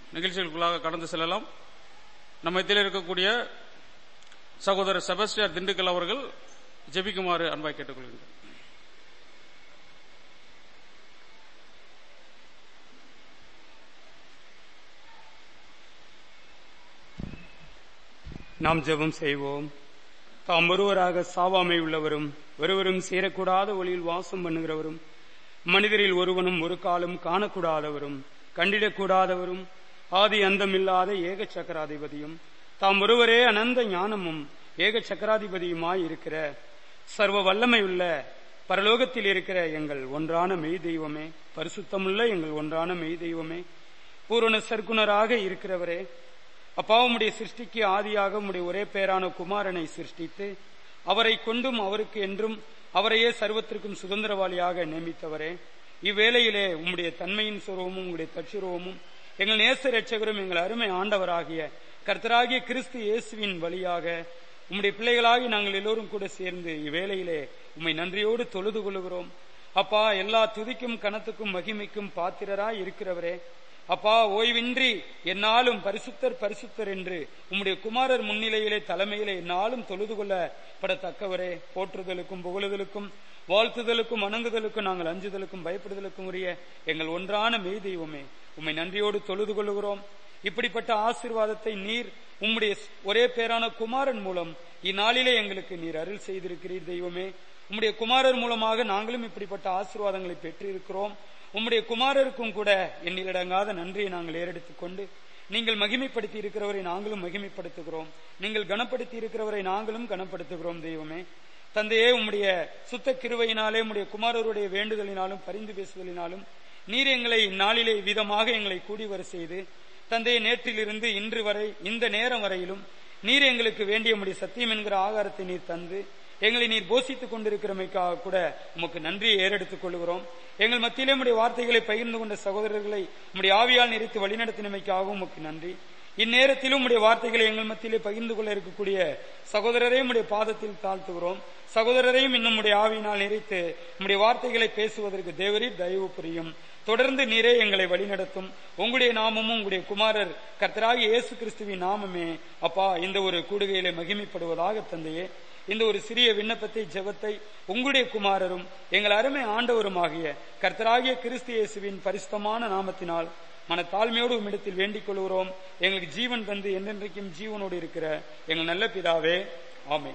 நிகழ்ச்சிகளுக்குள்ளாக கடந்து செல்லலாம் நம்ம மத்தியில் இருக்கக்கூடிய சகோதரர் செபஸ்டியார் திண்டுக்கல் அவர்கள் ஜெபிக்குமாறு அன்பாய் கேட்டுக்கொள்கின்றனர் நாம் ஜெபம் செய்வோம் தாம் ஒருவராக சாவாமை உள்ளவரும் ஒருவரும் சேரக்கூடாத ஒளியில் வாசம் பண்ணுகிறவரும் மனிதரில் ஒருவனும் ஒரு காலம் காணக்கூடாதவரும் கண்டிடக்கூடாதவரும் ஆதி அந்தமில்லாத ஏக சக்கராதிபதியும் தாம் ஒருவரே அனந்த ஞானமும் ஏக சக்கராதிபதியுமாய் இருக்கிற சர்வ வல்லமை உள்ள பரலோகத்தில் இருக்கிற எங்கள் ஒன்றான மெய் தெய்வமே பரிசுத்தமுள்ள எங்கள் ஒன்றான மெய் தெய்வமே பூரண சர்க்குணராக இருக்கிறவரே அப்பா உம்முடைய சிருஷ்டிக்கு ஆதியாக உம்முடைய ஒரே பேரான குமாரனை சிருஷ்டித்து அவரை கொண்டும் அவருக்கு என்றும் அவரையே சர்வத்திற்கும் சுதந்திரவாளியாக நியமித்தவரே இவ்வேளையிலே உம்முடைய தன்மையின் சுரவமும் உங்களுடைய தற்சுரவமும் எங்கள் நேச ரட்சகரும் எங்கள் அருமை ஆண்டவராகிய கர்த்தராகிய கிறிஸ்து இயேசுவின் வழியாக உம்முடைய பிள்ளைகளாகி நாங்கள் எல்லோரும் கூட சேர்ந்து இவ்வேளையிலே உம்மை நன்றியோடு தொழுது கொள்கிறோம் அப்பா எல்லா துதிக்கும் கனத்துக்கும் மகிமைக்கும் பாத்திரராய் இருக்கிறவரே அப்பா ஓய்வின்றி என்னாலும் பரிசுத்தர் பரிசுத்தர் என்று உம்முடைய குமாரர் முன்னிலையிலே தலைமையிலே என்னாலும் தொழுது கொள்ளப்படத்தக்கவரே போற்றுதலுக்கும் புகழுதலுக்கும் வாழ்த்துதலுக்கும் வணங்குதலுக்கும் நாங்கள் அஞ்சுதலுக்கும் பயப்படுதலுக்கும் உரிய எங்கள் ஒன்றான மெய் தெய்வமே உம்மை நன்றியோடு தொழுது கொள்ளுகிறோம் இப்படிப்பட்ட ஆசீர்வாதத்தை நீர் உம்முடைய ஒரே பேரான குமாரன் மூலம் இந்நாளிலே எங்களுக்கு நீர் அருள் செய்திருக்கிறீர் தெய்வமே உம்முடைய குமாரர் மூலமாக நாங்களும் இப்படிப்பட்ட ஆசீர்வாதங்களை பெற்றிருக்கிறோம் உம்முடைய குமாரருக்கும் கூட எண்ணிலடங்காத நன்றியை நாங்கள் ஏறெடுத்துக் கொண்டு நீங்கள் மகிமைப்படுத்தி இருக்கிறவரை நாங்களும் மகிமைப்படுத்துகிறோம் நீங்கள் கனப்படுத்தி இருக்கிறவரை நாங்களும் கனப்படுத்துகிறோம் தெய்வமே தந்தையே உம்முடைய சுத்த கிருவையினாலே உம்முடைய குமாரருடைய வேண்டுதலினாலும் பரிந்து பேசுதலினாலும் நீர் எங்களை இந்நாளிலே விதமாக எங்களை கூடி வர செய்து தந்தையை நேற்றிலிருந்து இன்று வரை இந்த நேரம் வரையிலும் நீர் எங்களுக்கு வேண்டிய முடிய சத்தியம் என்கிற ஆகாரத்தை நீர் தந்து எங்களை நீர் போஷித்துக் கொண்டிருக்கிறமைக்காக கூட உமக்கு நன்றியை ஏறெடுத்துக் கொள்கிறோம் எங்கள் மத்தியிலே உடைய வார்த்தைகளை பகிர்ந்து கொண்ட சகோதரர்களை உடைய ஆவியால் நிறைத்து வழிநடத்தினமைக்காகவும் உமக்கு நன்றி இந்நேரத்திலும் உடைய வார்த்தைகளை எங்கள் மத்தியிலே பகிர்ந்து கொள்ள இருக்கக்கூடிய சகோதரரையும் உடைய பாதத்தில் தாழ்த்துகிறோம் சகோதரரையும் இன்னும் உடைய ஆவியினால் நிறைத்து உடைய வார்த்தைகளை பேசுவதற்கு தேவரீர் தயவு புரியும் தொடர்ந்து நீரே எங்களை வழிநடத்தும் உங்களுடைய நாமமும் உங்களுடைய குமாரர் கர்த்தராகி இயேசு கிறிஸ்துவின் நாமமே அப்பா இந்த ஒரு கூடுகையிலே மகிமைப்படுவதாக தந்தையே இந்த ஒரு சிறிய விண்ணப்பத்தை ஜெபத்தை உங்களுடைய குமாரரும் எங்கள் அருமை ஆண்டவருமாகிய கர்த்தராகிய கிறிஸ்து இயேசுவின் பரிசுத்தமான நாமத்தினால் மன தாழ்மையோடு உம்மிடத்தில் வேண்டிக் கொள்கிறோம் எங்களுக்கு ஜீவன் தந்து என்றென்றைக்கும் ஜீவனோடு இருக்கிற எங்கள் நல்ல பிதாவே ஆமை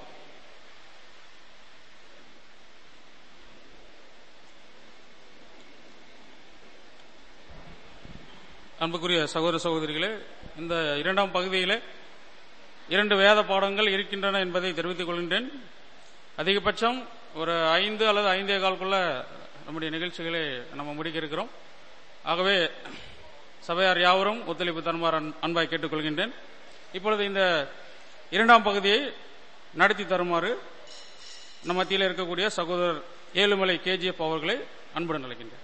அன்புக்குரிய சகோதர சகோதரிகளே இந்த இரண்டாம் பகுதியிலே இரண்டு வேத பாடங்கள் இருக்கின்றன என்பதை தெரிவித்துக் கொள்கின்றேன் அதிகபட்சம் ஒரு ஐந்து அல்லது ஐந்தே கால்குள்ள நம்முடைய நிகழ்ச்சிகளை நம்ம முடிக்க இருக்கிறோம் ஆகவே சபையார் யாவரும் ஒத்துழைப்பு தருமாறு அன்பாய் கேட்டுக்கொள்கின்றேன் இப்பொழுது இந்த இரண்டாம் பகுதியை நடத்தி தருமாறு நம் மத்தியில் இருக்கக்கூடிய சகோதரர் ஏழுமலை கேஜிஎஃப் அவர்களை அன்புடன் அழைக்கின்றேன்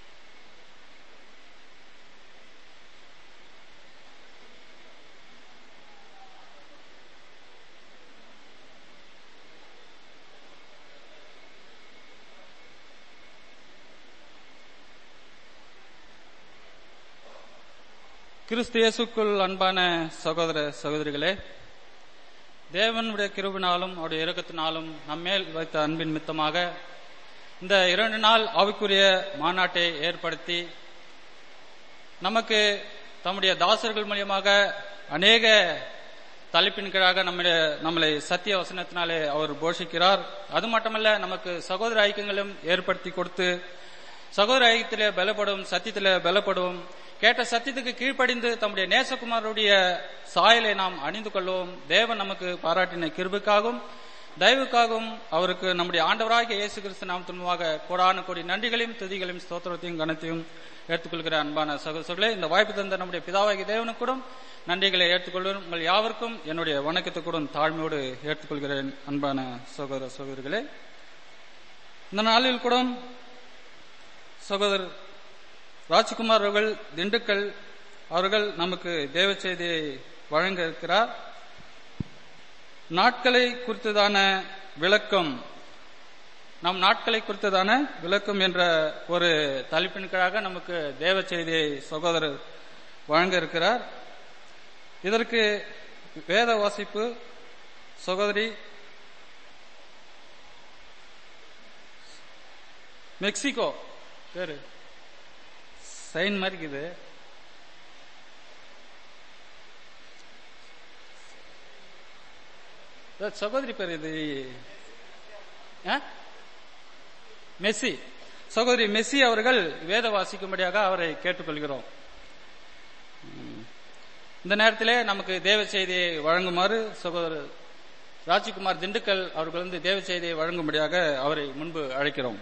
கிறிஸ்து இயேசுக்குள் அன்பான சகோதர சகோதரிகளே தேவனுடைய கிருபினாலும் அவருடைய இறக்கத்தினாலும் நம்மேல் வைத்த அன்பின் மித்தமாக இந்த இரண்டு நாள் ஆவிக்குரிய மாநாட்டை ஏற்படுத்தி நமக்கு தம்முடைய தாசர்கள் மூலியமாக அநேக தலைப்பின் கீழாக நம்முடைய நம்மளை சத்திய வசனத்தினாலே அவர் போஷிக்கிறார் அது மட்டுமல்ல நமக்கு சகோதர ஐக்கியங்களும் ஏற்படுத்தி கொடுத்து சகோதர ஐக்கியத்திலே பலப்படும் சத்தியத்திலே பலப்படும் கேட்ட சத்தியத்துக்கு கீழ்ப்படிந்து தம்முடைய நேசகுமாருடைய சாயலை நாம் அணிந்து கொள்வோம் தேவன் நமக்கு பாராட்டின கிருபுக்காகவும் தயவுக்காகவும் அவருக்கு நம்முடைய ஆண்டவராகிய இயேசு கிறிஸ்து நாமத்தின் மூலமாக கோடான கோடி நன்றிகளையும் துதிகளையும் ஸ்தோத்திரத்தையும் கனத்தையும் ஏற்றுக்கொள்கிற அன்பான சகோதரர்களே இந்த வாய்ப்பு தந்த நம்முடைய பிதாவாகிய தேவனுக்கு கூட நன்றிகளை ஏற்றுக்கொள்வோம் உங்கள் யாவருக்கும் என்னுடைய வணக்கத்தை கூட தாழ்மையோடு ஏற்றுக்கொள்கிறேன் அன்பான சகோதர சகோதரிகளே இந்த நாளில் கூட சகோதரர் ராஜ்குமார் அவர்கள் திண்டுக்கல் அவர்கள் நமக்கு தேவ செய்தியை வழங்க இருக்கிறார் நாட்களை குறித்ததான விளக்கம் நம் நாட்களை குறித்ததான விளக்கம் என்ற ஒரு தலைப்பின் கீழாக நமக்கு தேவ செய்தியை சகோதரர் வழங்க இருக்கிறார் இதற்கு வேத வாசிப்பு சகோதரி மெக்சிகோ பேரு சைன் மாதிரி இருக்குது அதான் சகோதரி பேர் இது ஆ? மெஸ்ஸி சகோதரி மெஸ்ஸி அவர்கள் வேத வாசிக்கும்படியாக அவரை கேட்டுக்கொள்கிறோம் ம். இந்த நேரத்திலே நமக்கு தேவ செய்தியை வழங்குமாறு சகோதரர் ராஜ்குமார் திண்டுக்கல் அவர்கள் வந்து தேவ செய்தியை வழங்கும்படியாக அவரை முன்பு அழைக்கிறோம்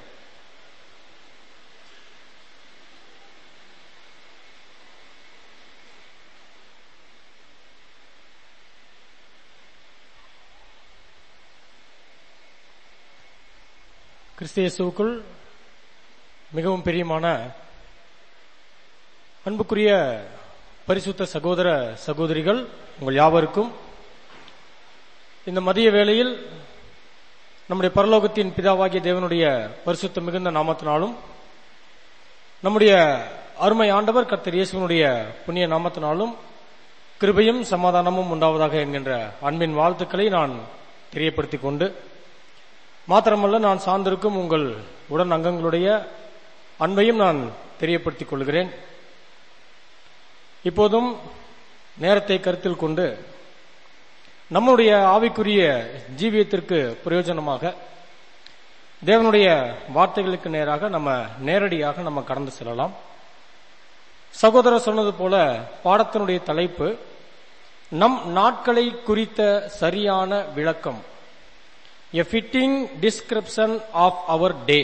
கிறிஸ்து இயேசுவுக்குள் மிகவும் பிரியமான அன்புக்குரிய பரிசுத்த சகோதர சகோதரிகள் உங்கள் யாவருக்கும் இந்த மதிய வேளையில் நம்முடைய பரலோகத்தின் பிதாவாகிய தேவனுடைய பரிசுத்த மிகுந்த நாமத்தினாலும் நம்முடைய அருமை ஆண்டவர் கர்த்தர் இயேசுவனுடைய புண்ணிய நாமத்தினாலும் கிருபையும் சமாதானமும் உண்டாவதாக என்கின்ற அன்பின் வாழ்த்துக்களை நான் தெரியப்படுத்திக் கொண்டு மாத்திரமல்ல நான் சார்ந்திருக்கும் உங்கள் உடன் அங்கங்களுடைய அன்பையும் நான் தெரியப்படுத்திக் கொள்கிறேன் இப்போதும் நேரத்தை கருத்தில் கொண்டு நம்முடைய ஆவிக்குரிய ஜீவியத்திற்கு பிரயோஜனமாக தேவனுடைய வார்த்தைகளுக்கு நேராக நம்ம நேரடியாக நம்ம கடந்து செல்லலாம் சகோதரர் சொன்னது போல பாடத்தினுடைய தலைப்பு நம் நாட்களை குறித்த சரியான விளக்கம் a fitting description of our day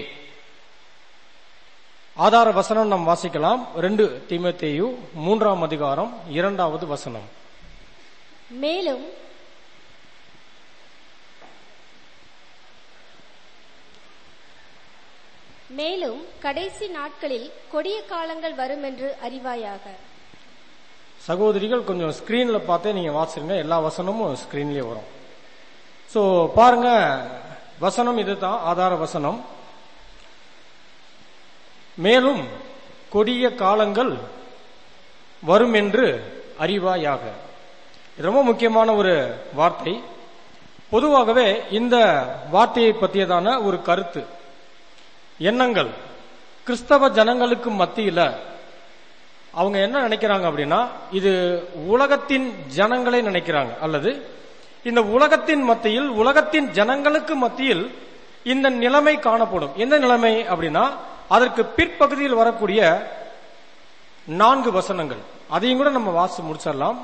ஆதார வசனம் நாம் வாசிக்கலாம் ரெண்டு தீமத்தேயு மூன்றாம் அதிகாரம் இரண்டாவது வசனம் மேலும் மேலும் கடைசி நாட்களில் கொடிய காலங்கள் வரும் என்று அறிவாயாக சகோதரிகள் கொஞ்சம் ஸ்கிரீன்ல பார்த்தே நீங்க வாசிருங்க எல்லா வசனமும் ஸ்கிரீன்லயே வரும் சோ பாருங்க வசனம் இதுதான் ஆதார வசனம் மேலும் கொடிய காலங்கள் வரும் என்று அறிவாயாக இது ரொம்ப முக்கியமான ஒரு வார்த்தை பொதுவாகவே இந்த வார்த்தையை பற்றியதான ஒரு கருத்து எண்ணங்கள் கிறிஸ்தவ ஜனங்களுக்கு மத்தியில அவங்க என்ன நினைக்கிறாங்க அப்படின்னா இது உலகத்தின் ஜனங்களை நினைக்கிறாங்க அல்லது இந்த உலகத்தின் மத்தியில் உலகத்தின் ஜனங்களுக்கு மத்தியில் இந்த நிலைமை காணப்படும் எந்த நிலைமை அப்படின்னா அதற்கு பிற்பகுதியில் வரக்கூடிய நான்கு வசனங்கள் அதையும் கூட நம்ம வாசி முடிச்சிடலாம்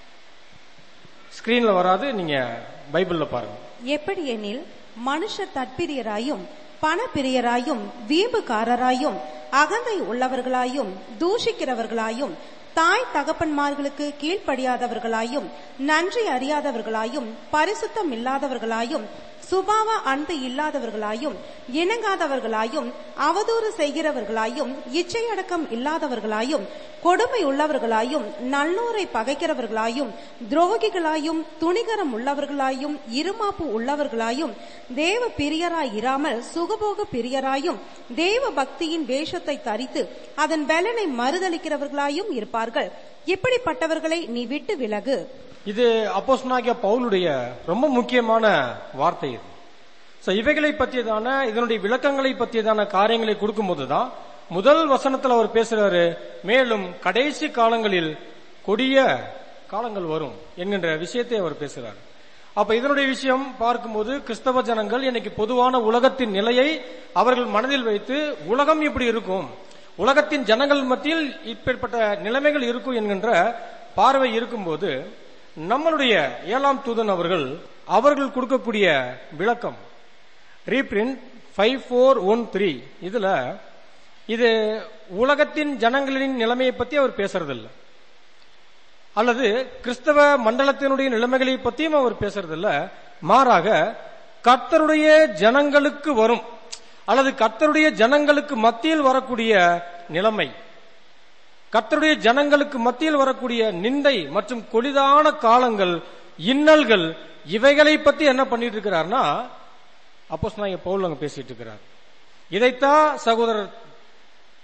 ஸ்கிரீன்ல வராது நீங்க பைபிள்ல பாருங்க எப்படியெனில் மனுஷ தற்பிரியராயும் பணப்பிரியராயும் வீம்புக்காரராயும் அகந்தை உள்ளவர்களாயும் தூஷிக்கிறவர்களாயும் தாய் தகப்பன்மார்களுக்கு கீழ்ப்படியாதவர்களாயும் நன்றி அறியாதவர்களாயும் பரிசுத்தம் இல்லாதவர்களாயும் சுபாவ அன்பு இல்லாதவர்களாயும் இணங்காதவர்களாயும் அவதூறு செய்கிறவர்களாயும் இச்சையடக்கம் இல்லாதவர்களாயும் கொடுமை உள்ளவர்களாயும் நல்லோரை பகைக்கிறவர்களாயும் துரோகிகளாயும் துணிகரம் உள்ளவர்களாயும் இருமாப்பு உள்ளவர்களாயும் தேவ பிரியராய் இராமல் சுகபோக பிரியராயும் தேவ பக்தியின் வேஷத்தை தரித்து அதன் பலனை மறுதளிக்கிறவர்களாயும் இருப்பார்கள் இப்படிப்பட்டவர்களை நீ விட்டு விலகு இது அப்போஸ்தலனாகிய பவுலுடைய ரொம்ப முக்கியமான வார்த்தை இது சோ இவைகளை பற்றியதான இதனுடைய விளக்கங்களை பற்றியதான காரியங்களை கொடுக்கும்போது தான் முதல் வசனத்துல அவர் பேசுறாரு மேலும் கடைசி காலங்களில் கொடிய காலங்கள் வரும் என்கின்ற விஷயத்தை அவர் பேசுறாரு அப்ப இதனுடைய விஷயம் பார்க்கும்போது கிறிஸ்தவ ஜனங்கள் இன்னைக்கு பொதுவான உலகத்தின் நிலையை அவர்கள் மனதில் வைத்து உலகம் இப்படி இருக்கும் உலகத்தின் ஜனங்கள் மத்தியில் இப்படிப்பட்ட நிலைமைகள் இருக்கும் என்கின்ற பார்வை இருக்கும்போது நம்மளுடைய ஏழாம் தூதன் அவர்கள் அவர்கள் கொடுக்கக்கூடிய விளக்கம் reprint five four one three இதுல இது உலகத்தின் ஜனங்களின் நிலைமையை பத்தி அவர் பேசுறதில்ல அல்லது கிறிஸ்தவ மண்டலத்தினுடைய நிலைமைகளை பத்தியும் அவர் பேசுறதில்ல மாறாக கர்த்தருடைய ஜனங்களுக்கு வரும் அல்லது கர்த்தருடைய ஜனங்களுக்கு மத்தியில் வரக்கூடிய நிலைமை கர்த்தருடைய ஜனங்களுக்கு மத்தியில் வரக்கூடிய நிந்தை மற்றும் கொடிதான காலங்கள் இன்னல்கள் இவைகளை பத்தி என்ன பண்ணிட்டு இருக்கிறார்னா அப்போ நான் பவுல் அங்க பேசிட்டு இருக்கிறார் இதைத்தான் சகோதரர்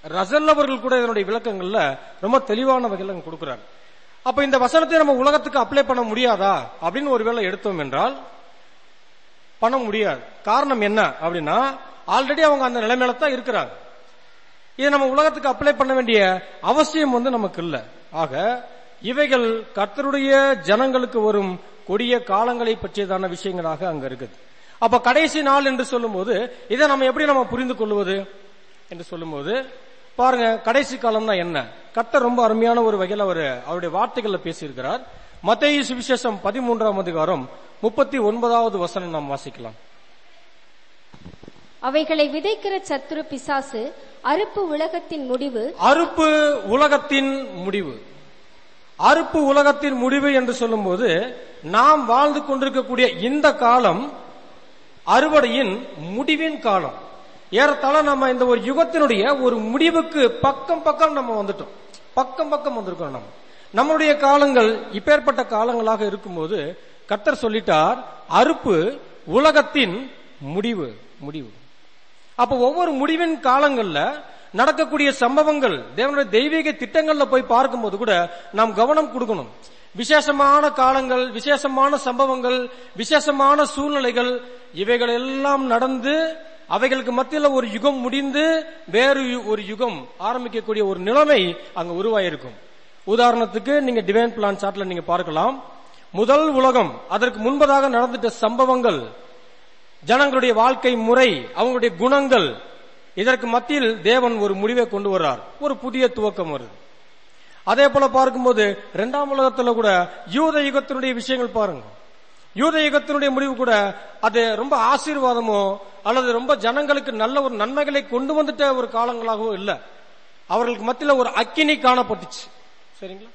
ரசல் அவர்கள் கூட இதனுடைய விளக்கங்கள்ல ரொம்ப தெளிவான வகையில் அங்க கொடுக்கிறார் அப்ப இந்த வசனத்தை நம்ம உலகத்துக்கு அப்ளை பண்ண முடியாதா அப்படின்னு ஒருவேளை எடுத்தோம் என்றால் பண்ண முடியாது காரணம் என்ன அப்படின்னா ஆல்ரெடி அவங்க அந்த நிலைமையில தான் இருக்கிறாங்க இதை நம்ம உலகத்துக்கு அப்ளை பண்ண வேண்டிய அவசியம் வந்து நமக்கு இல்ல ஆக இவைகள் கர்த்தருடைய ஜனங்களுக்கு வரும் கொடிய காலங்களை பற்றியதான விஷயங்களாக அங்க இருக்குது அப்ப கடைசி நாள் என்று சொல்லும்போது இதை நம்ம எப்படி நம்ம புரிந்து கொள்வது என்று சொல்லும்போது பாருங்க கடைசி காலம்னா என்ன கர்த்தர் ரொம்ப அருமையான ஒரு வகையில் அவர் அவருடைய வார்த்தைகள்ல பேசியிருக்கிறார் மத்திய சுவிசேஷம் பதிமூன்றாம் அதிகாரம் முப்பத்தி ஒன்பதாவது வசனம் நாம் வாசிக்கலாம் அவைகளை விதைக்கிற சத்துரு பிசாசு அறுப்பு உலகத்தின் முடிவு அறுப்பு உலகத்தின் முடிவு அறுப்பு உலகத்தின் முடிவு என்று சொல்லும்போது நாம் வாழ்ந்து கொண்டிருக்கக்கூடிய இந்த காலம் அறுவடையின் முடிவின் காலம் ஏறத்தாழ நம்ம இந்த ஒரு யுகத்தினுடைய ஒரு முடிவுக்கு பக்கம் பக்கம் நம்ம வந்துட்டோம் பக்கம் பக்கம் வந்திருக்கோம் நம்ம நம்மளுடைய காலங்கள் இப்பேற்பட்ட காலங்களாக இருக்கும்போது கர்த்தர் சொல்லிட்டார் அறுப்பு உலகத்தின் முடிவு முடிவு அப்ப ஒவ்வொரு முடிவின் காலங்கள்ல நடக்கக்கூடிய சம்பவங்கள் தேவனுடைய தெய்வீக திட்டங்கள்ல போய் பார்க்கும்போது கூட நாம் கவனம் கொடுக்கணும் விசேஷமான காலங்கள் விசேஷமான சம்பவங்கள் விசேஷமான சூழ்நிலைகள் இவைகள் எல்லாம் நடந்து அவைகளுக்கு மத்தியில் ஒரு யுகம் முடிந்து வேறு யு- ஒரு யுகம் ஆரம்பிக்கக்கூடிய ஒரு நிலைமை அங்க உருவாயிருக்கும் உதாரணத்துக்கு நீங்க டிவைன் பிளான் சார்ட்ல நீங்க பார்க்கலாம் முதல் உலகம் அதற்கு முன்பதாக நடந்துட்ட சம்பவங்கள் ஜனங்களுடைய வாழ்க்கை முறை அவங்களுடைய குணங்கள் இதற்கு மத்தியில் தேவன் ஒரு முடிவை கொண்டு வர்றார் ஒரு புதிய துவக்கம் வருது அதே போல பார்க்கும்போது இரண்டாம் உலகத்துல கூட யூத யுகத்தினுடைய விஷயங்கள் பாருங்க யூத யுகத்தினுடைய முடிவு கூட அது ரொம்ப ஆசீர்வாதமோ அல்லது ரொம்ப ஜனங்களுக்கு நல்ல ஒரு நன்மைகளை கொண்டு வந்துட்ட ஒரு காலங்களாகவோ இல்ல அவர்களுக்கு மத்தியில் ஒரு அக்கினி காணப்பட்டுச்சு சரிங்களா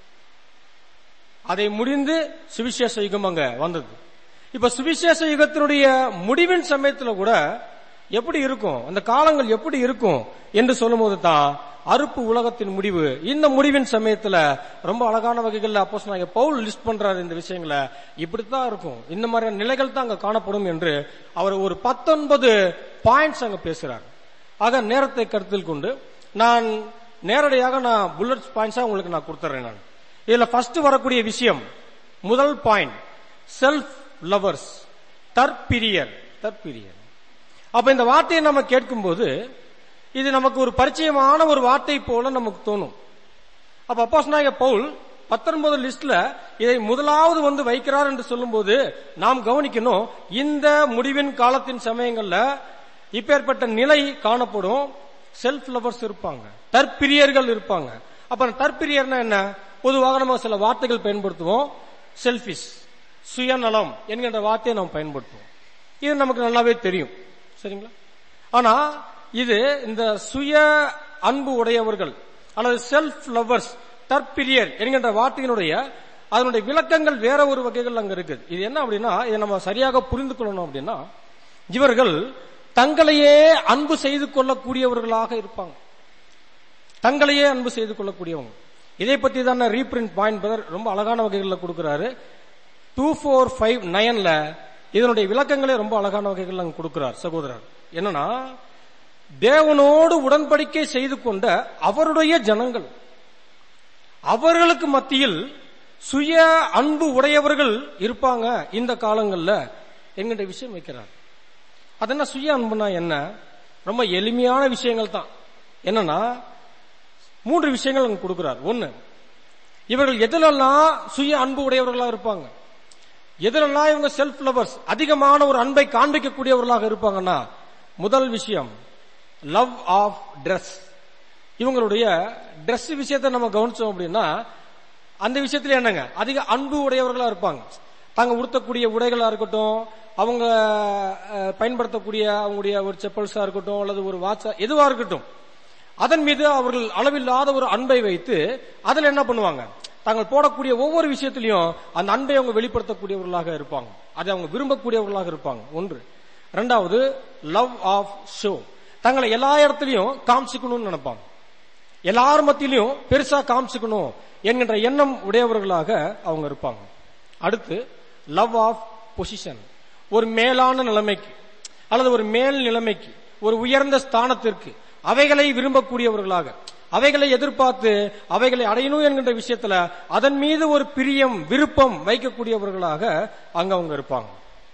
அதை முடிந்து சுவிசேஷ யுகம் அங்க வந்தது இப்ப சுவிசேஷ யுகத்தினுடைய முடிவின் சமயத்துல கூட எப்படி இருக்கும் அந்த காலங்கள் எப்படி இருக்கும் என்று சொல்லும்போது தான் அறுப்பு உலகத்தின் முடிவு இந்த முடிவின் சமயத்துல ரொம்ப அழகான வகைகள்ல அப்போ பவுல் லிஸ்ட் பண்றாரு இந்த விஷயங்களை இப்படித்தான் இருக்கும் இந்த மாதிரியான நிலைகள் தான் அங்க காணப்படும் என்று அவர் ஒரு பத்தொன்பது பாயிண்ட்ஸ் அங்க பேசுறார் ஆக நேரத்தை கருத்தில் கொண்டு நான் நேரடியாக நான் புல்லட் பாயிண்ட்ஸா உங்களுக்கு நான் கொடுத்துறேன் நான் இதுல ஃபர்ஸ்ட் வரக்கூடிய விஷயம் முதல் பாயிண்ட் செல்ஃப் லவர்ஸ் தற்பிரியர் தற்பிரியர் அப்ப இந்த வார்த்தையை நம்ம கேட்கும்போது இது நமக்கு ஒரு பரிச்சயமான ஒரு வார்த்தை போல நமக்கு தோணும் அப்ப அப்போஸ் பவுல் பத்தொன்பது லிஸ்ட்ல இதை முதலாவது வந்து வைக்கிறார் என்று சொல்லும்போது நாம் கவனிக்கணும் இந்த முடிவின் காலத்தின் சமயங்கள்ல இப்பேற்பட்ட நிலை காணப்படும் செல்ஃப் லவர்ஸ் இருப்பாங்க தற்பிரியர்கள் இருப்பாங்க அப்ப அந்த தற்பிரியர்னா என்ன பொதுவாக நம்ம சில வார்த்தைகள் பயன்படுத்துவோம் செல்ஃபிஷ் சுயநலம் என்கின்ற வார்த்தையை நாம் பயன்படுத்துவோம் இது நமக்கு நல்லாவே தெரியும் சரிங்களா ஆனா இது இந்த சுய அன்பு உடையவர்கள் அல்லது செல்ஃப் லவர்ஸ் தற்பிரியர் என்கின்ற வார்த்தையினுடைய அதனுடைய விளக்கங்கள் வேற ஒரு வகைகள் அங்க இருக்குது இது என்ன அப்படின்னா இதை நம்ம சரியாக புரிந்து கொள்ளணும் அப்படின்னா இவர்கள் தங்களையே அன்பு செய்து கொள்ளக்கூடியவர்களாக இருப்பாங்க தங்களையே அன்பு செய்து கொள்ளக்கூடியவங்க இதை பத்தி தான் ரீபிரிண்ட் பாயிண்ட் பதர் ரொம்ப அழகான வகைகளில் கொடுக்கிறாரு டூ ஃபோர் ஃபைவ் நயன்ல இதனுடைய விளக்கங்களே ரொம்ப அழகான வகைகள் அங்க கொடுக்கிறார் சகோதரர் என்னன்னா தேவனோடு உடன்படிக்கை செய்து கொண்ட அவருடைய ஜனங்கள் அவர்களுக்கு மத்தியில் சுய அன்பு உடையவர்கள் இருப்பாங்க இந்த காலங்கள்ல என்கின்ற விஷயம் வைக்கிறார் அது என்ன சுய அன்புனா என்ன ரொம்ப எளிமையான விஷயங்கள் தான் என்னன்னா மூன்று விஷயங்கள் அங்க கொடுக்கிறார் ஒன்னு இவர்கள் எதிலெல்லாம் சுய அன்பு உடையவர்களா இருப்பாங்க எதிலெல்லாம் இவங்க செல்ஃப் லவர்ஸ் அதிகமான ஒரு அன்பை காண்பிக்கக்கூடியவர்களாக இருப்பாங்கன்னா முதல் விஷயம் லவ் ஆஃப் Dress இவங்களுடைய Dress விஷயத்தை நம்ம கவனிச்சோம் அப்படின்னா அந்த விஷயத்துல என்னங்க அதிக அன்பு உடையவர்களா இருப்பாங்க தாங்க உடுத்தக்கூடிய உடைகளா இருக்கட்டும் அவங்க அஹ், பயன்படுத்தக்கூடிய அவங்களுடைய ஒரு செப்பல்ஸா இருக்கட்டும் அல்லது ஒரு வாட்சா எதுவா இருக்கட்டும் அதன் மீது அவர்கள் அளவில்லாத ஒரு அன்பை வைத்து அதுல என்ன பண்ணுவாங்க தாங்கள் போடக்கூடிய ஒவ்வொரு விஷயத்திலையும் அந்த அன்பை அவங்க வெளிப்படுத்தக்கூடியவர்களாக இருப்பாங்க அதை அவங்க விரும்பக்கூடியவர்களாக இருப்பாங்க ஒன்று இரண்டாவது லவ் ஆஃப் ஷோ தங்களை எல்லா இடத்துலயும் காமிச்சுக்கணும்னு நினைப்பாங்க எல்லார் மத்தியிலையும் பெருசா காமிச்சுக்கணும் என்கின்ற எண்ணம் உடையவர்களாக அவங்க இருப்பாங்க அடுத்து லவ் ஆஃப் பொசிஷன் ஒரு மேலான நிலைமைக்கு அல்லது ஒரு மேல் நிலைமைக்கு ஒரு உயர்ந்த ஸ்தானத்திற்கு அவைகளை விரும்பக்கூடியவர்களாக அவைகளை எதிர்பார்த்து அவைகளை அடையணும் என்கின்ற விஷயத்துல அதன் மீது ஒரு பிரியம் விருப்பம் வைக்கக்கூடியவர்களாக அங்க அவங்க இருப்பாங்க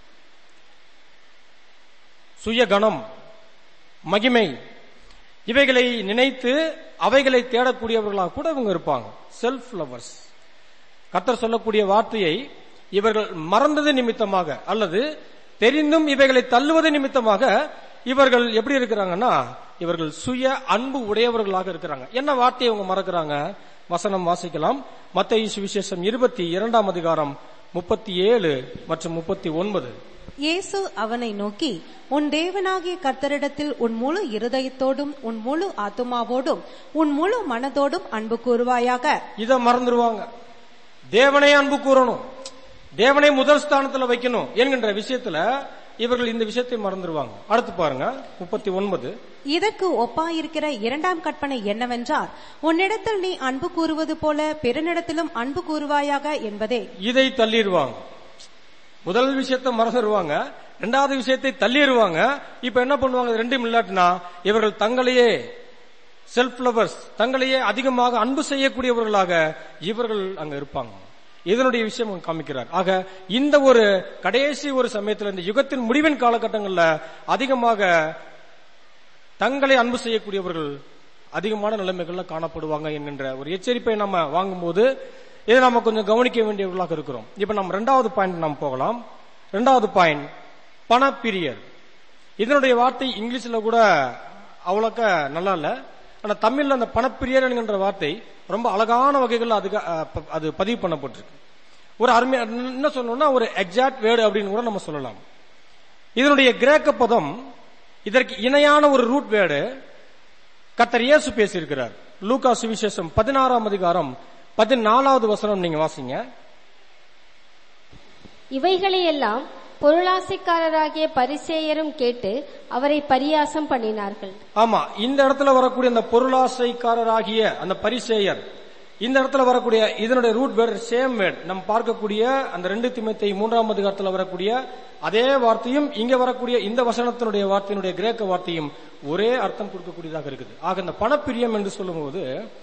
சுயகணம் மகிமை இவைகளை நினைத்து அவைகளை தேடக்கூடியவர்களாக கூட இவங்க இருப்பாங்க செல்ஃப் லவர்ஸ் கர்த்தர் சொல்லக்கூடிய வார்த்தையை இவர்கள் மறந்தது நிமித்தமாக அல்லது தெரிந்தும் இவைகளை தள்ளுவது நிமித்தமாக இவர்கள் எப்படி இருக்கிறாங்கன்னா இவர்கள் சுய அன்பு உடையவர்களாக இருக்கிறாங்க என்ன வார்த்தையை அவங்க மறக்கிறாங்க வசனம் வாசிக்கலாம் மத்திய சுவிசேஷம் இருபத்தி இரண்டாம் அதிகாரம் முப்பத்தி ஏழு மற்றும் முப்பத்தி ஒன்பது இயேசு அவனை நோக்கி உன் தேவனாகிய கர்த்தரிடத்தில் உன் முழு இருதயத்தோடும் உன் முழு ஆத்துமாவோடும் உன் முழு மனதோடும் அன்பு கூறுவாயாக இத மறந்துடுவாங்க தேவனை அன்பு கூறணும் தேவனை முதல் ஸ்தானத்துல வைக்கணும் என்கின்ற விஷயத்துல இவர்கள் இந்த விஷயத்தை மறந்துடுவாங்க அடுத்து பாருங்க முப்பத்தி ஒன்பது இதற்கு ஒப்பாயிருக்கிற இரண்டாம் கற்பனை என்னவென்றால் உன்னிடத்தில் நீ அன்பு கூறுவது போல பிறனிடத்திலும் அன்பு கூறுவாயாக என்பதே இதை தள்ளிடுவாங்க முதல் விஷயத்தை மறந்துடுவாங்க இரண்டாவது விஷயத்தை தள்ளிடுவாங்க இப்ப என்ன பண்ணுவாங்க இது ரெண்டும் இல்லாட்டினா இவர்கள் தங்களையே செல்ஃப் லவர்ஸ் தங்களையே அதிகமாக அன்பு செய்யக்கூடியவர்களாக இவர்கள் அங்க இருப்பாங்க இதனுடைய விஷயம் அங்க காமிக்கிறார் ஆக இந்த ஒரு கடைசி ஒரு சமயத்துல இந்த யுகத்தின் முடிவின் காலகட்டங்கள்ல அதிகமாக தங்களை அன்பு செய்யக்கூடியவர்கள் அதிகமான நிலைமைகள்ல காணப்படுவாங்க என்கின்ற ஒரு எச்சரிப்பை நம்ம வாங்கும்போது இதை நம்ம கொஞ்சம் கவனிக்க வேண்டியவர்களாக இருக்கிறோம் இப்ப நம்ம ரெண்டாவது பாயிண்ட் நாம் போகலாம் ரெண்டாவது பாயிண்ட் பணப்பிரியர் இதனுடைய வார்த்தை இங்கிலீஷ்ல கூட அவ்வளோக்க நல்லா இல்ல ஆனா தமிழ்ல அந்த பணப்பிரியர் என்கின்ற வார்த்தை ரொம்ப அழகான வகைகள் அதுக்கு அஹ், ப- அது பதிவு பண்ணப்பட்டிருக்கு ஒரு அருமையா என்ன சொல்லணும்னா ஒரு எக்ஸாக்ட் வேர்டு அப்படின்னு கூட நம்ம சொல்லலாம் இதனுடைய கிரேக்க பதம் இதற்கு இணையான ஒரு ரூட் வேர்டு கர்த்தர் இயேசு பேசியிருக்கிறார் லூகா சுவிசேஷம் பதினாறாம் அதிகாரம் பதினாலாவது வசனம் நீங்க வாசிங்க இவைகளையெல்லாம் பொருளாசைக்காரராகிய பரிசேயரும் கேட்டு அவரை பரியாசம் பண்ணினார்கள் ஆமா இந்த இடத்துல வரக்கூடிய அந்த பொருளாசைக்காரராகிய அந்த பரிசேயர் இந்த இடத்துல வரக்கூடிய இதனுடைய ரூட் வேர்ட் சேம் வேர்ட் நம்ம பார்க்கக்கூடிய அந்த ரெண்டு திமத்தை மூன்றாம் அதிகாரத்துல வரக்கூடிய அதே வார்த்தையும் இங்க வரக்கூடிய இந்த வசனத்தினுடைய வார்த்தையினுடைய கிரேக்க வார்த்தையும் ஒரே அர்த்தம் கொடுக்கக்கூடியதாக இருக்குது ஆக இந்த பணப்பிரியம் என்று சொல்லும்போது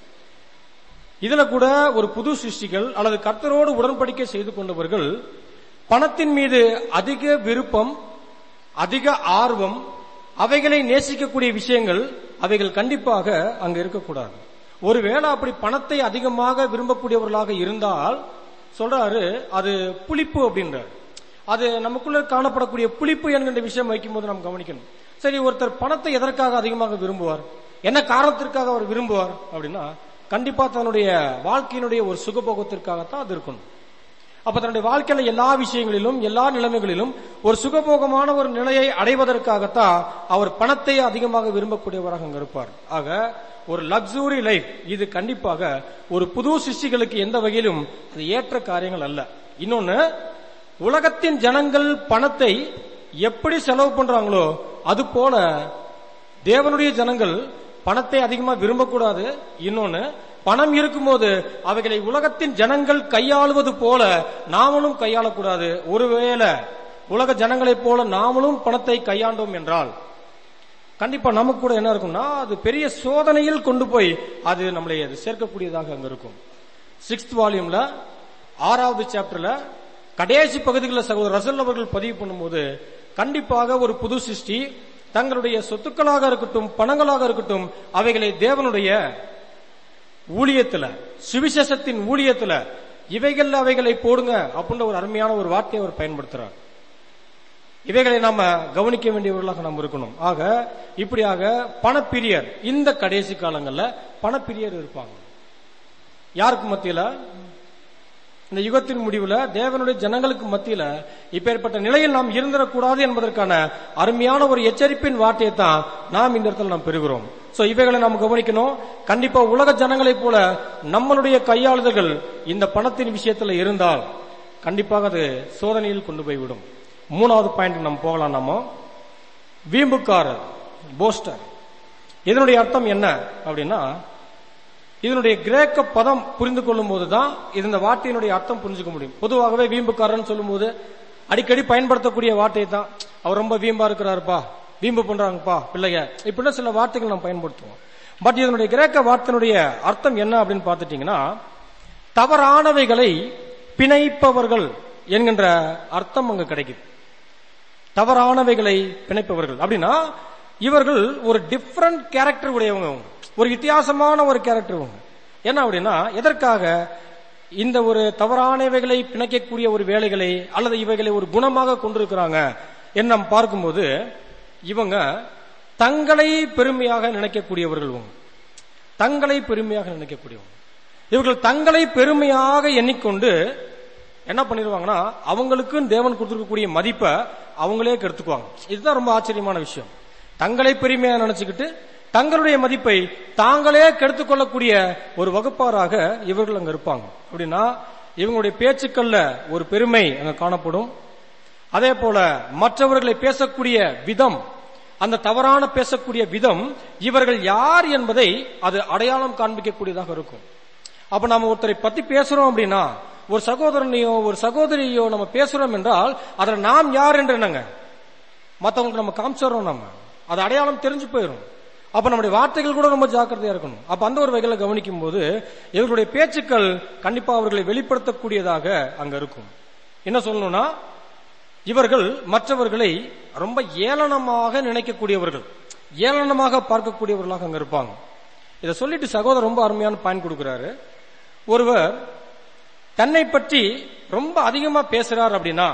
இதுல கூட ஒரு புது சிருஷ்டிகள் அல்லது கர்த்தரோடு உடன்படிக்கை செய்து கொண்டவர்கள் பணத்தின் மீது அதிக விருப்பம் அதிக ஆர்வம் அவைகளை நேசிக்கக்கூடிய விஷயங்கள் அவைகள் கண்டிப்பாக அங்க இருக்கக்கூடாது ஒருவேளை அப்படி பணத்தை அதிகமாக விரும்பக்கூடியவர்களாக இருந்தால் சொல்றாரு அது புளிப்பு அப்படின்றார் அது நமக்குள்ள காணப்படக்கூடிய புளிப்பு என்கின்ற விஷயம் வைக்கும்போது நாம் கவனிக்கணும் சரி ஒருத்தர் பணத்தை எதற்காக அதிகமாக விரும்புவார் என்ன காரணத்திற்காக அவர் விரும்புவார் அப்படின்னா கண்டிப்பா தன்னுடைய வாழ்க்கையினுடைய ஒரு சுகபோகத்திற்காகத்தான் அது இருக்கணும் அப்ப தன்னுடைய வாழ்க்கையில எல்லா விஷயங்களிலும் எல்லா நிலைமைகளிலும் ஒரு சுகபோகமான ஒரு நிலையை அடைவதற்காகத்தான் அவர் பணத்தை அதிகமாக விரும்பக்கூடியவராக அங்க இருப்பார் ஆக ஒரு லக்ஸூரி லைஃப் இது கண்டிப்பாக ஒரு புது சிஷ்டிகளுக்கு எந்த வகையிலும் அது ஏற்ற காரியங்கள் அல்ல இன்னொன்னு உலகத்தின் ஜனங்கள் பணத்தை எப்படி செலவு பண்றாங்களோ அது போல தேவனுடைய ஜனங்கள் பணத்தை அதிகமா விரும்பக்கூடாது இன்னொன்னு பணம் இருக்கும்போது அவைகளை உலகத்தின் ஜனங்கள் கையாளுவது போல நாமளும் கையாளக்கூடாது ஒருவேளை உலக ஜனங்களைப் போல நாமளும் பணத்தை கையாண்டோம் என்றால் கண்டிப்பா நமக்கு கூட என்ன இருக்கும்னா அது பெரிய சோதனையில் கொண்டு போய் அது நம்மளை அது சேர்க்கக்கூடியதாக அங்க இருக்கும் சிக்ஸ்த் வால்யூம்ல ஆறாவது சாப்டர்ல கடைசி பகுதிகளில் சகோதரர் ரசல் அவர்கள் பதிவு பண்ணும்போது கண்டிப்பாக ஒரு புது சிருஷ்டி தங்களுடைய சொத்துக்களாக இருக்கட்டும் பணங்களாக இருக்கட்டும் அவைகளை தேவனுடைய ஊழியத்துல சுவிசேஷத்தின் ஊழியத்துல இவைகள்ல அவைகளை போடுங்க அப்படின்ற ஒரு அருமையான ஒரு வார்த்தையை அவர் பயன்படுத்துறார் இவைகளை நாம கவனிக்க வேண்டியவர்களாக நாம் இருக்கணும் ஆக இப்படியாக பணப்பிரியர் இந்த கடைசி காலங்கள்ல பணப்பிரியர் இருப்பாங்க யாருக்கு மத்தியில இந்த யுகத்தின் முடிவுல தேவனுடைய ஜனங்களுக்கு மத்தியில இப்பேற்பட்ட நிலையில் நாம் இருந்திடக்கூடாது என்பதற்கான அருமையான ஒரு எச்சரிப்பின் வார்த்தையை தான் நாம் இந்த இடத்துல நாம் பெறுகிறோம் சோ இவைகளை நாம் கவனிக்கணும் கண்டிப்பா உலக ஜனங்களைப் போல நம்மளுடைய கையாளுதல்கள் இந்த பணத்தின் விஷயத்துல இருந்தால் கண்டிப்பாக அது சோதனையில் கொண்டு போய் விடும் மூணாவது பாயிண்ட் நம்ம போகலாம் நாம வீம்புக்காரர் போஸ்டர் இதனுடைய அர்த்தம் என்ன அப்படின்னா இதனுடைய கிரேக்க பதம் புரிந்து கொள்ளும் போதுதான் இது இந்த வார்த்தையினுடைய அர்த்தம் புரிஞ்சுக்க முடியும் பொதுவாகவே வீம்புக்காரன் சொல்லும்போது அடிக்கடி பயன்படுத்தக்கூடிய வார்த்தை தான் அவர் ரொம்ப வீம்பா இருக்கிறாருப்பா வீம்பு பண்றாங்கப்பா பிள்ளைய இப்படின்னு சில வார்த்தைகள் நம்ம பயன்படுத்துவோம் பட் இதனுடைய கிரேக்க வார்த்தையினுடைய அர்த்தம் என்ன அப்படின்னு பார்த்துட்டீங்கன்னா தவறானவைகளை பிணைப்பவர்கள் என்கின்ற அர்த்தம் அங்க கிடைக்குது தவறானவைகளை பிணைப்பவர்கள் அப்படின்னா இவர்கள் ஒரு டிஃப்ரெண்ட் கேரக்டர் உடையவங்க அவங்க. ஒரு வித்தியாசமான ஒரு கேரக்டர் அவங்க என்ன அப்படின்னா எதற்காக இந்த ஒரு தவறானவைகளை பிணைக்கக்கூடிய ஒரு வேலைகளை அல்லது இவைகளை ஒரு குணமாக கொண்டிருக்கிறாங்க என்று நாம் பார்க்கும்போது இவங்க தங்களை பெருமையாக நினைக்கக்கூடியவர்கள் இவங்க தங்களை பெருமையாக நினைக்கக்கூடியவங்க இவர்கள் தங்களை பெருமையாக எண்ணிக்கொண்டு என்ன பண்ணிடுவாங்கன்னா அவங்களுக்கு தேவன் கொடுத்திருக்கக்கூடிய மதிப்பை அவங்களே கெடுத்துக்குவாங்க இதுதான் ரொம்ப ஆச்சரியமான விஷயம் தங்களை பெருமையா நினைச்சுக்கிட்டு தங்களுடைய மதிப்பை தாங்களே கெடுத்துக் கொள்ளக்கூடிய ஒரு வகுப்பாராக இவர்கள் அங்க இருப்பாங்க அப்படின்னா இவங்களுடைய பேச்சுக்கள்ல ஒரு பெருமை அங்க காணப்படும் அதே போல மற்றவர்களை பேசக்கூடிய விதம் அந்த தவறான பேசக்கூடிய விதம் இவர்கள் யார் என்பதை அது அடையாளம் காண்பிக்கக்கூடியதாக இருக்கும் அப்ப நம்ம ஒருத்தரை பத்தி பேசுறோம் அப்படின்னா ஒரு சகோதரனையோ ஒரு சகோதரியோ நம்ம பேசுறோம் என்றால் அதுல நாம் யார் என்று என்னங்க மத்தவங்களுக்கு நம்ம காமிச்சிடறோம் நம்ம அது அடையாளம் தெரிஞ்சு போயிடும் அப்ப நம்முடைய வார்த்தைகள் கூட ரொம்ப ஜாக்கிரதையா இருக்கணும் அப்ப அந்த ஒரு வகையில கவனிக்கும் போது இவர்களுடைய பேச்சுக்கள் கண்டிப்பா அவர்களை வெளிப்படுத்தக்கூடியதாக அங்க இருக்கும் என்ன சொல்லணும்னா இவர்கள் மற்றவர்களை ரொம்ப ஏளனமாக நினைக்கக்கூடியவர்கள் ஏளனமாக பார்க்கக்கூடியவர்களாக அங்க இருப்பாங்க இதை சொல்லிட்டு சகோதரர் ரொம்ப அருமையான பயன் கொடுக்கிறாரு ஒருவர் தன்னை பற்றி ரொம்ப அதிகமா பேசுறார் அப்படின்னா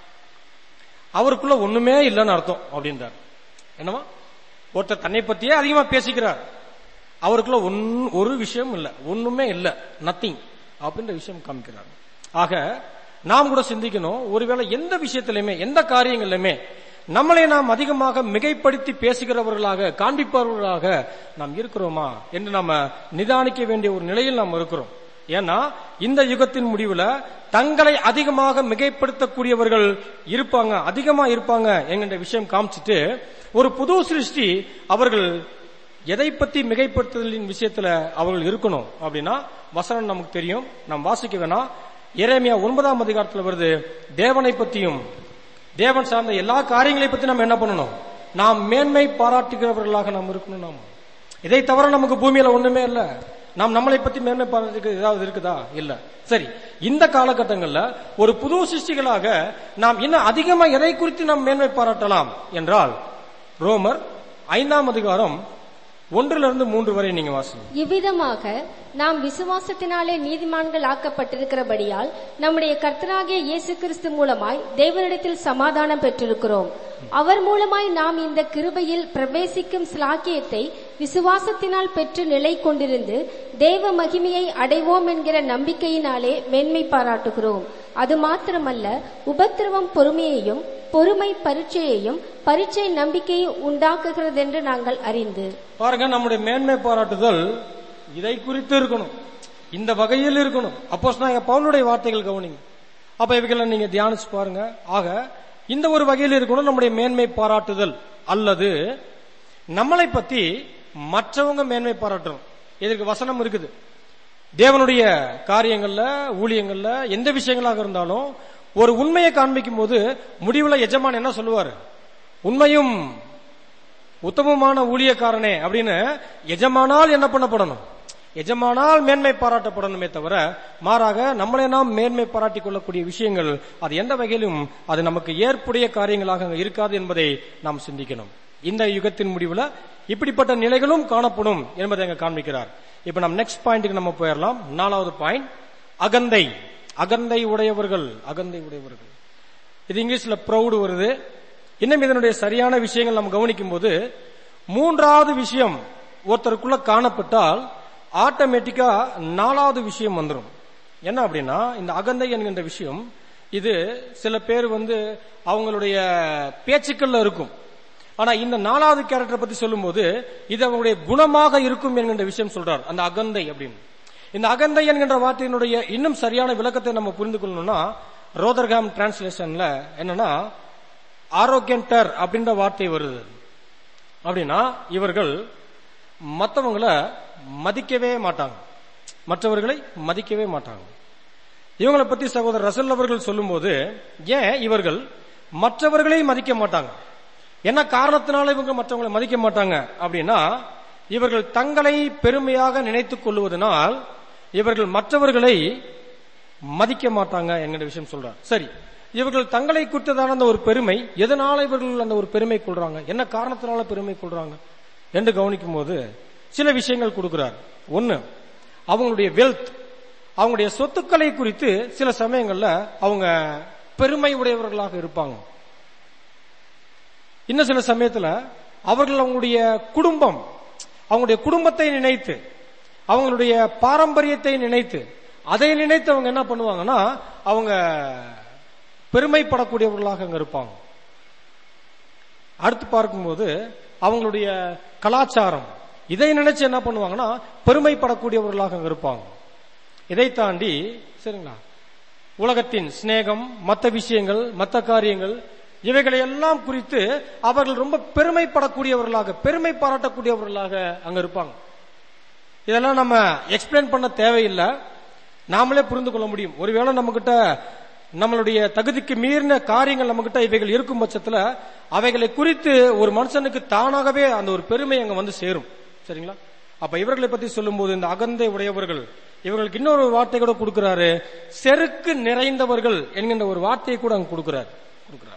அவருக்குள்ள ஒண்ணுமே இல்லைன்னு அர்த்தம் அப்படின்றார் என்னவா ஒருத்தர் தன்னை பத்தியே அதிகமா பேசிக்கிறார் அவருக்குள்ள ஒன் ஒரு விஷயம் இல்ல ஒண்ணுமே இல்ல நத்திங் அப்படின்ற விஷயம் காமிக்கிறார் ஆக நாம் கூட சிந்திக்கணும் ஒருவேளை எந்த விஷயத்திலுமே எந்த காரியங்களிலுமே நம்மளை நாம் அதிகமாக மிகைப்படுத்தி பேசுகிறவர்களாக காண்பிப்பவர்களாக நாம் இருக்கிறோமா என்று நாம நிதானிக்க வேண்டிய ஒரு நிலையில் நாம் இருக்கிறோம் ஏன்னா இந்த யுகத்தின் முடிவுல தங்களை அதிகமாக மிகைப்படுத்தக்கூடியவர்கள் இருப்பாங்க அதிகமா இருப்பாங்க என்கின்ற விஷயம் காமிச்சிட்டு ஒரு புது சிருஷ்டி அவர்கள் எதை பத்தி மிகைப்படுத்துதலின் விஷயத்துல அவர்கள் இருக்கணும் அப்படின்னா வசனம் நமக்கு தெரியும் நாம் வாசிக்க வேணாம் இறைமையா ஒன்பதாம் அதிகாரத்துல வருது தேவனை பத்தியும் தேவன் சார்ந்த எல்லா காரியங்களை பத்தி நம்ம என்ன பண்ணணும் நாம் மேன்மை பாராட்டுகிறவர்களாக நாம் இருக்கணும் நாம் இதை தவிர நமக்கு பூமியில ஒண்ணுமே இல்ல நாம் நம்மளை பத்தி மேன்மை பாராட்டுக்கு ஏதாவது இருக்குதா இல்ல சரி இந்த காலகட்டங்கள்ல ஒரு புது சிருஷ்டிகளாக நாம் இன்னும் அதிகமா எதை குறித்து நாம் மேன்மை பாராட்டலாம் என்றால் ரோமர் ஐந்தாம் அதிகாரம் ஒன்றிலிருந்து மூன்று வரை நீங்க வாசிங்க இவ்விதமாக நாம் விசுவாசத்தினாலே நீதிமான்கள் ஆக்கப்பட்டிருக்கிறபடியால் நம்முடைய கர்த்தராகிய இயேசு கிறிஸ்து மூலமாய் தேவனிடத்தில் சமாதானம் பெற்றிருக்கிறோம் அவர் மூலமாய் நாம் இந்த கிருபையில் பிரவேசிக்கும் ஸ்லாக்கியத்தை விசுவாசத்தினால் பெற்று நிலை கொண்டிருந்து தேவ மகிமையை அடைவோம் என்கிற நம்பிக்கையினாலே மேன்மை பாராட்டுகிறோம் அது மாத்திரமல்ல உபத்திரவம் பொறுமையையும் பொறுமை பரீட்சையையும் பரீட்சை நம்பிக்கையை உண்டாக்குகிறதென்று நாங்கள் அறிந்து பாருங்க நம்முடைய மேன்மை பாராட்டுதல் இதை குறித்து இருக்கணும் இந்த வகையில் இருக்கணும் அப்போ நான் பவுனுடைய வார்த்தைகள் கவனிங்க அப்ப இவைகளை நீங்க தியானிச்சு பாருங்க ஆக இந்த ஒரு வகையில் இருக்கணும் நம்முடைய மேன்மை பாராட்டுதல் அல்லது நம்மளை பத்தி மற்றவங்க மேன்மை பாராட்டணும் இதற்கு வசனம் இருக்குது தேவனுடைய காரியங்கள்ல ஊழியங்கள்ல எந்த விஷயங்களாக இருந்தாலும் ஒரு உண்மையை காண்பிக்கும் போது முடிவுல எஜமான் என்ன சொல்லுவாரு உண்மையும் உத்தமமான ஊழியக்காரனே அப்படின்னு எஜமானால் என்ன பண்ணப்படணும் எஜமானால் மேன்மை பாராட்டப்படணுமே தவிர மாறாக நம்மளை நாம் மேன்மை பாராட்டிக் கொள்ளக்கூடிய விஷயங்கள் அது எந்த வகையிலும் அது நமக்கு ஏற்புடைய காரியங்களாக அங்க இருக்காது என்பதை நாம் சிந்திக்கணும் இந்த யுகத்தின் முடிவுல இப்படிப்பட்ட நிலைகளும் காணப்படும் என்பதை அங்க காண்பிக்கிறார் இப்ப நம்ம நெக்ஸ்ட் பாயிண்ட்டுக்கு நம்ம போயிடலாம் நாலாவது பாயிண்ட் அகந்தை அகந்தை உடையவர்கள் அகந்தை உடையவர்கள் இது இங்கிலீஷ்ல ப்ரௌடு வருது இன்னும் இதனுடைய சரியான விஷயங்கள் நம்ம கவனிக்கும் போது மூன்றாவது விஷயம் ஒருத்தருக்குள்ள காணப்பட்டால் ஆட்டோமேட்டிக்கா நாலாவது விஷயம் வந்துடும் என்ன அப்படின்னா இந்த அகந்தை என்கின்ற விஷயம் இது சில பேர் வந்து அவங்களுடைய பேச்சுக்கள்ல இருக்கும் ஆனா இந்த நாலாவது கேரக்டரை பத்தி சொல்லும்போது இது அவங்களுடைய குணமாக இருக்கும் என்கின்ற விஷயம் சொல்றார் அந்த அகந்தை அப்படின்னு இந்த அகந்தை என்கின்ற வார்த்தையினுடைய இன்னும் சரியான விளக்கத்தை நம்ம புரிந்து கொள்ளணும்னா ரோதர்காம் டிரான்ஸ்லேஷன்ல என்னன்னா ஆரோக்கியன்டர் அப்படின்ற வார்த்தை வருது அப்படின்னா இவர்கள் மற்றவங்களை மதிக்கவே மாட்டாங்க மற்றவர்களை மதிக்கவே மாட்டாங்க இவங்களை பத்தி சகோதரர் ரசல் அவர்கள் சொல்லும்போது ஏன் இவர்கள் மற்றவர்களை மதிக்க மாட்டாங்க என்ன காரணத்தினால இவங்க மற்றவங்களை மதிக்க மாட்டாங்க அப்படின்னா இவர்கள் தங்களை பெருமையாக நினைத்துக் கொள்வதனால் இவர்கள் மற்றவர்களை மதிக்க மாட்டாங்க என்கிற விஷயம் சொல்றார் சரி இவர்கள் தங்களை குறித்ததான அந்த ஒரு பெருமை எதனால இவர்கள் அந்த ஒரு பெருமை கொள்றாங்க என்ன காரணத்தினால பெருமை கொள்றாங்க என்று கவனிக்கும் போது சில விஷயங்கள் கொடுக்கிறார் ஒன்னு அவங்களுடைய வெல்த் அவங்களுடைய சொத்துக்களை குறித்து சில சமயங்கள்ல அவங்க பெருமை உடையவர்களாக இருப்பாங்க இன்னும் சில சமயத்துல அவர்கள் அவங்களுடைய குடும்பம் அவங்களுடைய குடும்பத்தை நினைத்து அவங்களுடைய பாரம்பரியத்தை நினைத்து அதை நினைத்து அவங்க என்ன பண்ணுவாங்கன்னா அவங்க பெருமைப்படக்கூடியவர்களாக அங்க இருப்பாங்க அடுத்து பார்க்கும்போது அவங்களுடைய கலாச்சாரம் இதை நினைச்சு என்ன பண்ணுவாங்கன்னா பெருமைப்படக்கூடியவர்களாக அங்க இருப்பாங்க இதை தாண்டி சரிங்களா உலகத்தின் சிநேகம் மற்ற விஷயங்கள் மற்ற காரியங்கள் இவைகளை எல்லாம் குறித்து அவர்கள் ரொம்ப பெருமைப்படக்கூடியவர்களாக பெருமை பாராட்டக்கூடியவர்களாக அங்க இருப்பாங்க இதெல்லாம் நம்ம எக்ஸ்பிளைன் பண்ண தேவையில்லை நாமளே புரிந்து கொள்ள முடியும் ஒருவேளை நம்ம கிட்ட நம்மளுடைய தகுதிக்கு மீறின காரியங்கள் நம்ம கிட்ட இவைகள் இருக்கும் பட்சத்துல அவைகளை குறித்து ஒரு மனுஷனுக்கு தானாகவே அந்த ஒரு பெருமை அங்க வந்து சேரும் சரிங்களா அப்ப இவர்களை பத்தி சொல்லும்போது இந்த அகந்தை உடையவர்கள் இவர்களுக்கு இன்னொரு வார்த்தை கூட கொடுக்கிறாரு செருக்கு நிறைந்தவர்கள் என்கின்ற ஒரு வார்த்தையை கூட அங்க கொடுக்கிறார் கொடுக்கிறார்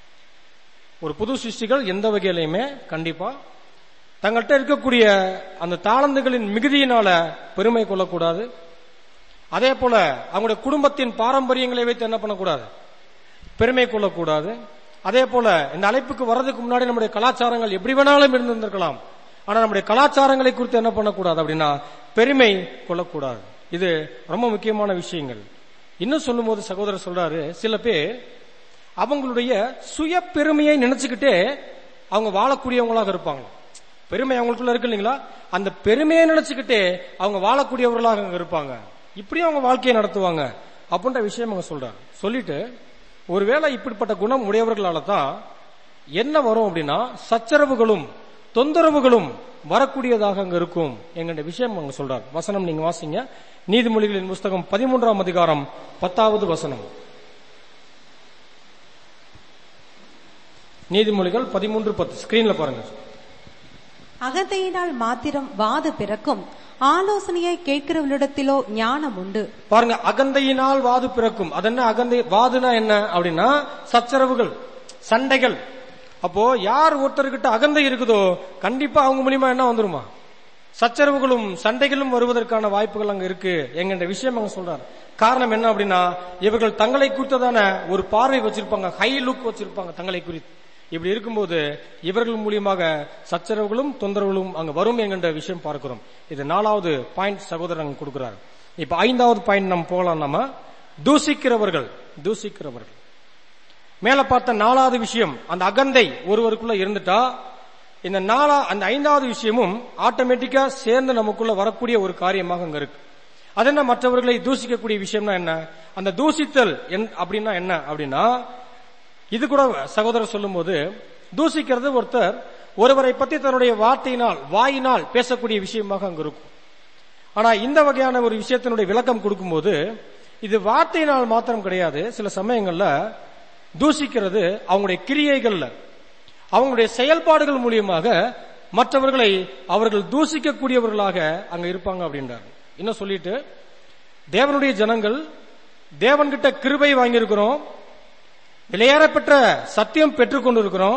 ஒரு புது சிருஷ்டிகள் எந்த வகையிலையுமே கண்டிப்பா தங்கள்கிட்ட இருக்கக்கூடிய அந்த தாளந்துகளின் மிகுதியினால பெருமை கொள்ளக்கூடாது அதே போல அவங்களுடைய குடும்பத்தின் பாரம்பரியங்களை வைத்து என்ன பண்ணக்கூடாது பெருமை கொள்ளக்கூடாது அதே போல இந்த அழைப்புக்கு வர்றதுக்கு முன்னாடி நம்முடைய கலாச்சாரங்கள் எப்படி வேணாலும் இருந்திருக்கலாம் ஆனா நம்முடைய கலாச்சாரங்களை குறித்து என்ன பண்ணக்கூடாது அப்படின்னா பெருமை கொள்ளக்கூடாது இது ரொம்ப முக்கியமான விஷயங்கள் இன்னும் சொல்லும்போது சகோதரர் சொல்றாரு சில பேர் அவங்களுடைய சுய பெருமையை நினைச்சுக்கிட்டே அவங்க வாழக்கூடியவங்களாக இருப்பாங்க பெருமை அவங்களுக்குள்ள இருக்கு இல்லைங்களா அந்த பெருமையை நினைச்சுக்கிட்டே அவங்க வாழக்கூடியவர்களாக அங்க இருப்பாங்க இப்படியும் அவங்க வாழ்க்கையை நடத்துவாங்க அப்படின்ற விஷயம் அவங்க சொல்றாங்க சொல்லிட்டு ஒருவேளை இப்படிப்பட்ட குணம் உடையவர்களால தான் என்ன வரும் அப்படின்னா சச்சரவுகளும் தொந்தரவுகளும் வரக்கூடியதாக அங்க இருக்கும் என்கிற விஷயம் அவங்க சொல்றாங்க வசனம் நீங்க வாசிங்க நீதிமொழிகளின் புஸ்தகம் பதிமூன்றாம் அதிகாரம் பத்தாவது வசனம் நீதிமொழிகள் பதிமூன்று பத்து ஸ்கிரீன்ல பாருங்க அகந்தையினால் மாத்திரம் வாது பிறக்கும் ஆலோசனையை கேட்கிறவளிடத்திலோ ஞானம் உண்டு பாருங்க அகந்தையினால் வாது பிறக்கும் அது என்ன அகந்தை வாதுனா என்ன அப்படின்னா சச்சரவுகள் சண்டைகள் அப்போ யார் ஒருத்தர்கிட்ட அகந்தை இருக்குதோ கண்டிப்பா அவங்க மூலியமா என்ன வந்துருமா சச்சரவுகளும் சண்டைகளும் வருவதற்கான வாய்ப்புகள் அங்க இருக்கு என்கின்ற விஷயம் அங்க சொல்றாரு காரணம் என்ன அப்படின்னா இவர்கள் தங்களை குறித்ததான ஒரு பார்வை வச்சிருப்பாங்க ஹை லுக் வச்சிருப்பாங்க தங்களை குறித்து இப்படி இருக்கும்போது இவர்கள் மூலியமாக சச்சரவுகளும் தொந்தரவுகளும் அங்க வரும் என்கின்ற விஷயம் பார்க்கிறோம் இது நாலாவது பாயிண்ட் சகோதரர் அங்க கொடுக்கிறார் இப்ப ஐந்தாவது பாயிண்ட் நம்ம போகலாம் நம்ம தூசிக்கிறவர்கள் தூசிக்கிறவர்கள் மேல பார்த்த நாலாவது விஷயம் அந்த அகந்தை ஒருவருக்குள்ள இருந்துட்டா இந்த நாலா அந்த ஐந்தாவது விஷயமும் ஆட்டோமேட்டிக்கா சேர்ந்து நமக்குள்ள வரக்கூடிய ஒரு காரியமாக அங்க இருக்கு அது என்ன மற்றவர்களை தூசிக்கக்கூடிய விஷயம்னா என்ன அந்த தூசித்தல் என்- அப்படின்னா என்ன அப்படின்னா இது கூட சகோதரர் சொல்லும்போது தூசிக்கிறது ஒருத்தர் ஒருவரை பத்தி தன்னுடைய வார்த்தையினால் வாயினால் பேசக்கூடிய விஷயமாக அங்க இருக்கும் ஆனா இந்த வகையான ஒரு விஷயத்தினுடைய விளக்கம் கொடுக்கும்போது இது வார்த்தையினால் மாத்திரம் கிடையாது சில சமயங்கள்ல தூசிக்கிறது அவங்களுடைய கிரியைகள்ல அவங்களுடைய செயல்பாடுகள் மூலியமாக மற்றவர்களை அவர்கள் தூசிக்கக்கூடியவர்களாக அங்க இருப்பாங்க அப்படின்றார் இன்னும் சொல்லிட்டு தேவனுடைய ஜனங்கள் தேவன்கிட்ட கிருபை வாங்கியிருக்கிறோம் விலையேறப்பெற்ற சத்தியம் பெற்றுக் கொண்டிருக்கிறோம்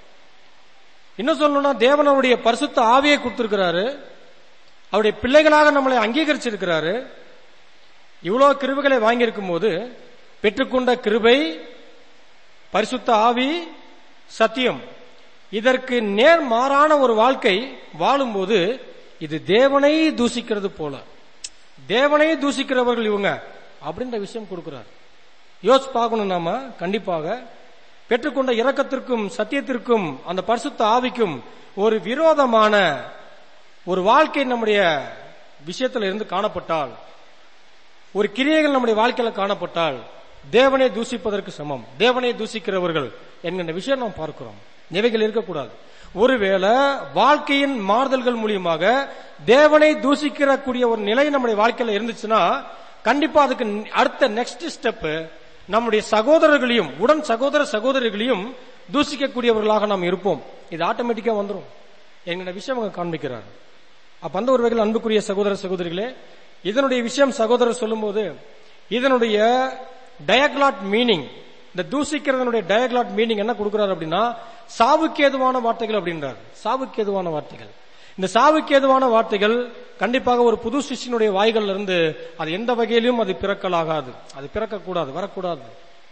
இன்னும் சொல்லணும்னா தேவன் அவருடைய பரிசுத்த ஆவியை கொடுத்திருக்கிறாரு அவருடைய பிள்ளைகளாக நம்மளை அங்கீகரிச்சிருக்கிறாரு இவ்வளவு கிருபைகளை வாங்கியிருக்கும் போது பெற்றுக்கொண்ட கிருபை பரிசுத்த ஆவி சத்தியம் இதற்கு நேர் மாறான ஒரு வாழ்க்கை வாழும்போது இது தேவனை தூசிக்கிறது போல தேவனை தூசிக்கிறவர்கள் இவங்க அப்படின்ற விஷயம் கொடுக்கிறார் யோசிச்சு பார்க்கணும் நாம கண்டிப்பாக பெற்றுக்கொண்ட இரக்கத்திற்கும் சத்தியத்திற்கும் அந்த பரிசுத்த ஆவிக்கும் ஒரு விரோதமான ஒரு வாழ்க்கை நம்முடைய விஷயத்துல இருந்து காணப்பட்டால் ஒரு கிரியைகள் நம்முடைய வாழ்க்கையில காணப்பட்டால் தேவனை தூசிப்பதற்கு சமம் தேவனை தூசிக்கிறவர்கள் என்கின்ற விஷயம் நாம் பார்க்கிறோம் இவைகள் இருக்கக்கூடாது ஒருவேளை வாழ்க்கையின் மாறுதல்கள் மூலியமாக தேவனை தூசிக்கிற கூடிய ஒரு நிலை நம்முடைய வாழ்க்கையில இருந்துச்சுன்னா கண்டிப்பா அதுக்கு அடுத்த நெக்ஸ்ட் ஸ்டெப் நம்முடைய சகோதரர்களையும் உடன் சகோதர சகோதரிகளையும் தூசிக்கக்கூடியவர்களாக நாம் இருப்போம் இது ஆட்டோமேட்டிக்கா வந்துரும் என்கிற விஷயம் அங்க காண்பிக்கிறார் அப்ப அந்த ஒரு வகையில் அன்புக்குரிய சகோதர சகோதரிகளே இதனுடைய விஷயம் சகோதரர் சொல்லும்போது இதனுடைய டயக்லாட் மீனிங் இந்த தூசிக்கிறதனுடைய டயக்லாட் மீனிங் என்ன கொடுக்கிறார் அப்படின்னா சாவுக்கு ஏதுவான வார்த்தைகள் அப்படின்றார் சாவுக்கு ஏதுவான வார்த்தைகள் இந்த சாவுக்கு ஏதுவான வார்த்தைகள் கண்டிப்பாக ஒரு புது சிஷ்யனுடைய வாய்கள்ல இருந்து அது எந்த வகையிலும் அது பிறக்கலாகாது அது பிறக்கக்கூடாது வரக்கூடாது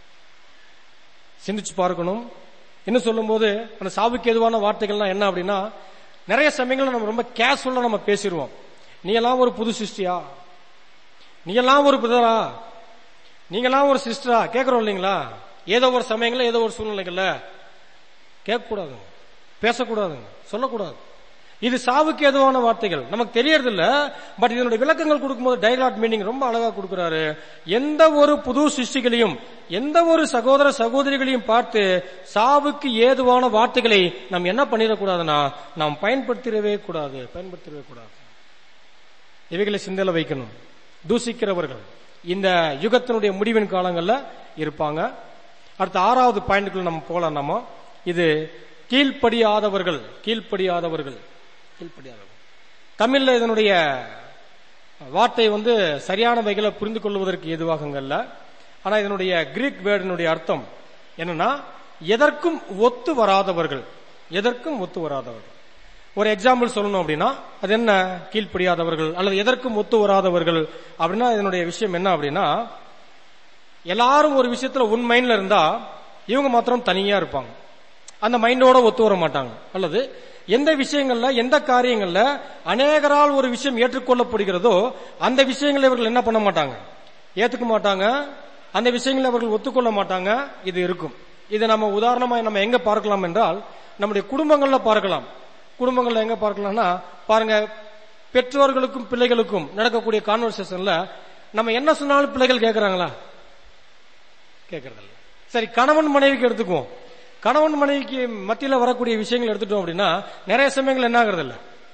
சிந்திச்சு பார்க்கணும் இன்னும் சொல்லும்போது அந்த சாவுக்கு எதுவான வார்த்தைகள்லாம் என்ன அப்படின்னா நிறைய சமயங்கள்ல நம்ம ரொம்ப கேஷுவலா நம்ம பேசிடுவோம் நீ எல்லாம் ஒரு புது சிருஷ்டியா நீ எல்லாம் ஒரு புதரா நீங்கெல்லாம் ஒரு சிஸ்டரா கேட்கறோம் இல்லைங்களா ஏதோ ஒரு சமயங்கள்ல ஏதோ ஒரு சூழ்நிலைகள்ல கேட்கக்கூடாதுங்க பேசக்கூடாதுங்க சொல்லக்கூடாது இது சாவுக்கு ஏதுவான வார்த்தைகள் நமக்கு தெரியறது இல்ல பட் இதனுடைய விளக்கங்கள் கொடுக்கும்போது டைலாட் மீனிங் ரொம்ப அழகா கொடுக்கிறாரு எந்த ஒரு புது சிருஷ்டிகளையும் எந்த ஒரு சகோதர சகோதரிகளையும் பார்த்து சாவுக்கு ஏதுவான வார்த்தைகளை நாம் என்ன பண்ணிடக்கூடாதுன்னா நாம் பயன்படுத்திடவே கூடாது பயன்படுத்திடவே கூடாது இவைகளை சிந்தல வைக்கணும் தூசிக்கிறவர்கள் இந்த யுகத்தினுடைய முடிவின் காலங்கள்ல இருப்பாங்க அடுத்த ஆறாவது பாயிண்ட்குள்ள நம்ம போலாம் நம்ம இது கீழ்ப்படியாதவர்கள் கீழ்ப்படியாதவர்கள் கீழ்ப்படியாதவர்கள் தமிழ்ல இதனுடைய வார்த்தை வந்து சரியான வகையில புரிந்து கொள்வதற்கு ஏதுவாகங்கள்ல ஆனா இதனுடைய கிரீக் வேர்டினுடைய அர்த்தம் என்னன்னா எதற்கும் ஒத்து வராதவர்கள் எதற்கும் ஒத்து வராதவர்கள் ஒரு எக்ஸாம்பிள் சொல்லணும் அப்படின்னா அது என்ன கீழ்ப்படியாதவர்கள் அல்லது எதற்கும் ஒத்து வராதவர்கள் அப்படின்னா இதனுடைய விஷயம் என்ன அப்படின்னா எல்லாரும் ஒரு விஷயத்துல உன் மைண்ட்ல இருந்தா இவங்க மாத்திரம் தனியா இருப்பாங்க அந்த மைண்டோட ஒத்து வர மாட்டாங்க அல்லது எந்த விஷயங்கள்ல எந்த காரியங்கள்ல அநேகரால் ஒரு விஷயம் ஏற்றுக்கொள்ளப்படுகிறதோ அந்த விஷயங்களை இவர்கள் என்ன பண்ண மாட்டாங்க ஏத்துக்க மாட்டாங்க அந்த விஷயங்களை அவர்கள் ஒத்துக்கொள்ள மாட்டாங்க இது இருக்கும் இதை நம்ம உதாரணமா நம்ம எங்க பார்க்கலாம் என்றால் நம்முடைய குடும்பங்கள்ல பார்க்கலாம் குடும்பங்கள்ல எங்க பார்க்கலாம்னா பாருங்க பெற்றோர்களுக்கும் பிள்ளைகளுக்கும் நடக்கக்கூடிய கான்வர்சேஷன்ல நம்ம என்ன சொன்னாலும் பிள்ளைகள் கேட்கறாங்களா கேட்கறதில்ல சரி கணவன் மனைவிக்கு எடுத்துக்குவோம் கணவன் மனைவிக்கு மத்தியில வரக்கூடிய விஷயங்கள் எடுத்துட்டோம் அப்படின்னா நிறைய சமயங்கள் என்ன ஆகுறது இல்ல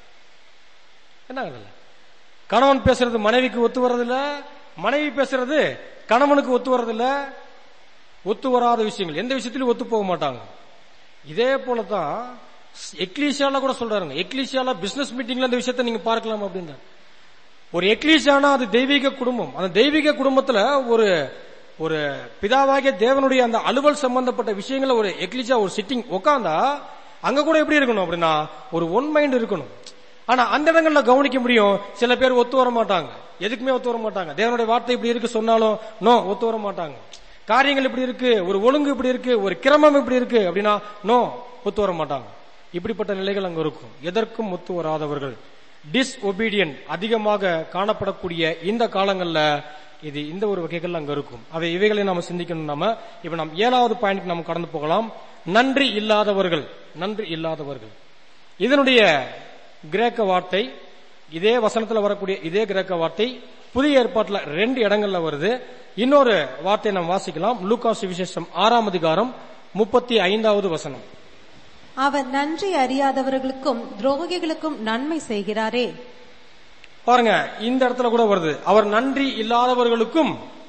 என்ன ஆகுறது இல்ல கணவன் பேசுறது மனைவிக்கு ஒத்து வர்றதில்ல மனைவி பேசுறது கணவனுக்கு ஒத்து வர்றதில்ல ஒத்து வராத விஷயங்கள் எந்த விஷயத்திலும் ஒத்து போக மாட்டாங்க இதே போலதான் எக்லீஷியால கூட சொல்றாருங்க எக்லீஷியால பிசினஸ் மீட்டிங்ல இந்த விஷயத்தை நீங்க பார்க்கலாம் அப்படின்ற ஒரு எக்லீஷியானா அது தெய்வீக குடும்பம் அந்த தெய்வீக குடும்பத்துல ஒரு ஒரு பிதாவாகிய தேவனுடைய அந்த அலுவல் சம்பந்தப்பட்ட விஷயங்கள ஒரு எக்லிஜா ஒரு சிட்டிங் உட்காந்தா அங்க கூட எப்படி இருக்கணும் அப்படின்னா ஒரு ஒன் மைண்ட் இருக்கணும் ஆனா அந்த இடங்கள்ல கவனிக்க முடியும் சில பேர் ஒத்து வர மாட்டாங்க எதுக்குமே ஒத்து வர மாட்டாங்க தேவனுடைய வார்த்தை இப்படி இருக்கு சொன்னாலும் நோ ஒத்து வர மாட்டாங்க காரியங்கள் இப்படி இருக்கு ஒரு ஒழுங்கு இப்படி இருக்கு ஒரு கிரமம் இப்படி இருக்கு அப்படின்னா நோ ஒத்து வர மாட்டாங்க இப்படிப்பட்ட நிலைகள் அங்க இருக்கும் எதற்கும் ஒத்து வராதவர்கள் டிஸ்ஒபீடியன்ட் அதிகமாக காணப்படக்கூடிய இந்த காலங்கள்ல இது இந்த ஒரு வகைகள் அங்க இருக்கும் அவை இவைகளை நாம சிந்திக்கணும் நாம இப்ப நாம் ஏழாவது பாயிண்ட் நாம் கடந்து போகலாம் நன்றி இல்லாதவர்கள் நன்றி இல்லாதவர்கள் இதனுடைய கிரேக்க வார்த்தை இதே வசனத்துல வரக்கூடிய இதே கிரேக்க வார்த்தை புதிய ஏற்பாட்டுல ரெண்டு இடங்கள்ல வருது இன்னொரு வார்த்தையை நாம் வாசிக்கலாம் லூகாஸ் விசேஷம் ஆறாம் அதிகாரம் முப்பத்தி ஐந்தாவது வசனம் அவர் நன்றி அறியாதவர்களுக்கும் துரோகிகளுக்கும் நன்மை செய்கிறாரே பாருங்க இந்த இடத்துல கூட வருது அவர் நன்றி இல்லாதவர்களுக்கும்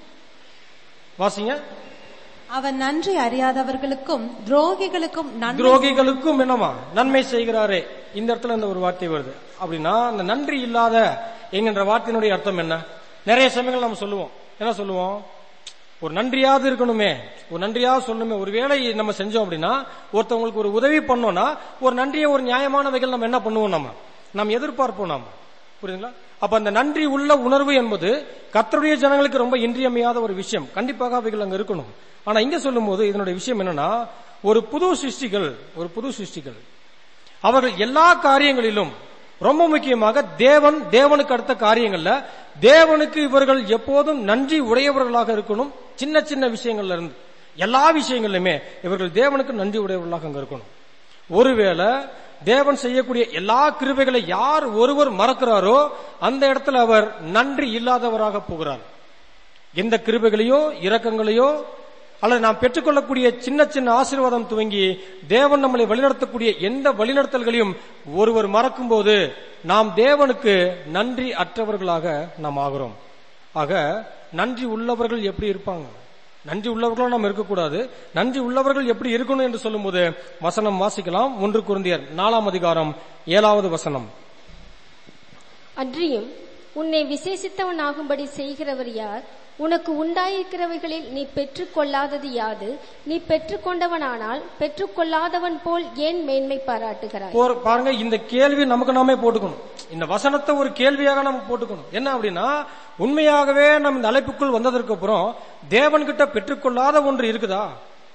வாசிங்க அவர் நன்றி அறியாதவர்களுக்கும் துரோகிகளுக்கும் நன்மை துரோகிகளுக்கும் என்னமா நன்மை செய்கிறாரே இந்த இடத்துல இந்த ஒரு வார்த்தை வருது அப்படின்னா அந்த நன்றி இல்லாத என்கின்ற வார்த்தையினுடைய அர்த்தம் என்ன நிறைய சமயங்கள் நம்ம சொல்லுவோம் என்ன சொல்லுவோம் ஒரு நன்றியாவது இருக்கணுமே ஒரு நன்றியாவது சொல்லணுமே ஒரு வேலை நம்ம செஞ்சோம் அப்படின்னா ஒருத்தவங்களுக்கு ஒரு உதவி பண்ணோம்னா ஒரு நன்றியை ஒரு நியாயமான வகையில் நம்ம என்ன பண்ணுவோம் நம்ம நாம் எதிர்பார்ப்போம் நாம புரியுதுங்களா அப்ப அந்த நன்றி உள்ள உணர்வு என்பது கத்தருடைய ஜனங்களுக்கு ரொம்ப இன்றியமையாத ஒரு விஷயம் கண்டிப்பாக அவைகள் அங்க இருக்கணும் ஆனா இங்க சொல்லும் போது இதனுடைய விஷயம் என்னன்னா ஒரு புது சிருஷ்டிகள் ஒரு புது சிருஷ்டிகள் அவர்கள் எல்லா காரியங்களிலும் ரொம்ப முக்கியமாக தேவன் தேவனுக்கு அடுத்த காரியங்கள்ல தேவனுக்கு இவர்கள் எப்போதும் நன்றி உடையவர்களாக இருக்கணும் சின்ன சின்ன விஷயங்கள்ல இருந்து எல்லா விஷயங்களிலுமே இவர்கள் தேவனுக்கு நன்றி உடையவர்களாக அங்க இருக்கணும் ஒருவேளை தேவன் செய்யக்கூடிய எல்லா கிருபைகளை யார் ஒருவர் மறக்கிறாரோ அந்த இடத்துல அவர் நன்றி இல்லாதவராக போகிறார் எந்த கிருபைகளையோ இரக்கங்களையோ அல்லது நாம் பெற்றுக்கொள்ளக்கூடிய சின்ன சின்ன ஆசீர்வாதம் துவங்கி தேவன் நம்மளை வழிநடத்தக்கூடிய எந்த வழிநடத்தல்களையும் ஒருவர் மறக்கும் போது நாம் தேவனுக்கு நன்றி அற்றவர்களாக நாம் ஆகிறோம் ஆக நன்றி உள்ளவர்கள் எப்படி இருப்பாங்க நன்றி உள்ளவர்களும் நாம் இருக்கக்கூடாது நன்றி உள்ளவர்கள் எப்படி இருக்கணும் என்று சொல்லும்போது வசனம் வாசிக்கலாம் ஒன்று குருந்தியர் நாலாம் அதிகாரம் ஏழாவது வசனம் அன்றியும் உன்னை விசேஷித்தவனாகும்படி செய்கிறவர் யார் உனக்கு உண்டாயிருக்கிறவைகளில் நீ பெற்றுக்கொள்ளாதது யாது நீ பெற்றுக்கொண்டவனானால் பெற்றுக்கொள்ளாதவன் போல் ஏன் மேன்மை பாராட்டுகிறாய் போர்- பாருங்க இந்த கேள்வி நமக்கு நாமே போட்டுக்கணும் இந்த வசனத்தை ஒரு கேள்வியாக நம்ம போட்டுக்கணும் என்ன அப்படின்னா உண்மையாகவே நம்ம இந்த அழைப்புக்குள் வந்ததற்கு அப்புறம் தேவன்கிட்ட பெற்றுக்கொள்ளாத ஒன்று இருக்குதா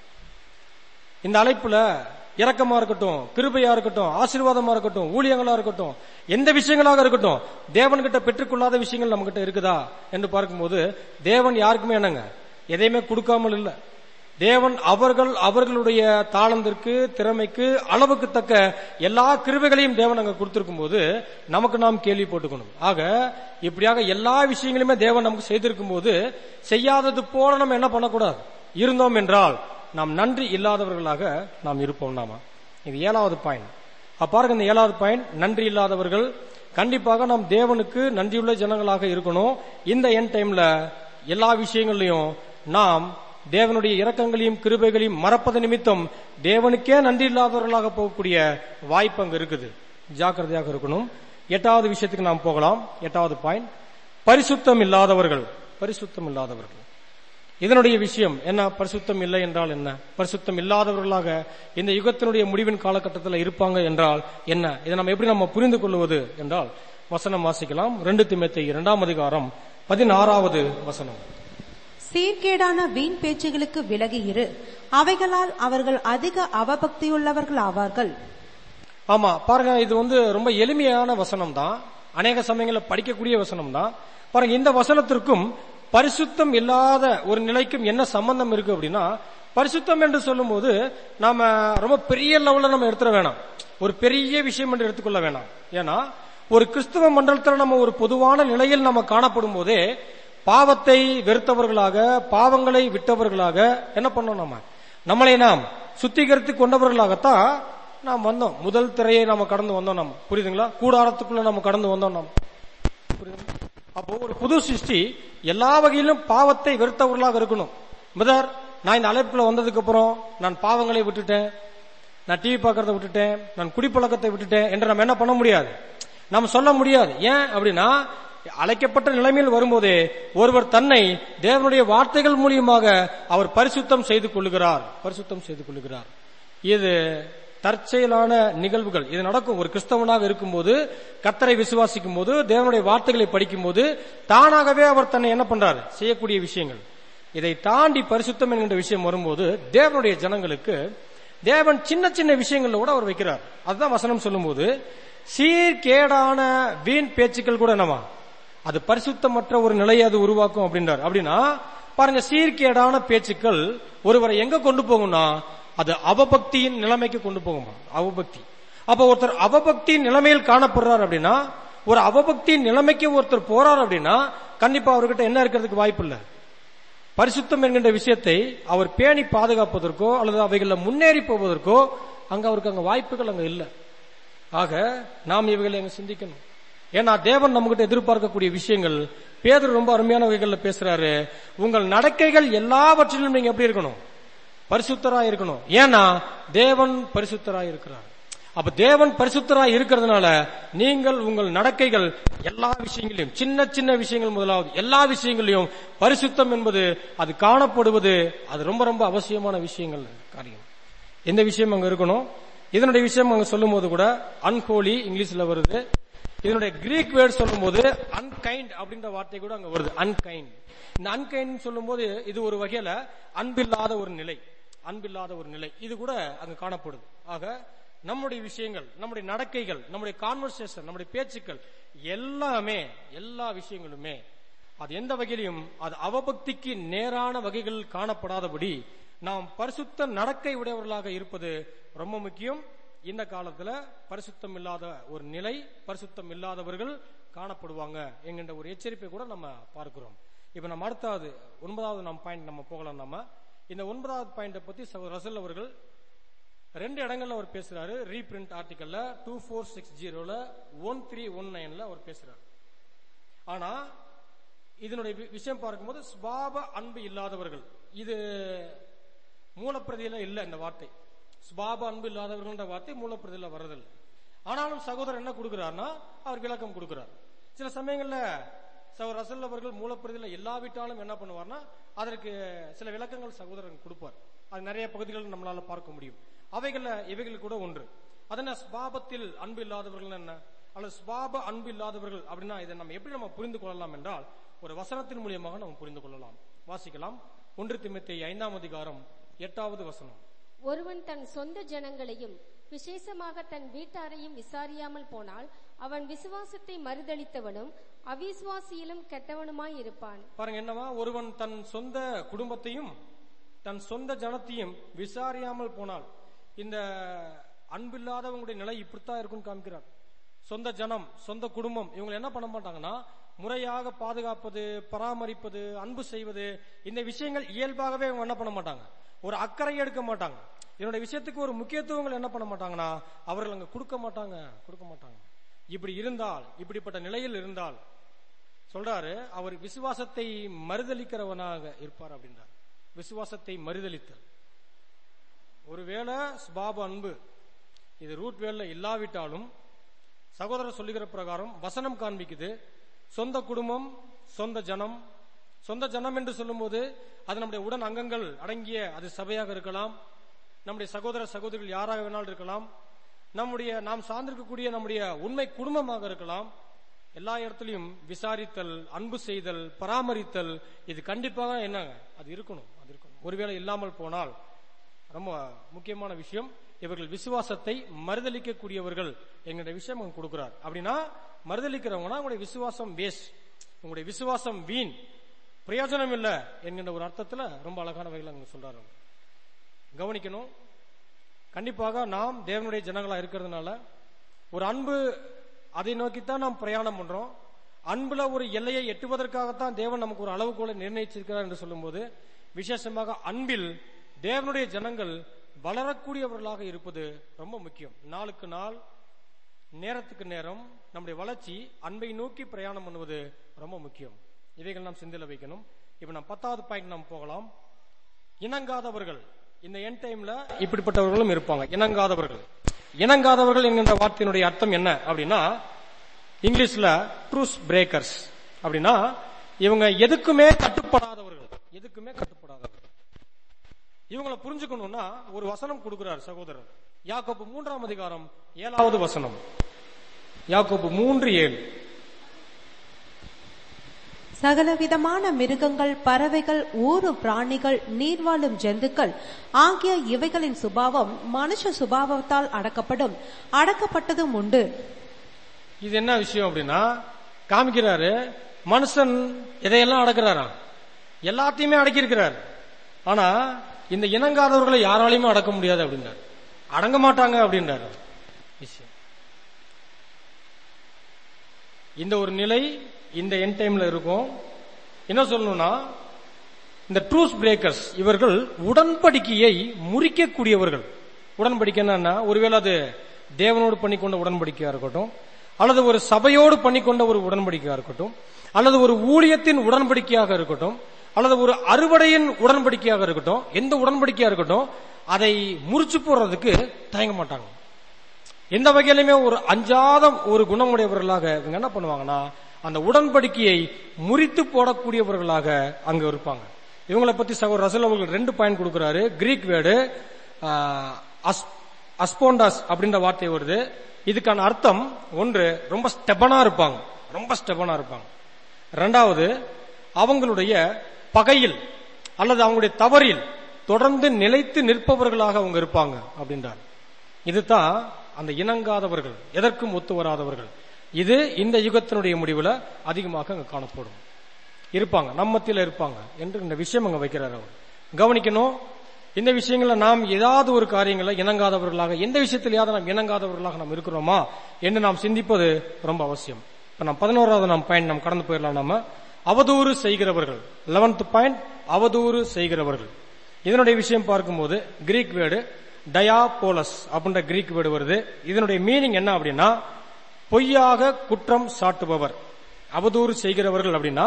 இந்த அழைப்புல இரக்கமா இருக்கட்டும் கிருபையா இருக்கட்டும் ஆசீர்வாதமா இருக்கட்டும் ஊழியங்களா இருக்கட்டும் எந்த விஷயங்களாக இருக்கட்டும் தேவன்கிட்ட பெற்றுக்கொள்ளாத விஷயங்கள் நம்ம கிட்ட இருக்குதா என்று பார்க்கும்போது தேவன் யாருக்குமே என்னங்க எதையுமே கொடுக்காமல் இல்ல தேவன் அவர்கள் அவர்களுடைய தாளந்திற்கு திறமைக்கு அளவுக்கு தக்க எல்லா கிருபைகளையும் தேவன் அங்க கொடுத்திருக்கும் போது நமக்கு நாம் கேள்வி போட்டுக்கணும் ஆக இப்படியாக எல்லா விஷயங்களுமே தேவன் நமக்கு செய்திருக்கும் போது செய்யாதது போல நம்ம என்ன பண்ணக்கூடாது இருந்தோம் என்றால் நாம் நன்றி இல்லாதவர்களாக நாம் இருப்போம் நாம இது ஏழாவது பாயிண்ட் அப்ப பாருங்க இந்த ஏழாவது பாயிண்ட் நன்றி இல்லாதவர்கள் கண்டிப்பாக நாம் தேவனுக்கு நன்றியுள்ள ஜனங்களாக இருக்கணும் இந்த என் டைம்ல எல்லா விஷயங்களையும் நாம் தேவனுடைய இரக்கங்களையும் கிருபைகளையும் மறப்பது நிமித்தம் தேவனுக்கே நன்றி இல்லாதவர்களாக போகக்கூடிய வாய்ப்பு அங்க இருக்குது ஜாக்கிரதையாக இருக்கணும் எட்டாவது விஷயத்துக்கு நாம் போகலாம் எட்டாவது பாயிண்ட் பரிசுத்தம் இல்லாதவர்கள் பரிசுத்தம் இல்லாதவர்கள் இதனுடைய விஷயம் என்ன பரிசுத்தம் இல்லை என்றால் என்ன பரிசுத்தம் இல்லாதவர்களாக இந்த யுகத்தினுடைய முடிவின் காலகட்டத்தில் இருப்பாங்க என்றால் என்ன இதை நம்ம எப்படி நம்ம புரிந்து கொள்வது என்றால் வசனம் வாசிக்கலாம் ரெண்டு திமேத்தை இரண்டாம் அதிகாரம் பதினாறாவது வசனம் சீர்கேடான வீண் பேச்சுகளுக்கு விலகி இரு அவைகளால் அவர்கள் அதிக அவபக்தியுள்ளவர்கள் ஆவார்கள் ஆமா பாருங்க இது வந்து ரொம்ப எளிமையான வசனம் தான் அநேக சமயங்களில் படிக்கக்கூடிய வசனம் தான் பாருங்க இந்த வசனத்திற்கும் பரிசுத்தம் இல்லாத ஒரு நிலைக்கும் என்ன சம்பந்தம் இருக்கு அப்படின்னா பரிசுத்தம் என்று சொல்லும்போது நாம ரொம்ப பெரிய லெவல்ல நம்ம எடுத்துட வேணாம் ஒரு பெரிய விஷயம் என்று எடுத்துக்கொள்ள வேணாம் ஏன்னா ஒரு கிறிஸ்தவ மண்டலத்தில் நம்ம ஒரு பொதுவான நிலையில் நம்ம காணப்படும் போதே பாவத்தை வெறுத்தவர்களாக பாவங்களை விட்டவர்களாக என்ன பண்ணோம் நம்ம நம்மளை நாம் சுத்திகரித்து கொண்டவர்களாகத்தான் நாம் வந்தோம் முதல் திரையை நாம கடந்து வந்தோம் நம்ம புரியுதுங்களா கூடாரத்துக்குள்ள நம்ம கடந்து வந்தோம் நம்ம புரியுதுங்களா? அப்போ ஒரு புது சிருஷ்டி எல்லா வகையிலும் பாவத்தை வெறுத்தவர்களாக இருக்கணும் முதர் நான் இந்த அழைப்புல வந்ததுக்கு அப்புறம் நான் பாவங்களை விட்டுட்டேன் நான் டிவி பார்க்கறத விட்டுட்டேன் நான் குடிப்பழக்கத்தை விட்டுட்டேன் என்று நம்ம என்ன பண்ண முடியாது நம்ம சொல்ல முடியாது ஏன் அப்படின்னா அழைக்கப்பட்ட நிலைமையில் வரும்போதே ஒருவர் தன்னை தேவனுடைய வார்த்தைகள் மூலியமாக அவர் பரிசுத்தம் செய்து கொள்ளுகிறார் பரிசுத்தம் செய்து கொள்ளுகிறார் இது தற்செயலான நிகழ்வுகள் இது நடக்கும் ஒரு கிறிஸ்தவனாக இருக்கும்போது கத்தரை விசுவாசிக்கும் போது தேவனுடைய வார்த்தைகளை படிக்கும் போது தானாகவே அவர் தன்னை என்ன பண்றாரு செய்யக்கூடிய விஷயங்கள் இதை தாண்டி பரிசுத்தம் என்கின்ற விஷயம் வரும்போது தேவனுடைய ஜனங்களுக்கு தேவன் சின்ன சின்ன விஷயங்கள்ல கூட அவர் வைக்கிறார் அதுதான் வசனம் சொல்லும்போது சீர்கேடான வீண் பேச்சுக்கள் கூட என்னவா அது பரிசுத்தமற்ற ஒரு நிலையை அது உருவாக்கும் அப்படின்றார் அப்படின்னா பாருங்க சீர்கேடான பேச்சுக்கள் ஒருவரை எங்க கொண்டு போகும்னா அது அவபக்தியின் நிலைமைக்கு கொண்டு போகுமா அவபக்தி அப்ப ஒருத்தர் அவபக்தியின் நிலைமையில் காணப்படுறார் அப்படின்னா ஒரு அவபக்தியின் நிலைமைக்கு ஒருத்தர் போறார் அப்படின்னா கண்டிப்பா அவர்கிட்ட என்ன இருக்கிறதுக்கு வாய்ப்பு இல்லை பரிசுத்தம் என்கின்ற விஷயத்தை அவர் பேணி பாதுகாப்பதற்கோ அல்லது அவைகளில் முன்னேறி போவதற்கோ அங்க அவருக்கு அங்க வாய்ப்புகள் அங்க இல்லை ஆக நாம் இவைகளை அங்க சிந்திக்கணும் ஏன்னா தேவன் நம்மகிட்ட எதிர்பார்க்கக்கூடிய விஷயங்கள் பேதர் ரொம்ப அருமையான வகைகள்ல பேசுறாரு உங்கள் நடக்கைகள் எல்லாவற்றிலும் நீங்க எப்படி இருக்கணும் பரிசுத்தரா இருக்கணும் ஏன்னா தேவன் பரிசுத்தரா இருக்கிறார் அப்ப தேவன் பரிசுத்தரா இருக்கிறதுனால நீங்கள் உங்கள் நடக்கைகள் எல்லா விஷயங்களையும் சின்ன சின்ன விஷயங்கள் முதலாவது எல்லா விஷயங்களையும் பரிசுத்தம் என்பது அது காணப்படுவது அது ரொம்ப ரொம்ப அவசியமான விஷயங்கள் காரியம் எந்த விஷயம் அங்க இருக்கணும் இதனுடைய விஷயம் அங்க சொல்லும் போது கூட அன்ஹோலி இங்கிலீஷ்ல வருது இதனுடைய கிரீக் வேர்ட் சொல்லும் போது அன்கைண்ட் அப்படின்ற வார்த்தை கூட அங்க வருது அன்கைண்ட் இந்த அன்கைண்ட் சொல்லும் போது இது ஒரு வகையில அன்பில்லாத ஒரு நிலை அன்பில்லாத ஒரு நிலை இது கூட அங்க காணப்படுது ஆக நம்முடைய விஷயங்கள் நம்முடைய நடக்கைகள் நம்முடைய கான்வர்சேஷன் நம்முடைய பேச்சுக்கள் எல்லாமே எல்லா விஷயங்களுமே அது எந்த வகையிலும் அது அவபக்திக்கு நேரான வகைகள் காணப்படாதபடி நாம் பரிசுத்த நடக்கை உடையவர்களாக இருப்பது ரொம்ப முக்கியம் இந்த காலத்துல பரிசுத்தம் இல்லாத ஒரு நிலை பரிசுத்தம் இல்லாதவர்கள் காணப்படுவாங்க என்கின்ற ஒரு எச்சரிப்பை கூட நம்ம பார்க்கிறோம் இப்ப நம்ம அடுத்தாவது ஒன்பதாவது நம்ம பாயிண்ட் நம்ம போகலாம் நம்ம இந்த ஒன்பதாவது பாயிண்ட பத்தி சகோதரர் ரசல் அவர்கள் ரெண்டு இடங்கள்ல அவர் பேசுறாரு ரீபிரிண்ட் ஆர்டிக்கல்ல டூ ஃபோர் சிக்ஸ் ஜீரோல ஒன் த்ரீ ஒன் நைன்ல அவர் பேசுறாரு ஆனா இதனுடைய வி- விஷயம் பார்க்கும்போது ஸ்வாப அன்பு இல்லாதவர்கள் இது மூலப்பிரதியில இல்ல இந்த வார்த்தை ஸ்வாப அன்பு இல்லாதவர்கள்ன்ற வார்த்தை மூலப்பிரதியில வர்றதில்லை ஆனாலும் சகோதரர் என்ன கொடுக்கிறார்னா அவர் விளக்கம் கொடுக்கிறார் சில சமயங்கள்ல சகோதரர் ரசல் அவர்கள் மூலப்பிரதியில இல்லாவிட்டாலும் என்ன பண்ணுவார்னா அதற்கு சில விளக்கங்கள் சகோதரன் கொடுப்பார் அது நிறைய பகுதிகள் நம்மளால பார்க்க முடியும் அவைகள்ல இவைகள் கூட ஒன்று அதன ஸ்வாபத்தில் அன்பு இல்லாதவர்கள் என்ன அல்லது ஸ்வாப அன்பு இல்லாதவர்கள் அப்படின்னா இதை நம்ம எப்படி நம்ம புரிந்து கொள்ளலாம் என்றால் ஒரு வசனத்தின் மூலியமாக நம்ம புரிந்து கொள்ளலாம் வாசிக்கலாம் ஒன்று திமுத்தி ஐந்தாம் அதிகாரம் எட்டாவது வசனம் ஒருவன் தன் சொந்த ஜனங்களையும் விசேஷமாக தன் வீட்டாரையும் விசாரியாமல் போனால் அவன் விசுவாசத்தை மறுதளித்தவனும் அவிசுவாசியிலும் கெட்டவனுமாய் இருப்பான் பாருங்க என்னவா ஒருவன் தன் சொந்த குடும்பத்தையும் தன் சொந்த ஜனத்தையும் விசாரியாமல் போனால் இந்த அன்பில்லாதவங்களுடைய நிலை இப்படித்தான் இருக்கும்னு காமிக்கிறார் சொந்த ஜனம் சொந்த குடும்பம் இவங்க என்ன பண்ண மாட்டாங்கன்னா முறையாக பாதுகாப்பது பராமரிப்பது அன்பு செய்வது இந்த விஷயங்கள் இயல்பாகவே இவங்க என்ன பண்ண மாட்டாங்க ஒரு அக்கறை எடுக்க மாட்டாங்க இதனுடைய விஷயத்துக்கு ஒரு முக்கியத்துவங்கள் என்ன பண்ண மாட்டாங்கன்னா அவர்கள் அங்க கொடுக்க மாட்டாங்க கொடுக்க மாட்டாங்க இப்படி இருந்தால் இப்படிப்பட்ட நிலையில் இருந்தால் சொல்றாரு அவர் விசுவாசத்தை மறுதலிக்கிறவனாக இருப்பார் அப்படின்றார் விசுவாசத்தை மறுதலித்தல் ஒருவேளை ஸ்பாப அன்பு இது ரூட் வேல்ல இல்லாவிட்டாலும் சகோதரர் சொல்லுகிற பிரகாரம் வசனம் காண்பிக்குது சொந்த குடும்பம் சொந்த ஜனம் சொந்த ஜனம் என்று சொல்லும்போது அது நம்முடைய உடன் அங்கங்கள் அடங்கிய அது சபையாக இருக்கலாம் நம்முடைய சகோதர சகோதரிகள் யாராக வேணாலும் இருக்கலாம் நம்முடைய நாம் சார்ந்திருக்கக்கூடிய நம்முடைய உண்மை குடும்பமாக இருக்கலாம் எல்லா இடத்துலையும் விசாரித்தல் அன்பு செய்தல் பராமரித்தல் இது கண்டிப்பாக என்ன அது இருக்கணும் அது இருக்கணும் ஒருவேளை இல்லாமல் போனால் ரொம்ப முக்கியமான விஷயம் இவர்கள் விசுவாசத்தை மறுதளிக்கக்கூடியவர்கள் என்கிற விஷயம் அங்க கொடுக்கிறார் அப்படின்னா மறுதளிக்கிறவங்கன்னா உங்களுடைய விசுவாசம் வேஸ்ட் உங்களுடைய விசுவாசம் வீண் பிரயோஜனம் இல்லை என்கின்ற ஒரு அர்த்தத்துல ரொம்ப அழகான வகையில் அங்க சொல்றாரு கவனிக்கணும் கண்டிப்பாக நாம் தேவனுடைய ஜனங்களா இருக்கிறதுனால ஒரு அன்பு அதை நோக்கித்தான் நாம் பிரயாணம் பண்றோம் அன்புல ஒரு எல்லையை எட்டுவதற்காகத்தான் தேவன் நமக்கு ஒரு அளவுகோலை நிர்ணயிச்சிருக்கிறார் என்று சொல்லும்போது விசேஷமாக அன்பில் தேவனுடைய ஜனங்கள் வளரக்கூடியவர்களாக இருப்பது ரொம்ப முக்கியம் நாளுக்கு நாள் நேரத்துக்கு நேரம் நம்முடைய வளர்ச்சி அன்பை நோக்கி பிரயாணம் பண்ணுவது ரொம்ப முக்கியம் இவைகள் நாம் சிந்தில வைக்கணும் இப்ப நாம் பத்தாவது பாயிண்ட் நாம் போகலாம் இணங்காதவர்கள் இந்த என் டைம்ல இப்படிப்பட்டவர்களும் இருப்பாங்க இணங்காதவர்கள் இணங்காதவர்கள் என்கின்ற வார்த்தையினுடைய அர்த்தம் என்ன அப்படின்னா இங்கிலீஷ்ல ட்ரூஸ் பிரேக்கர்ஸ் அப்படின்னா இவங்க எதுக்குமே கட்டுப்படாதவர்கள் எதுக்குமே கட்டுப்படாதவர்கள் இவங்களை புரிஞ்சுக்கணும்னா ஒரு வசனம் கொடுக்கிறார் சகோதரர் யாக்கோப்பு மூன்றாம் அதிகாரம் ஏழாவது வசனம் யாக்கோப்பு மூன்று ஏழு சகலவிதமான மிருகங்கள் பறவைகள் ஊரு பிராணிகள் நீர்வாழும் ஜந்துக்கள் ஆகிய இவைகளின் சுபாவம் மனுஷ சுபாவத்தால் அடக்கப்படும் அடக்கப்பட்டதும் உண்டு இது என்ன விஷயம் அப்படின்னா காமிக்கிறாரு மனுஷன் எதையெல்லாம் அடக்கிறாராம் எல்லாத்தையுமே அடக்கியிருக்கிறார் ஆனா இந்த இணங்காதவர்களை யாராலையுமே அடக்க முடியாது அப்படின்றார் அடங்க மாட்டாங்க அப்படின்றார் விஷயம் இந்த ஒரு நிலை இந்த என் டைம்ல இருக்கும் என்ன சொல்லணும்னா இந்த ட்ரூஸ் பிரேக்கர்ஸ் இவர்கள் உடன்படிக்கையை முறிக்கக்கூடியவர்கள் உடன்படிக்கைன்னா ஒருவேளை அது தேவனோடு பண்ணிக்கொண்ட உடன்படிக்கையா இருக்கட்டும் அல்லது ஒரு சபையோடு பண்ணிக்கொண்ட ஒரு உடன்படிக்கையா இருக்கட்டும் அல்லது ஒரு ஊழியத்தின் உடன்படிக்கையாக இருக்கட்டும் அல்லது ஒரு அறுவடையின் உடன்படிக்கையாக இருக்கட்டும் எந்த உடன்படிக்கையா இருக்கட்டும் அதை முறிச்சு போடுறதுக்கு தயங்க மாட்டாங்க எந்த வகையிலுமே ஒரு அஞ்சாத ஒரு குணமுடையவர்களாக இவங்க என்ன பண்ணுவாங்கன்னா அந்த உடன்படிக்கையை முறித்து போடக்கூடியவர்களாக அங்க இருப்பாங்க இவங்களை பத்தி சகோதரர் ரசல் அவர்கள் ரெண்டு பாயிண்ட் கொடுக்கிறாரு கிரீக் வேர்டு அஸ்போண்டாஸ் அப்படின்ற வார்த்தை வருது இதுக்கான அர்த்தம் ஒன்று ரொம்ப ஸ்டெபனா இருப்பாங்க ரொம்ப ஸ்டெபனா இருப்பாங்க ரெண்டாவது அவங்களுடைய பகையில் அல்லது அவங்களுடைய தவறில் தொடர்ந்து நிலைத்து நிற்பவர்களாக அவங்க இருப்பாங்க அப்படின்றார் இதுதான் அந்த இணங்காதவர்கள் எதற்கும் ஒத்து வராதவர்கள் இது இந்த யுகத்தினுடைய முடிவுல அதிகமாக அங்க காணப்படும் இருப்பாங்க நம்ம மத்தியில இருப்பாங்க என்று இந்த விஷயம் அங்க வைக்கிறார் அவர் கவனிக்கணும் இந்த விஷயங்கள நாம் ஏதாவது ஒரு காரியங்களை இணங்காதவர்களாக எந்த விஷயத்திலேயாவது நாம் இணங்காதவர்களாக நாம் இருக்கிறோமா என்று நாம் சிந்திப்பது ரொம்ப அவசியம் இப்ப நாம் பதினோராவது நாம் பாயிண்ட் நாம் கடந்து போயிடலாம் நாம அவதூறு செய்கிறவர்கள் லெவன்த் பாயிண்ட் அவதூறு செய்கிறவர்கள் இதனுடைய விஷயம் பார்க்கும்போது கிரீக் வேர்டு டயாபோலஸ் அப்படின்ற கிரீக் வேர்டு வருது இதனுடைய மீனிங் என்ன அப்படின்னா பொய்யாக குற்றம் சாட்டுபவர் அவதூறு செய்கிறவர்கள் அப்படின்னா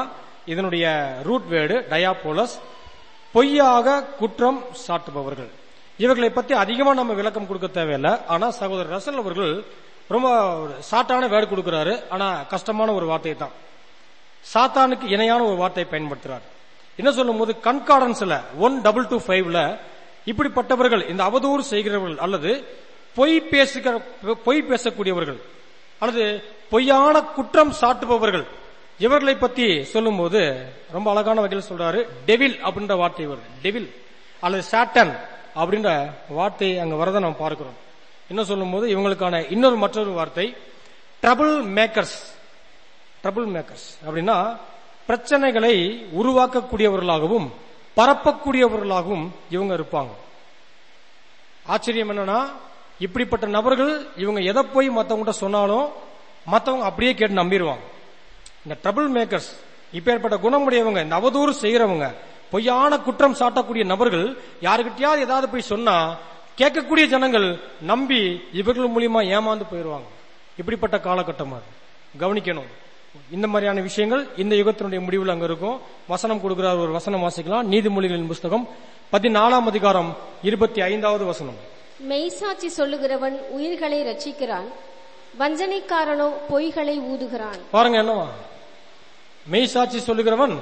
இதனுடைய ரூட் வேர்டு டயாபோலஸ் பொய்யாக குற்றம் சாட்டுபவர்கள் இவர்களை பத்தி அதிகமா நம்ம விளக்கம் கொடுக்க தேவையில்லை ஆனா சகோதரர் ரசல் அவர்கள் ரொம்ப ஒரு ஷார்ட்டான வேர்டு கொடுக்கிறாரு ஆனா கஷ்டமான ஒரு வார்த்தை தான் சாத்தானுக்கு இணையான ஒரு வார்த்தையை பயன்படுத்துறார் என்ன சொல்லும் போது கண்கார்டன்ஸ்ல ஒன் டபுள் டூ ஃபைவ்ல இப்படிப்பட்டவர்கள் இந்த அவதூறு செய்கிறவர்கள் அல்லது பொய் பேசுகிற பொய் பேசக்கூடியவர்கள் அல்லது பொய்யான குற்றம் சாட்டுபவர்கள் இவர்களை பத்தி சொல்லும்போது ரொம்ப அழகான வகையில் சொல்றாரு டெவில் அப்படின்ற வார்த்தை வருது டெவில் அல்லது சாட்டன் அப்படின்ற வார்த்தை அங்க வரதை நம்ம பார்க்கிறோம் என்ன சொல்லும்போது இவங்களுக்கான இன்னொரு மற்றொரு வார்த்தை ட்ரபிள் மேக்கர்ஸ் ட்ரபிள் மேக்கர்ஸ் அப்படின்னா பிரச்சனைகளை உருவாக்கக்கூடியவர்களாகவும் பரப்பக்கூடியவர்களாகவும் இவங்க இருப்பாங்க ஆச்சரியம் என்னன்னா இப்படிப்பட்ட நபர்கள் இவங்க எதை போய் மத்தவங்ககிட்ட சொன்னாலும் மத்தவங்க அப்படியே கேட்டு நம்பிடுவாங்க இந்த ட்ரபிள் மேக்கர்ஸ் இப்பேற்பட்ட குணமுடையவங்க இந்த அவதூறு செய்யறவங்க பொய்யான குற்றம் சாட்டக்கூடிய நபர்கள் யாருக்கிட்டயாவது ஏதாவது போய் சொன்னா கேட்கக்கூடிய ஜனங்கள் நம்பி இவர்கள் மூலியமா ஏமாந்து போயிடுவாங்க இப்படிப்பட்ட காலகட்டம் அது கவனிக்கணும் இந்த மாதிரியான விஷயங்கள் இந்த யுகத்தினுடைய முடிவில் அங்க இருக்கும் வசனம் கொடுக்கிறார் ஒரு வசனம் வாசிக்கலாம் நீதிமொழிகளின் புஸ்தகம் பதினாலாம் அதிகாரம் இருபத்தி ஐந்தாவது வசனம் மெய்சாட்சி சொல்லுகிறவன் உயிர்களை ரட்சிக்கிறான் வஞ்சனைக்காரனோ பொய்களை ஊதுகிறான் பாருங்க என்னவா மெய் சாட்சி சொல்லுகிறவன்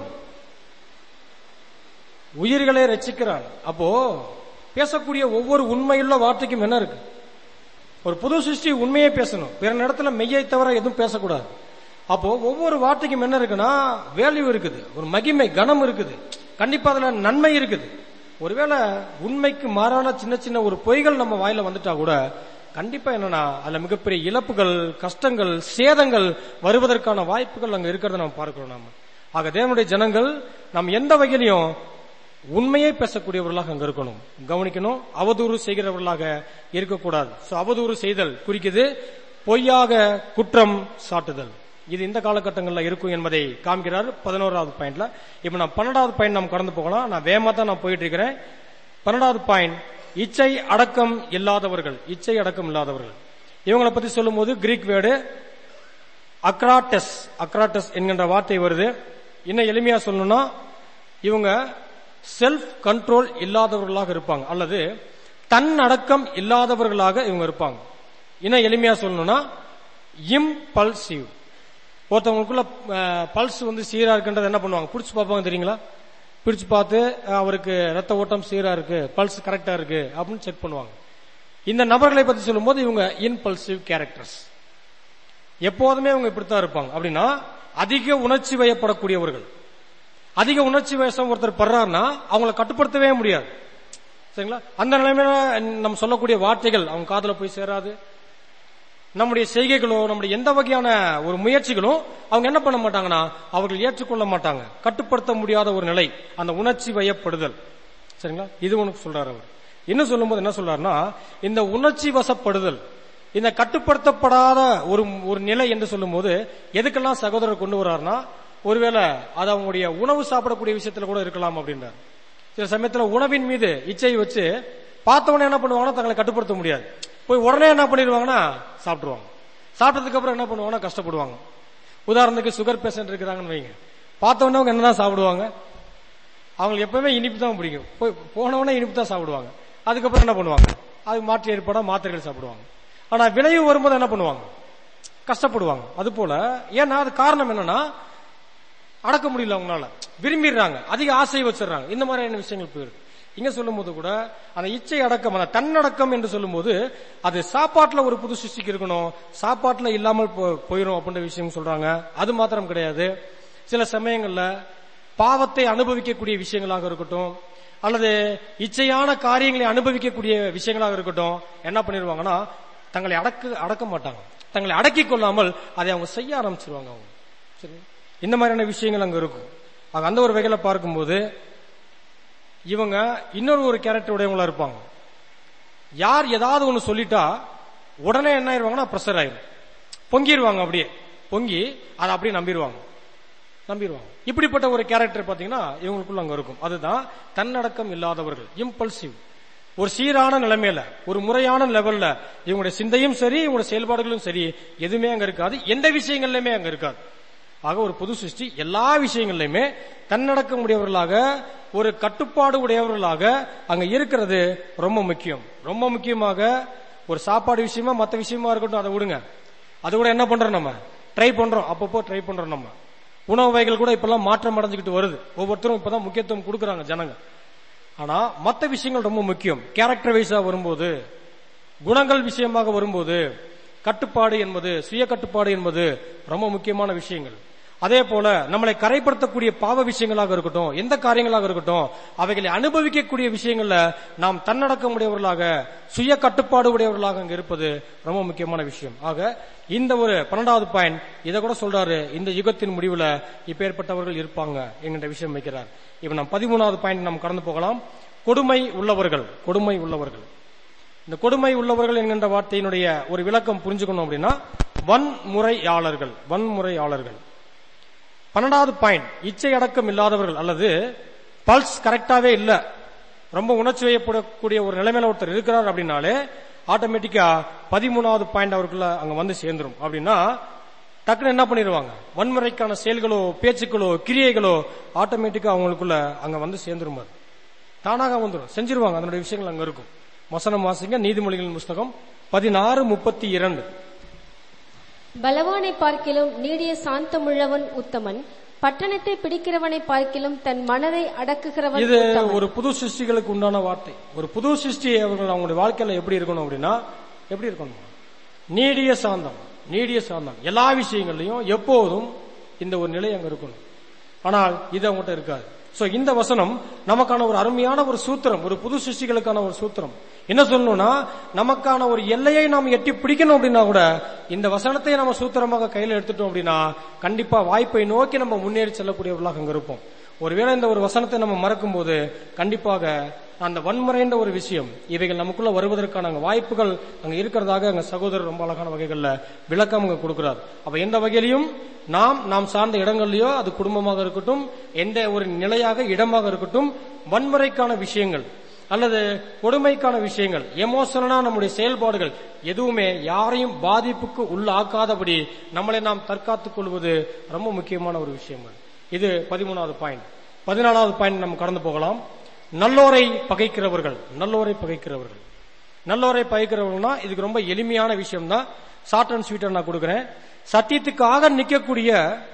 உயிர்களை ரட்சிக்கிறான் அப்போ பேசக்கூடிய ஒவ்வொரு உண்மையுள்ள வார்த்தைக்கும் என்ன இருக்கு ஒரு புது சிருஷ்டி உண்மையே பேசணும் பிற இடத்துல மெய்யை தவிர எதுவும் பேசக்கூடாது அப்போ ஒவ்வொரு வார்த்தைக்கும் என்ன இருக்குன்னா வேல்யூ இருக்குது ஒரு மகிமை கனம் இருக்குது கண்டிப்பா அதுல நன்மை இருக்குது ஒருவேளை உண்மைக்கு மாறான சின்ன சின்ன ஒரு பொய்கள் நம்ம வாயில வந்துட்டா கூட கண்டிப்பா என்னன்னா அதுல மிகப்பெரிய இழப்புகள் கஷ்டங்கள் சேதங்கள் வருவதற்கான வாய்ப்புகள் அங்க இருக்கிறத நம்ம பார்க்கிறோம் நாம ஆக தேவனுடைய ஜனங்கள் நாம் எந்த வகையிலையும் உண்மையை பேசக்கூடியவர்களாக அங்க இருக்கணும் கவனிக்கணும் அவதூறு செய்கிறவர்களாக இருக்கக்கூடாது சோ அவதூறு செய்தல் குறிக்குது பொய்யாக குற்றம் சாட்டுதல் இது இந்த காலகட்டங்களில் இருக்கும் என்பதை காமிக்கிறார் பதினோராவது பாயிண்ட்ல இப்ப நான் பன்னெண்டாவது பாயிண்ட் நாம் கடந்து போகலாம் நான் வேகமா தான் நான் போயிட்டு இருக்கிறேன் பன்னெண்டாவது பாயிண்ட் இச்சை அடக்கம் இல்லாதவர்கள் இச்சை அடக்கம் இல்லாதவர்கள் இவங்களை பத்தி சொல்லும்போது கிரீக் வேர்டு அக்ராட்டஸ் அக்ராட்டஸ் என்கின்ற வார்த்தை வருது இன்னும் எளிமையா சொல்லணும்னா இவங்க செல்ஃப் கண்ட்ரோல் இல்லாதவர்களாக இருப்பாங்க அல்லது தன்னடக்கம் இல்லாதவர்களாக இவங்க இருப்பாங்க இன்னும் எளிமையா சொல்லணும்னா இம்பல்சிவ் ஒருத்தவங்களுக்குள்ள பல்ஸ் வந்து சீரா இருக்குன்றது என்ன பண்ணுவாங்க பிடிச்சு பார்ப்பாங்க தெரியுங்களா பிடிச்சு பார்த்து அஹ், அவருக்கு ரத்த ஓட்டம் சீரா இருக்கு பல்ஸ் கரெக்டா இருக்கு அப்படின்னு செக் பண்ணுவாங்க இந்த நபர்களை பத்தி சொல்லும்போது இவங்க இன்பல்சிவ் கேரக்டர்ஸ் எப்போதுமே இவங்க இப்படித்தான் இருப்பாங்க அப்படின்னா அதிக உணர்ச்சி வயப்படக்கூடியவர்கள் அதிக உணர்ச்சி வயசம் ஒருத்தர் படுறாருன்னா அவங்கள கட்டுப்படுத்தவே முடியாது சரிங்களா அந்த நிலைமையில நம்ம சொல்லக்கூடிய வார்த்தைகள் அவங்க காதுல போய் சேராது நம்முடைய செய்கைகளோ நம்முடைய எந்த வகையான ஒரு முயற்சிகளும் அவங்க என்ன பண்ண மாட்டாங்கன்னா அவர்கள் ஏற்றுக்கொள்ள மாட்டாங்க கட்டுப்படுத்த முடியாத ஒரு நிலை அந்த உணர்ச்சி வயப்படுதல் சரிங்களா இது உனக்கு சொல்றாரு அவர் இன்னும் சொல்லும்போது என்ன சொல்றாருன்னா இந்த உணர்ச்சி வசப்படுதல் இந்த கட்டுப்படுத்தப்படாத ஒரு ஒரு நிலை என்று சொல்லும்போது எதுக்கெல்லாம் சகோதரர் கொண்டு வர்றாருன்னா ஒருவேளை அது அவங்களுடைய உணவு சாப்பிடக்கூடிய விஷயத்துல கூட இருக்கலாம் அப்படின்றார் சில சமயத்துல உணவின் மீது இச்சை வச்சு பார்த்தவொடனே என்ன பண்ணுவாங்கன்னா தங்களை கட்டுப்படுத்த முடியாது போய் உடனே என்ன பண்ணிடுவாங்கன்னா சாப்பிடுவாங்க சாப்பிட்டதுக்கு அப்புறம் என்ன பண்ணுவாங்கன்னா கஷ்டப்படுவாங்க உதாரணத்துக்கு சுகர் பேஷண்ட் இருக்கிறாங்கன்னு வைங்க பார்த்தவொடனே அவங்க என்னதான் சாப்பிடுவாங்க அவங்களுக்கு எப்பவுமே இனிப்பு தான் பிடிக்கும் போய் போனவொடனே இனிப்பு தான் சாப்பிடுவாங்க அதுக்கப்புறம் என்ன பண்ணுவாங்க அது மாற்று ஏற்பட மாத்திரைகள் சாப்பிடுவாங்க ஆனா விளைவு வரும்போது என்ன பண்ணுவாங்க கஷ்டப்படுவாங்க அது போல ஏன்னா அது காரணம் என்னன்னா அடக்க முடியல அவங்களால விரும்பிடுறாங்க அதிக ஆசை வச்சிடுறாங்க இந்த மாதிரியான விஷயங்கள் போயிருக்கு இங்க சொல்லும்போது கூட அந்த இச்சை அடக்கம் அந்த தன்னடக்கம் என்று சொல்லும்போது அது சாப்பாட்டுல ஒரு புது சிருஷ்டிக்கு இருக்கணும் சாப்பாட்டுல இல்லாமல் போ- போயிரும் அப்படின்ற விஷயம் சொல்றாங்க அது மாத்திரம் கிடையாது சில சமயங்கள்ல பாவத்தை அனுபவிக்கக்கூடிய விஷயங்களாக இருக்கட்டும் அல்லது இச்சையான காரியங்களை அனுபவிக்கக்கூடிய விஷயங்களாக இருக்கட்டும் என்ன பண்ணிடுவாங்கன்னா தங்களை அடக்க அடக்க மாட்டாங்க தங்களை அடக்கிக் கொள்ளாமல் அதை அவங்க செய்ய ஆரம்பிச்சிருவாங்க அவங்க சரி இந்த மாதிரியான விஷயங்கள் அங்க இருக்கும் ஆக அந்த ஒரு வகையில பார்க்கும்போது இவங்க இன்னொரு ஒரு கேரக்டர் உடையவங்களா இருப்பாங்க யார் ஏதாவது ஒண்ணு சொல்லிட்டா உடனே என்ன ஆயிருவாங்கன்னா ப்ரெஷர் ஆயிரும் பொங்கிடுவாங்க அப்படியே பொங்கி அதை அப்படியே நம்பிடுவாங்க நம்பிடுவாங்க இப்படிப்பட்ட ஒரு கேரக்டர் பாத்தீங்கன்னா இவங்களுக்குள்ள அங்க இருக்கும் அதுதான் தன்னடக்கம் இல்லாதவர்கள் இம்பல்சிவ் ஒரு சீரான நிலைமையில ஒரு முறையான லெவல்ல இவங்களுடைய சிந்தையும் சரி இவங்களுடைய செயல்பாடுகளும் சரி எதுவுமே அங்க இருக்காது எந்த விஷயங்கள்லயுமே அங்க இருக்காது ஆக ஒரு புது சிருஷ்டி எல்லா விஷயங்கள்லையுமே தன்னடக்க உடையவர்களாக ஒரு கட்டுப்பாடு உடையவர்களாக அங்க இருக்கிறது ரொம்ப முக்கியம் ரொம்ப முக்கியமாக ஒரு சாப்பாடு விஷயமா மத்த விஷயமா இருக்கட்டும் அதை விடுங்க அது கூட என்ன பண்றோம் நம்ம ட்ரை பண்றோம் அப்பப்போ ட்ரை பண்றோம் நம்ம உணவு வகைகள் கூட இப்பெல்லாம் மாற்றம் அடைஞ்சுக்கிட்டு வருது ஒவ்வொருத்தரும் இப்பதான் முக்கியத்துவம் கொடுக்கறாங்க ஜனங்க ஆனா மத்த விஷயங்கள் ரொம்ப முக்கியம் கேரக்டர் வைஸா வரும்போது குணங்கள் விஷயமாக வரும்போது கட்டுப்பாடு என்பது சுய கட்டுப்பாடு என்பது ரொம்ப முக்கியமான விஷயங்கள் அதே போல நம்மளை கரைப்படுத்தக்கூடிய பாவ விஷயங்களாக இருக்கட்டும் எந்த காரியங்களாக இருக்கட்டும் அவைகளை அனுபவிக்கக்கூடிய விஷயங்கள்ல நாம் தன்னடக்கம் உடையவர்களாக சுய கட்டுப்பாடு உடையவர்களாக அங்க இருப்பது ரொம்ப முக்கியமான விஷயம் ஆக இந்த ஒரு பன்னெண்டாவது பாயிண்ட் இதை கூட சொல்றாரு இந்த யுகத்தின் முடிவுல இப்பேற்பட்டவர்கள் இருப்பாங்க என்கின்ற விஷயம் வைக்கிறார் இப்ப நாம் பதிமூணாவது பாயிண்ட் நாம் கடந்து போகலாம் கொடுமை உள்ளவர்கள் கொடுமை உள்ளவர்கள் இந்த கொடுமை உள்ளவர்கள் என்கின்ற வார்த்தையினுடைய ஒரு விளக்கம் புரிஞ்சுக்கணும் அப்படின்னா வன்முறையாளர்கள் வன்முறையாளர்கள் பன்னெண்டாவது பாயிண்ட் இச்சை அடக்கம் இல்லாதவர்கள் அல்லது பல்ஸ் கரெக்டாவே இல்ல ரொம்ப உணர்ச்சி வயப்படக்கூடிய ஒரு நிலைமையில ஒருத்தர் இருக்கிறார் அப்படின்னாலே ஆட்டோமேட்டிக்கா பதிமூணாவது பாயிண்ட் அவருக்குள்ள அங்க வந்து சேர்ந்துரும் அப்படின்னா டக்குன்னு என்ன பண்ணிடுவாங்க வன்முறைக்கான செயல்களோ பேச்சுக்களோ கிரியைகளோ ஆட்டோமேட்டிக்கா அவங்களுக்குள்ள அங்க வந்து சேர்ந்துரும் அது தானாக வந்துடும் செஞ்சிருவாங்க அதனுடைய விஷயங்கள் அங்க இருக்கும் வசனம் வாசிங்க நீதிமொழிகளின் புஸ்தகம் பதினாறு முப்பத்தி இரண்டு பலவானை பார்க்கிலும் நீடிய சாந்தமுள்ளவன் உத்தமன் பட்டணத்தை பிடிக்கிறவனை பார்க்கிலும் தன் மனதை அடக்குகிறவன் இது உத்தமன் ஒரு புது சிருஷ்டிகளுக்கு உண்டான வார்த்தை ஒரு புது சிருஷ்டி அவர்கள் அவங்களுடைய வாழ்க்கையில எப்படி இருக்கணும் அப்படின்னா எப்படி இருக்கணும் நீடிய சாந்தம் நீடிய சாந்தம் எல்லா விஷயங்கள்லயும் எப்போதும் இந்த ஒரு நிலை அங்க இருக்கணும் ஆனால் இது அவங்ககிட்ட இருக்காது சோ இந்த வசனம் நமக்கான ஒரு அருமையான ஒரு சூத்திரம் ஒரு புது சிருஷ்டிகளுக்கான ஒரு சூத்திரம் என்ன சொல்லணும்னா நமக்கான ஒரு எல்லையை நாம் எட்டி பிடிக்கணும் அப்படின்னா கூட இந்த வசனத்தை நம்ம சூத்திரமாக கையில எடுத்துட்டோம் அப்படின்னா கண்டிப்பா வாய்ப்பை நோக்கி நம்ம முன்னேறி செல்லக்கூடியவர்களாக அங்க இருப்போம் ஒருவேளை இந்த ஒரு வசனத்தை நம்ம மறக்கும் போது கண்டிப்பாக அந்த வன்முறைன்ற ஒரு விஷயம் இவைகள் நமக்குள்ள வருவதற்கான அங்க வாய்ப்புகள் அங்க இருக்கிறதாக அங்க சகோதரர் ரொம்ப அழகான வகைகள்ல விளக்கம் அங்க கொடுக்கிறார் அப்ப எந்த வகையிலையும் நாம் நாம் சார்ந்த இடங்கள்லயோ அது குடும்பமாக இருக்கட்டும் எந்த ஒரு நிலையாக இடமாக இருக்கட்டும் வன்முறைக்கான விஷயங்கள் அல்லது கொடுமைக்கான விஷயங்கள் எமோஷனலா நம்முடைய செயல்பாடுகள் எதுவுமே யாரையும் பாதிப்புக்கு உள்ளாக்காதபடி நம்மளை நாம் தற்காத்துக் கொள்வது ரொம்ப முக்கியமான ஒரு விஷயம் அது. இது பதிமூணாவது பாயிண்ட் பதினாலாவது பாயிண்ட் நம்ம கடந்து போகலாம் நல்லோரை பகைக்கிறவர்கள் நல்லோரை பகைக்கிறவர்கள் நல்லோரை பகைக்கிறவர்கள்னா இதுக்கு ரொம்ப எளிமையான விஷயம் தான் ஷார்ட் அண்ட் ஸ்வீட்டர் நான் கொடுக்கிறேன் சத்தியத்துக்காக நிற்கக்கூடிய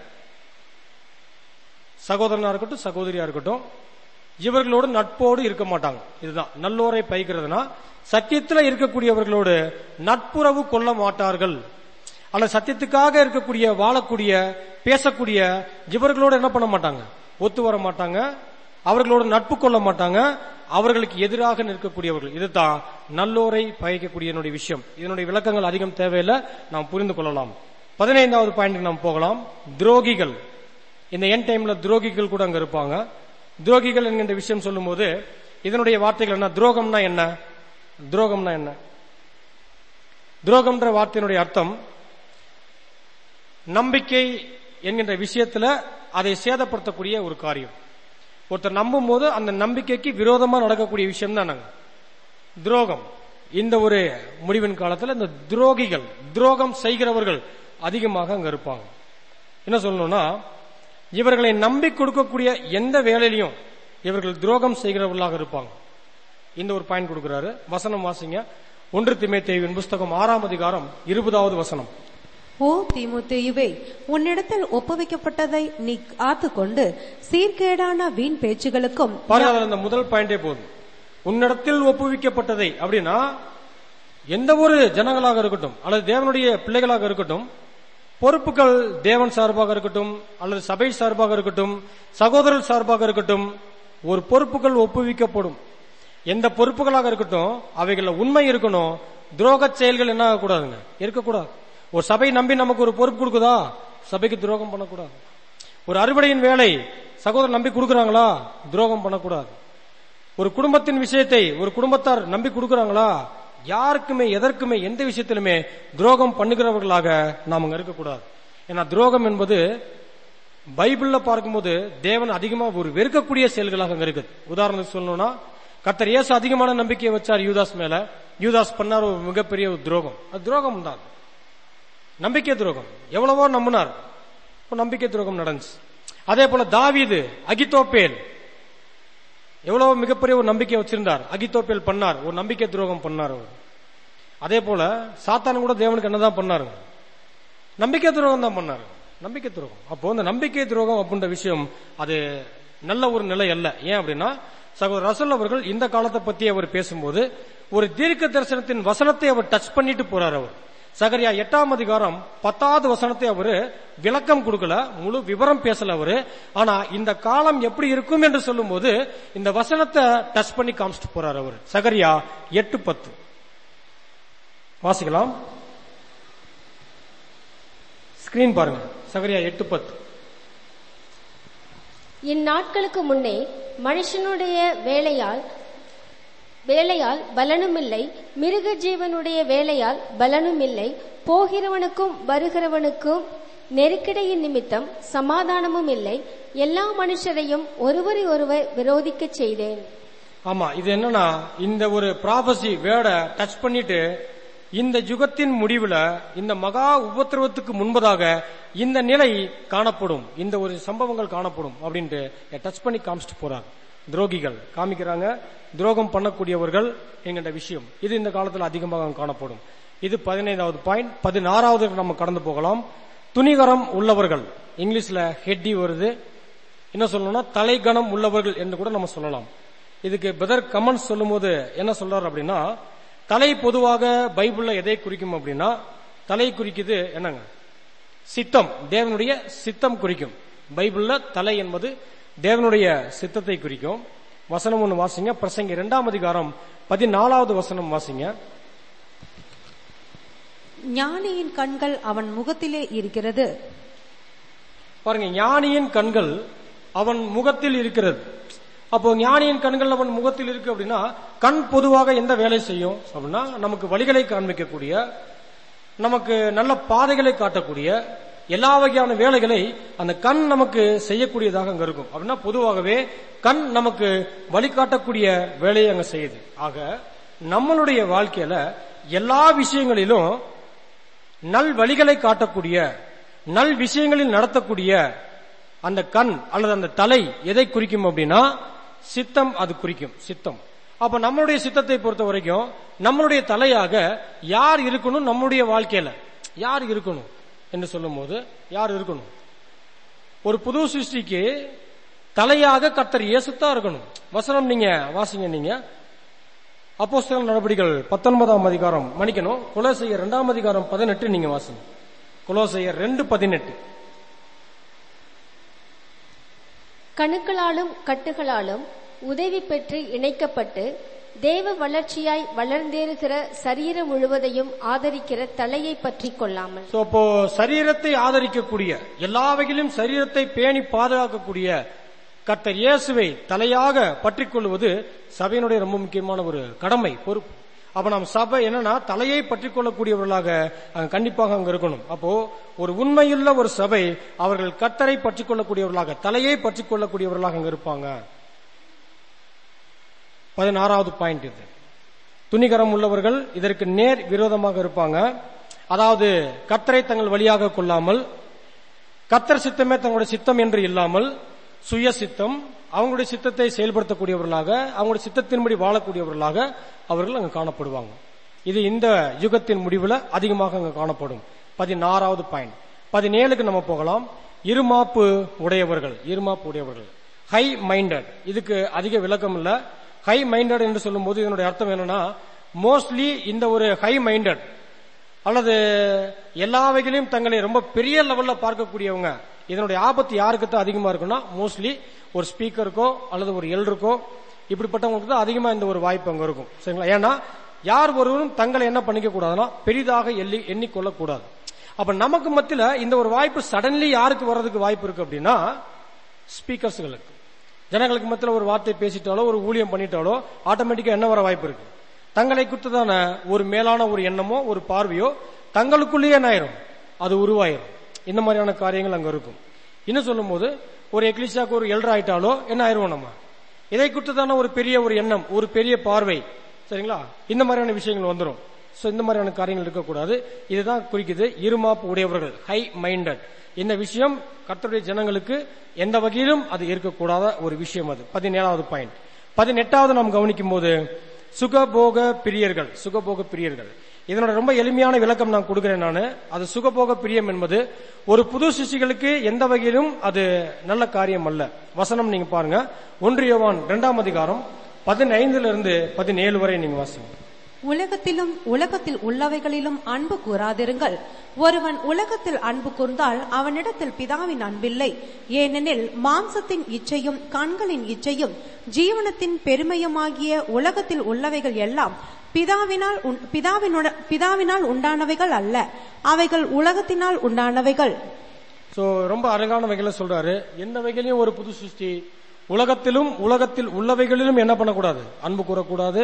சகோதரனா இருக்கட்டும் சகோதரியா இருக்கட்டும் இவர்களோடு நட்போடு இருக்க மாட்டாங்க இதுதான் நல்லோரை பைக்கிறதுனா சத்தியத்துல இருக்கக்கூடியவர்களோடு நட்புறவு கொள்ள மாட்டார்கள் அல்ல சத்தியத்துக்காக இருக்கக்கூடிய வாழக்கூடிய பேசக்கூடிய இவர்களோடு என்ன பண்ண மாட்டாங்க ஒத்து வர மாட்டாங்க அவர்களோடு நட்பு கொள்ள மாட்டாங்க அவர்களுக்கு எதிராக நிற்கக்கூடியவர்கள் இதுதான் நல்லோரை பகைக்கக்கூடிய என்னுடைய விஷயம் இதனுடைய விளக்கங்கள் அதிகம் தேவையில்லை நாம் புரிந்து கொள்ளலாம் பதினைந்தாவது பாயிண்ட் நாம் போகலாம் துரோகிகள் இந்த என் டைம்ல துரோகிகள் கூட அங்க இருப்பாங்க துரோகிகள் என்கின்ற விஷயம் சொல்லும்போது இதனுடைய வார்த்தைகள் என்ன துரோகம்னா என்ன துரோகம்னா என்ன துரோகம்ன்ற வார்த்தையினுடைய அர்த்தம் நம்பிக்கை என்கின்ற விஷயத்துல அதை சேதப்படுத்தக்கூடிய ஒரு காரியம் ஒருத்தர் நம்பும் போது அந்த நம்பிக்கைக்கு விரோதமா நடக்கக்கூடிய விஷயம் தான் நாங்க துரோகம் இந்த ஒரு முடிவின் காலத்துல இந்த துரோகிகள் துரோகம் செய்கிறவர்கள் அதிகமாக அங்க இருப்பாங்க என்ன சொல்லணும்னா இவர்களை நம்பி கொடுக்கக்கூடிய எந்த வேலையிலையும் இவர்கள் துரோகம் செய்கிறவர்களாக இருப்பாங்க இந்த ஒரு பாயிண்ட் கொடுக்கிறாரு வசனம் வாசிங்க ஒன்று திமேத்தேவின் புஸ்தகம் ஆறாம் அதிகாரம் இருபதாவது வசனம் ஓ தீமுத்தேயுவே உன்னிடத்தில் ஒப்புவிக்கப்பட்டதை நீ காத்துக்கொண்டு சீர்கேடான வீண் பேச்சுகளுக்கும் பாருங்க அதுல இந்த முதல் பாயிண்டே போதும் உன்னிடத்தில் ஒப்புவிக்கப்பட்டதை அப்படின்னா எந்த ஒரு ஜனங்களாக இருக்கட்டும் அல்லது தேவனுடைய பிள்ளைகளாக இருக்கட்டும் பொறுப்புகள் தேவன் சார்பாக இருக்கட்டும் அல்லது சபை சார்பாக இருக்கட்டும் சகோதரர் சார்பாக இருக்கட்டும் ஒரு பொறுப்புகள் ஒப்புவிக்கப்படும் எந்த பொறுப்புகளாக இருக்கட்டும் அவைகள்ல உண்மை இருக்கணும் துரோக செயல்கள் என்ன ஆகக்கூடாதுங்க இருக்கக்கூடாது ஒரு சபை நம்பி நமக்கு ஒரு பொறுப்பு கொடுக்குதா சபைக்கு துரோகம் பண்ணக்கூடாது ஒரு அறுவடையின் வேலை சகோதரர் நம்பி கொடுக்கறாங்களா துரோகம் பண்ணக்கூடாது ஒரு குடும்பத்தின் விஷயத்தை ஒரு குடும்பத்தார் நம்பி கொடுக்கறாங்களா யாருக்குமே எதற்குமே எந்த விஷயத்திலுமே துரோகம் பண்ணுகிறவர்களாக நாம் அங்க இருக்கக்கூடாது ஏன்னா துரோகம் என்பது பைபிள்ல பார்க்கும்போது தேவன் அதிகமா ஒரு வெறுக்கக்கூடிய செயல்களாக அங்க இருக்குது உதாரணத்துக்கு சொல்லணும்னா கர்த்தர் இயேசு அதிகமான நம்பிக்கையை வச்சார் யூதாஸ் மேல யூதாஸ் பண்ணார் ஒரு மிகப்பெரிய ஒரு துரோகம் அது துரோகம் தான் நம்பிக்கை துரோகம் எவ்வளவோ நம்பினார் ஒரு நம்பிக்கை துரோகம் நடந்துச்சு அதே போல தாவீது அகித்தோப்பேல் எவ்வளவு மிகப்பெரிய ஒரு நம்பிக்கை வச்சிருந்தார் அகித்தோப்பேல் பண்ணார் ஒரு நம்பிக்கை துரோகம் பண்ணார் அவர் அதே போல சாத்தான் கூட தேவனுக்கு என்னதான் பண்ணாருங்க நம்பிக்கை துரோகம் தான் பண்ணாரு நம்பிக்கை துரோகம் அப்போ இந்த நம்பிக்கை துரோகம் அப்படின்ற விஷயம் அது நல்ல ஒரு நிலை அல்ல ஏன் அப்படின்னா சகோதரர் ரசல் அவர்கள் இந்த காலத்தை பத்தி அவர் பேசும்போது ஒரு தீர்க்க தரிசனத்தின் வசனத்தை அவர் டச் பண்ணிட்டு போறார் அவர் சகரியா எட்டாம் அதிகாரம் பத்தாவது வசனத்தை அவரு விளக்கம் கொடுக்கல முழு விவரம் பேசல அவரு ஆனா இந்த காலம் எப்படி இருக்கும் என்று சொல்லும்போது இந்த வசனத்தை டச் பண்ணி காமிச்சிட்டு போறார் அவர் சகரியா எட்டு பத்து வாசிக்கலாம் ஸ்கிரீன் பாருங்க சகரியா எட்டு பத்து இந்நாட்களுக்கு முன்னே மனுஷனுடைய வேலையால் வேலையால் பலனும் இல்லை மிருக ஜீவனுடைய வேலையால் பலனும் இல்லை போகிறவனுக்கும் வருகிறவனுக்கும் நெருக்கடியின் நிமித்தம் சமாதானமும் இல்லை எல்லா மனுஷரையும் ஒருவரை ஒருவர் விரோதிக்கச் செய்தேன் ஆமா இது என்னன்னா இந்த ஒரு ப்ராபசி வேர்டை டச் பண்ணிட்டு இந்த யுகத்தின் முடிவுல இந்த மகா உபத்திரவத்துக்கு முன்பதாக இந்த நிலை காணப்படும் இந்த ஒரு சம்பவங்கள் காணப்படும் அப்படின்ட்டு டச் பண்ணி காமிச்சிட்டு போறாங்க துரோகிகள் காமிக்கிறாங்க துரோகம் பண்ணக்கூடியவர்கள் என்கின்ற விஷயம் இது இந்த காலத்தில் அதிகமாக காணப்படும் இது பதினைந்தாவது பாயிண்ட் பதினாறாவது நம்ம கடந்து போகலாம் துணிகரம் உள்ளவர்கள் இங்கிலீஷ்ல ஹெட்டி வருது என்ன சொல்லணும்னா தலைகணம் உள்ளவர்கள் என்று கூட நம்ம சொல்லலாம் இதுக்கு பெதர் கமெண்ட்ஸ் சொல்லும்போது என்ன சொல்றாரு அப்படின்னா தலை பொதுவாக பைபிள்ல எதை குறிக்கும் அப்படின்னா தலை குறிக்குது என்னங்க சித்தம் தேவனுடைய சித்தம் குறிக்கும் பைபிள்ல தலை என்பது தேவனுடைய சித்தத்தை குறிக்கும் வசனம் ஒன்று வாசிங்க பிரசங்க இரண்டாம் அதிகாரம் பதினாலாவது வசனம் வாசிங்க ஞானியின் கண்கள் அவன் முகத்திலே இருக்கிறது பாருங்க ஞானியின் கண்கள் அவன் முகத்தில் இருக்கிறது அப்போ ஞானியின் கண்கள் அவன் முகத்தில் இருக்கு அப்படின்னா கண் பொதுவாக எந்த வேலை செய்யும் அப்படின்னா நமக்கு வழிகளை காண்பிக்கக்கூடிய நமக்கு நல்ல பாதைகளை காட்டக்கூடிய எல்லா வகையான வேலைகளை அந்த கண் நமக்கு செய்யக்கூடியதாக அங்க இருக்கும் அப்படின்னா பொதுவாகவே கண் நமக்கு வழிகாட்டக்கூடிய வேலையை அங்க செய்யுது ஆக நம்மளுடைய வாழ்க்கையில எல்லா விஷயங்களிலும் நல் வழிகளை காட்டக்கூடிய நல் விஷயங்களில் நடத்தக்கூடிய அந்த கண் அல்லது அந்த தலை எதை குறிக்கும் அப்படின்னா சித்தம் அது குறிக்கும் சித்தம் அப்ப நம்மளுடைய சித்தத்தை பொறுத்த வரைக்கும் நம்மளுடைய தலையாக யார் இருக்கணும் நம்மளுடைய வாழ்க்கையில யார் இருக்கணும் என்று சொல்லும்போது யார் இருக்கணும் ஒரு புது சிருஷ்டிக்கு தலையாக கர்த்தர் இயேசுத்தான் இருக்கணும் வசனம் நீங்க வாசிங்க நீங்க அப்போஸ்தலர் நடவடிக்கைகள் பத்தொன்பதாம் அதிகாரம் மன்னிக்கணும் குலோசையர் இரண்டாம் அதிகாரம் பதினெட்டு நீங்க வாசிங்க குலோசையர் ரெண்டு பதினெட்டு கணுக்களாலும் கட்டுகளாலும் உதவி பெற்று இணைக்கப்பட்டு தேவ வளர்ச்சியாய் வளர்ந்தேறுகிற சரீரம் முழுவதையும் ஆதரிக்கிற தலையை பற்றி கொள்ளாமல் சோ அப்போ சரீரத்தை ஆதரிக்கக்கூடிய எல்லா வகையிலும் சரீரத்தை பேணி பாதுகாக்கக்கூடிய கர்த்தர் இயேசுவை தலையாக பற்றிக் கொள்வது சபையினுடைய ரொம்ப முக்கியமான ஒரு கடமை பொறுப்பு அப்ப நம்ம சபை என்னன்னா தலையை பற்றிக் கொள்ளக்கூடியவர்களாக அங்க கண்டிப்பாக அங்க இருக்கணும் அப்போ ஒரு உண்மையுள்ள ஒரு சபை அவர்கள் கர்த்தரை பற்றிக் கொள்ளக்கூடியவர்களாக தலையை பற்றிக் கொள்ளக்கூடியவர்களாக அங்க இருப்பாங்க பதினாறாவது பாயிண்ட் இது துணிகரம் உள்ளவர்கள் இதற்கு நேர் விரோதமாக இருப்பாங்க அதாவது கர்த்தரை தங்கள் வழியாக கொள்ளாமல் கர்த்தர் சித்தமே தங்களுடைய சித்தம் என்று இல்லாமல் சுய சித்தம் அவங்களுடைய சித்தத்தை செயல்படுத்தக்கூடியவர்களாக அவங்களுடைய சித்தத்தின்படி வாழக்கூடியவர்களாக அவர்கள் அங்கு காணப்படுவாங்க இது இந்த யுகத்தின் முடிவுல அதிகமாக அங்கு காணப்படும் பதினாறாவது பாயிண்ட் பதினேழுக்கு நம்ம போகலாம் இருமாப்பு உடையவர்கள் இருமாப்பு உடையவர்கள் ஹை மைண்டட் இதுக்கு அதிக விளக்கம் இல்ல ஹை மைண்டட் என்று சொல்லும்போது இதனுடைய அர்த்தம் என்னன்னா மோஸ்ட்லி இந்த ஒரு ஹை மைண்டட் அல்லது எல்லா வகையிலும் தங்களை ரொம்ப பெரிய லெவல்ல பார்க்கக்கூடியவங்க இதனுடைய ஆபத்து யாருக்கு தான் அதிகமா இருக்குன்னா மோஸ்ட்லி ஒரு ஸ்பீக்கருக்கோ அல்லது ஒரு எல்ருக்கோ இப்படிப்பட்டவங்களுக்கு தான் அதிகமா இந்த ஒரு வாய்ப்பு அங்க இருக்கும் சரிங்களா ஏன்னா யார் ஒருவரும் தங்களை என்ன பண்ணிக்க கூடாதுன்னா பெரிதாக எண்ணி எண்ணிக்கொள்ளக்கூடாது அப்ப நமக்கு மத்தியில இந்த ஒரு வாய்ப்பு சடன்லி யாருக்கு வர்றதுக்கு வாய்ப்பு இருக்கு அப்படின்னா ஸ்பீக்கர்ஸ்களுக்கு ஜனங்களுக்கு மத்தியில் ஒரு வார்த்தை பேசிட்டாலோ ஒரு ஊழியம் பண்ணிட்டாலோ ஆட்டோமேட்டிக்கா என்ன வர வாய்ப்பு இருக்கு தங்களை குறித்ததான ஒரு மேலான ஒரு எண்ணமோ ஒரு பார்வையோ தங்களுக்குள்ளேயே என்ன ஆயிரும் அது உருவாயிரும் இந்த மாதிரியான காரியங்கள் அங்க இருக்கும் இன்னும் சொல்லும் போது ஒரு எக்லிஷாக்கு ஒரு எல்டர் ஆயிட்டாலோ என்ன ஆயிருவோம் நம்ம இதை குறித்ததான ஒரு பெரிய ஒரு எண்ணம் ஒரு பெரிய பார்வை சரிங்களா இந்த மாதிரியான விஷயங்கள் வந்துடும் சோ இந்த மாதிரியான காரியங்கள் இருக்கக்கூடாது இதுதான் குறிக்குது இருமாப்பு உடையவர்கள் ஹை மைண்டட் இந்த விஷயம் கர்த்தருடைய ஜனங்களுக்கு எந்த வகையிலும் அது இருக்கக்கூடாத ஒரு விஷயம் அது பதினேழாவது பாயிண்ட் பதினெட்டாவது நாம் கவனிக்கும் போது சுகபோக பிரியர்கள் சுகபோக பிரியர்கள் இதனோட ரொம்ப எளிமையான விளக்கம் நான் கொடுக்கிறேன் நான் அது சுகபோக பிரியம் என்பது ஒரு புது சிசிகளுக்கு எந்த வகையிலும் அது நல்ல காரியம் அல்ல வசனம் நீங்க பாருங்க ஒன்றியவான் இரண்டாம் அதிகாரம் பதினைந்துல இருந்து பதினேழு வரை நீங்க வாசிங்க உலகத்திலும் உலகத்தில் உள்ளவைகளிலும் அன்பு கூறாதிருங்கள் ஒருவன் உலகத்தில் அன்பு கூர்ந்தால் அவனிடத்தில் பிதாவின் அன்பில்லை ஏனெனில் மாம்சத்தின் இச்சையும் கண்களின் இச்சையும் ஜீவனத்தின் பெருமையுமாகிய உலகத்தில் உள்ளவைகள் எல்லாம் பிதாவினால் உண்- பிதாவினுட- பிதாவினால் உண்டானவைகள் அல்ல அவைகள் உலகத்தினால் உண்டானவைகள் சோ ரொம்ப அழகான வகையில சொல்றாரு எந்த வகையிலும் ஒரு புது சிருஷ்டி உலகத்திலும் உலகத்தில் உள்ளவைகளிலும் என்ன பண்ணக்கூடாது அன்பு கூறக்கூடாது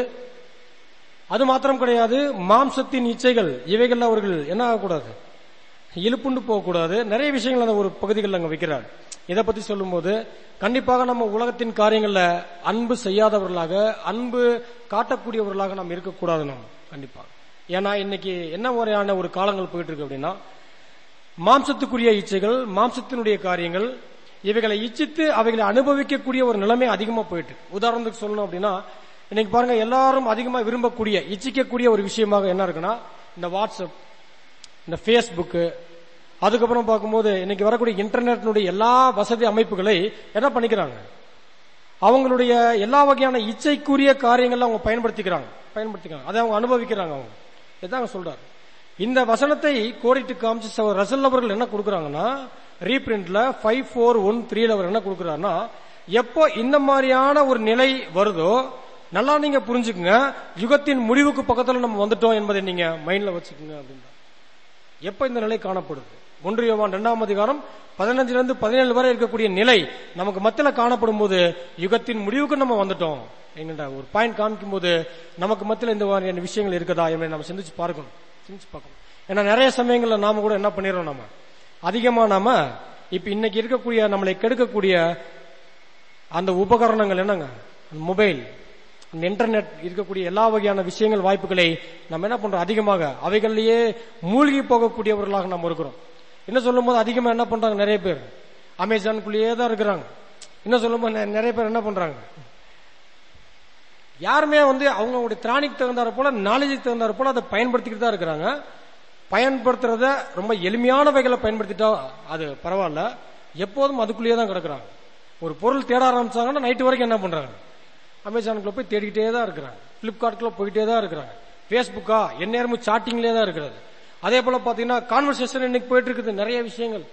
அது மாத்திரம் கிடையாது மாம்சத்தின் இச்சைகள் இவைகள் அவர்கள் என்ன ஆகக்கூடாது இழுப்புண்டு போகக்கூடாது நிறைய விஷயங்கள் அந்த ஒரு பகுதிகளில் அங்க வைக்கிறார் இதை பத்தி சொல்லும்போது கண்டிப்பாக நம்ம உலகத்தின் காரியங்கள்ல அன்பு செய்யாதவர்களாக அன்பு காட்டக்கூடியவர்களாக நாம் இருக்கக்கூடாது நம்ம கண்டிப்பாக ஏன்னா இன்னைக்கு என்ன முறையான ஒரு காலங்கள் போயிட்டு இருக்கு அப்படின்னா மாம்சத்துக்குரிய இச்சைகள் மாம்சத்தினுடைய காரியங்கள் இவைகளை இச்சித்து அவைகளை அனுபவிக்கக்கூடிய ஒரு நிலைமை அதிகமா போயிட்டு இருக்கு. உதாரணத்துக்கு சொல்லணும் அப்படின்னா இன்னைக்கு பாருங்க எல்லாரும் அதிகமா விரும்பக்கூடிய இச்சிக்கக்கூடிய ஒரு விஷயமாக என்ன இருக்குன்னா இந்த வாட்ஸ்அப் இந்த ஃபேஸ்புக்கு அதுக்கப்புறம் பார்க்கும்போது இன்னைக்கு வரக்கூடிய இன்டர்நெட்னுடைய எல்லா வசதி அமைப்புகளை என்ன பண்ணிக்கிறாங்க அவங்களுடைய எல்லா வகையான இச்சைக்குரிய காரியங்களை அவங்க பயன்படுத்திக்கிறாங்க பயன்படுத்திக்கிறாங்க அதை அவங்க அனுபவிக்கிறாங்க அவங்க இதாங்க சொல்றாரு இந்த வசனத்தை கோடிட்டு காமிச்சு சகோதரர் ரசல் அவர்கள் என்ன கொடுக்கறாங்கன்னா ரீபிரிண்ட்ல ஃபைவ் ஃபோர் ஒன் த்ரீல அவர் என்ன கொடுக்கறாருன்னா எப்போ இந்த மாதிரியான ஒரு நிலை வருதோ நல்லா நீங்க புரிஞ்சுக்குங்க யுகத்தின் முடிவுக்கு பக்கத்துல நம்ம வந்துட்டோம் என்பதை நீங்க மைண்ட்ல வச்சுக்கோங்க அப்படின்னா எப்ப இந்த நிலை காணப்படுது ஒன்று யோவான் இரண்டாம் அதிகாரம் பதினஞ்சுல இருந்து பதினேழு வரை இருக்கக்கூடிய நிலை நமக்கு மத்தியில காணப்படும் போது யுகத்தின் முடிவுக்கு நம்ம வந்துட்டோம் எங்கடா ஒரு பாயிண்ட் காமிக்கும் போது நமக்கு மத்தியில இந்த மாதிரியான விஷயங்கள் இருக்குதா என்பதை நம்ம சிந்திச்சு பார்க்கணும் சிந்திச்சு பார்க்கணும் ஏன்னா நிறைய சமயங்கள்ல நாம கூட என்ன பண்ணிடுறோம் நாம அதிகமா நாம இப்ப இன்னைக்கு இருக்கக்கூடிய நம்மளை கெடுக்கக்கூடிய அந்த உபகரணங்கள் என்னங்க மொபைல் அந்த இன்டர்நெட் இருக்கக்கூடிய எல்லா வகையான விஷயங்கள் வாய்ப்புகளை நம்ம என்ன பண்றோம் அதிகமாக அவைகளிலேயே மூழ்கி போகக்கூடியவர்களாக நம்ம இருக்கிறோம் என்ன சொல்லும் போது அதிகமா என்ன பண்றாங்க நிறைய பேர் அமேசானுக்குள்ளேயே தான் இருக்கிறாங்க இன்னும் சொல்லும் போது நெ- நிறைய பேர் என்ன பண்றாங்க யாருமே வந்து அவங்களுடைய திராணிக்கு தகுந்தாற போல நாலேஜுக்கு தகுந்தாற போல அதை பயன்படுத்திக்கிட்டு தான் இருக்கிறாங்க பயன்படுத்துறத ரொம்ப எளிமையானவைகளை பயன்படுத்திட்டா அது பரவாயில்ல எப்போதும் அதுக்குள்ளேயே தான் கிடக்குறாங்க ஒரு பொருள் தேட ஆரம்பிச்சாங்கன்னா நைட்டு வரைக்கும் என்ன பண்றாங்க அமேசானுக்குள்ள போய் தேடிக்கிட்டே தான் இருக்கிறாங்க பிளிப்கார்ட்ல போயிட்டே தான் இருக்கிறாங்க ஃபேஸ்புக்கா எந்நேரமும் சாட்டிங்லேயே தான் இருக்கிறது அதே போல பாத்தீங்கன்னா கான்வர்சேஷன் இன்னைக்கு போயிட்டு இருக்குது நிறைய விஷயங்கள்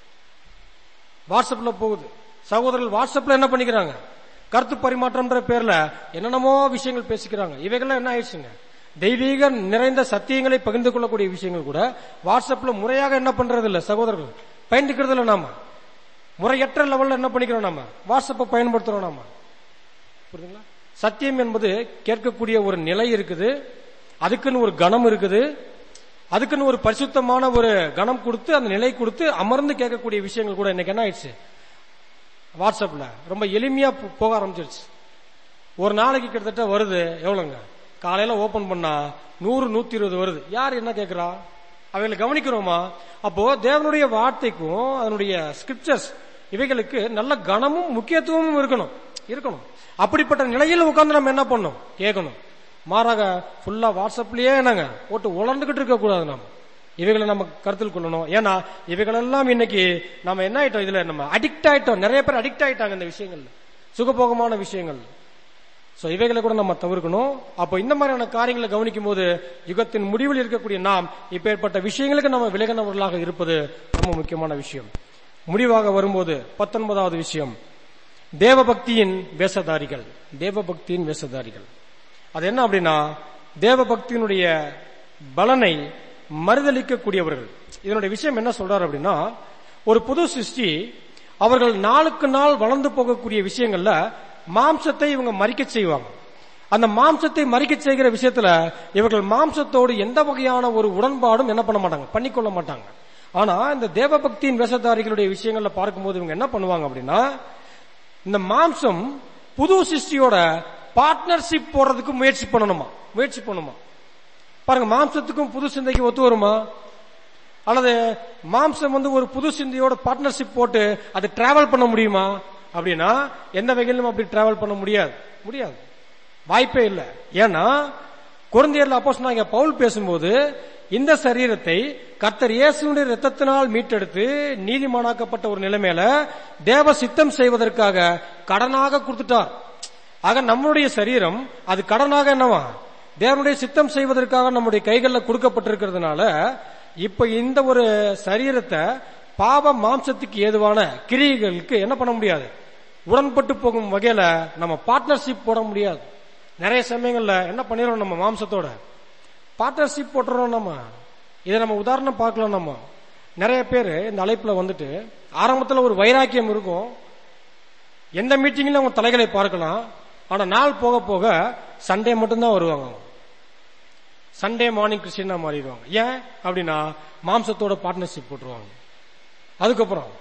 வாட்ஸ்அப்ல போகுது சகோதரர்கள் வாட்ஸ்அப்ல என்ன பண்ணிக்கிறாங்க கருத்து பரிமாற்றம்ன்ற பேர்ல என்னென்னமோ விஷயங்கள் பேசிக்கிறாங்க இவைகள்லாம் என்ன ஆயிடுச்சுங்க தெய்வீக நிறைந்த சத்தியங்களை பகிர்ந்து கொள்ளக்கூடிய விஷயங்கள் கூட வாட்ஸ்அப்ல முறையாக என்ன பண்றது இல்ல சகோதரர்கள் பயன்படுத்துறது இல்ல நாம முறையற்ற லெவல்ல என்ன பண்ணிக்கிறோம் நாம வாட்ஸ்அப்பை பயன்படுத்துறோம் நாம புரியுதுங்களா சத்தியம் என்பது கேட்கக்கூடிய ஒரு நிலை இருக்குது அதுக்குன்னு ஒரு கணம் இருக்குது அதுக்குன்னு ஒரு பரிசுத்தமான ஒரு கணம் கொடுத்து அந்த நிலை கொடுத்து அமர்ந்து கேட்கக்கூடிய விஷயங்கள் கூட இன்னைக்கு என்ன ஆயிடுச்சு வாட்ஸ்அப்ல ரொம்ப எளிமையா போ- போக ஆரம்பிச்சிருச்சு ஒரு நாளைக்கு கிட்டத்தட்ட வருது எவ்வளவுங்க காலையில ஓபன் பண்ணா நூறு நூத்தி இருபது வருது யார் என்ன கேக்குறா அவைகளை கவனிக்கிறோமா அப்போ தேவனுடைய வார்த்தைக்கும் அதனுடைய ஸ்கிரிப்சர்ஸ் இவைகளுக்கு நல்ல கனமும் முக்கியத்துவமும் இருக்கணும் இருக்கணும் அப்படிப்பட்ட நிலையில் உட்கார்ந்து நம்ம என்ன பண்ணணும் கேட்கணும் மாறாக ஃபுல்லா வாட்ஸ்அப்லயே என்னங்க போட்டு உலர்ந்துகிட்டு இருக்க கூடாது நம்ம இவைகளை நம்ம கருத்தில் கொள்ளணும் ஏன்னா இவைகளெல்லாம் இன்னைக்கு நம்ம என்ன ஆயிட்டோம் இதுல நம்ம அடிக்ட் ஆயிட்டோம் நிறைய பேர் அடிக்ட் ஆயிட்டாங்க இந்த விஷயங்கள்ல சுகபோகமான விஷயங்கள் சோ இவைகளை கூட நம்ம தவிர்க்கணும் அப்போ இந்த மாதிரியான காரியங்களை கவனிக்கும் போது யுகத்தின் முடிவில் இருக்கக்கூடிய நாம் இப்பேற்பட்ட விஷயங்களுக்கு நம்ம விலகினவர்களாக இருப்பது ரொம்ப முக்கியமான விஷயம் முடிவாக வரும்போது பத்தொன்பதாவது விஷயம் தேவபக்தியின் வேஷதாரிகள் தேவபக்தியின் வேஷதாரிகள் அது என்ன அப்படின்னா தேவபக்தியினுடைய பலனை மறுதளிக்கக்கூடியவர்கள் இதனுடைய விஷயம் என்ன சொல்றாரு அப்படின்னா ஒரு புது சிருஷ்டி அவர்கள் நாளுக்கு நாள் வளர்ந்து போகக்கூடிய விஷயங்கள்ல மாம்சத்தை இவங்க மறிக்க செய்வாங்க அந்த மாம்சத்தை மறிக்க செய்கிற விஷயத்துல இவர்கள் மாம்சத்தோடு எந்த வகையான ஒரு உடன்பாடும் என்ன பண்ண மாட்டாங்க பண்ணிக்கொள்ள மாட்டாங்க ஆனா இந்த தேவபக்தியின் வேஷதாரிகளுடைய விஷயங்கள்ல பார்க்கும்போது இவங்க என்ன பண்ணுவாங்க அப்படின்னா இந்த மாம்சம் புது சிருஷ்டியோட பார்ட்னர்ஷிப் போறதுக்கு முயற்சி பண்ணணுமா முயற்சி பண்ணுமா பாருங்க மாம்சத்துக்கும் புது சிந்தைக்கு ஒத்து வருமா அல்லது மாம்சம் வந்து ஒரு புது சிந்தையோட பார்ட்னர்ஷிப் போட்டு அது டிராவல் பண்ண முடியுமா அப்படின்னா எந்த வகையிலும் அப்படி டிராவல் பண்ண முடியாது முடியாது வாய்ப்பே இல்லை ஏன்னா குழந்தையர்ல அப்போஸ் நாங்க பவுல் பேசும்போது இந்த சரீரத்தை கர்த்தர் இயேசுடைய ரத்தத்தினால் மீட்டெடுத்து நீதிமானாக்கப்பட்ட ஒரு நிலைமையில தேவ சித்தம் செய்வதற்காக கடனாக கொடுத்துட்டார் ஆக நம்முடைய சரீரம் அது கடனாக என்னவா தேவனுடைய சித்தம் செய்வதற்காக நம்முடைய கைகளில் கொடுக்கப்பட்டிருக்கிறதுனால இப்ப இந்த ஒரு சரீரத்தை பாவ மாம்சத்துக்கு ஏதுவான கிரியைகளுக்கு என்ன பண்ண முடியாது உடன்பட்டு போகும் வகையில நம்ம பார்ட்னர்ஷிப் போட முடியாது நிறைய சமயங்கள்ல என்ன பண்ணிடுறோம் நம்ம மாம்சத்தோட பார்ட்னர்ஷிப் போட்டுறோம் நம்ம இதை நம்ம உதாரணம் பார்க்கலாம் நம்ம நிறைய பேர் இந்த அழைப்புல வந்துட்டு ஆரம்பத்துல ஒரு வைராக்கியம் இருக்கும் எந்த மீட்டிங்ல அவங்க தலைகளை பார்க்கலாம் ஆனா நாள் போக போக சண்டே மட்டும்தான் வருவாங்க அவங்க. சண்டே மார்னிங் கிறிஸ்டியனா மாறிடுவாங்க ஏன் அப்படின்னா மாம்சத்தோட பார்ட்னர்ஷிப் போட்டுருவாங்க அதுக்கப்புறம்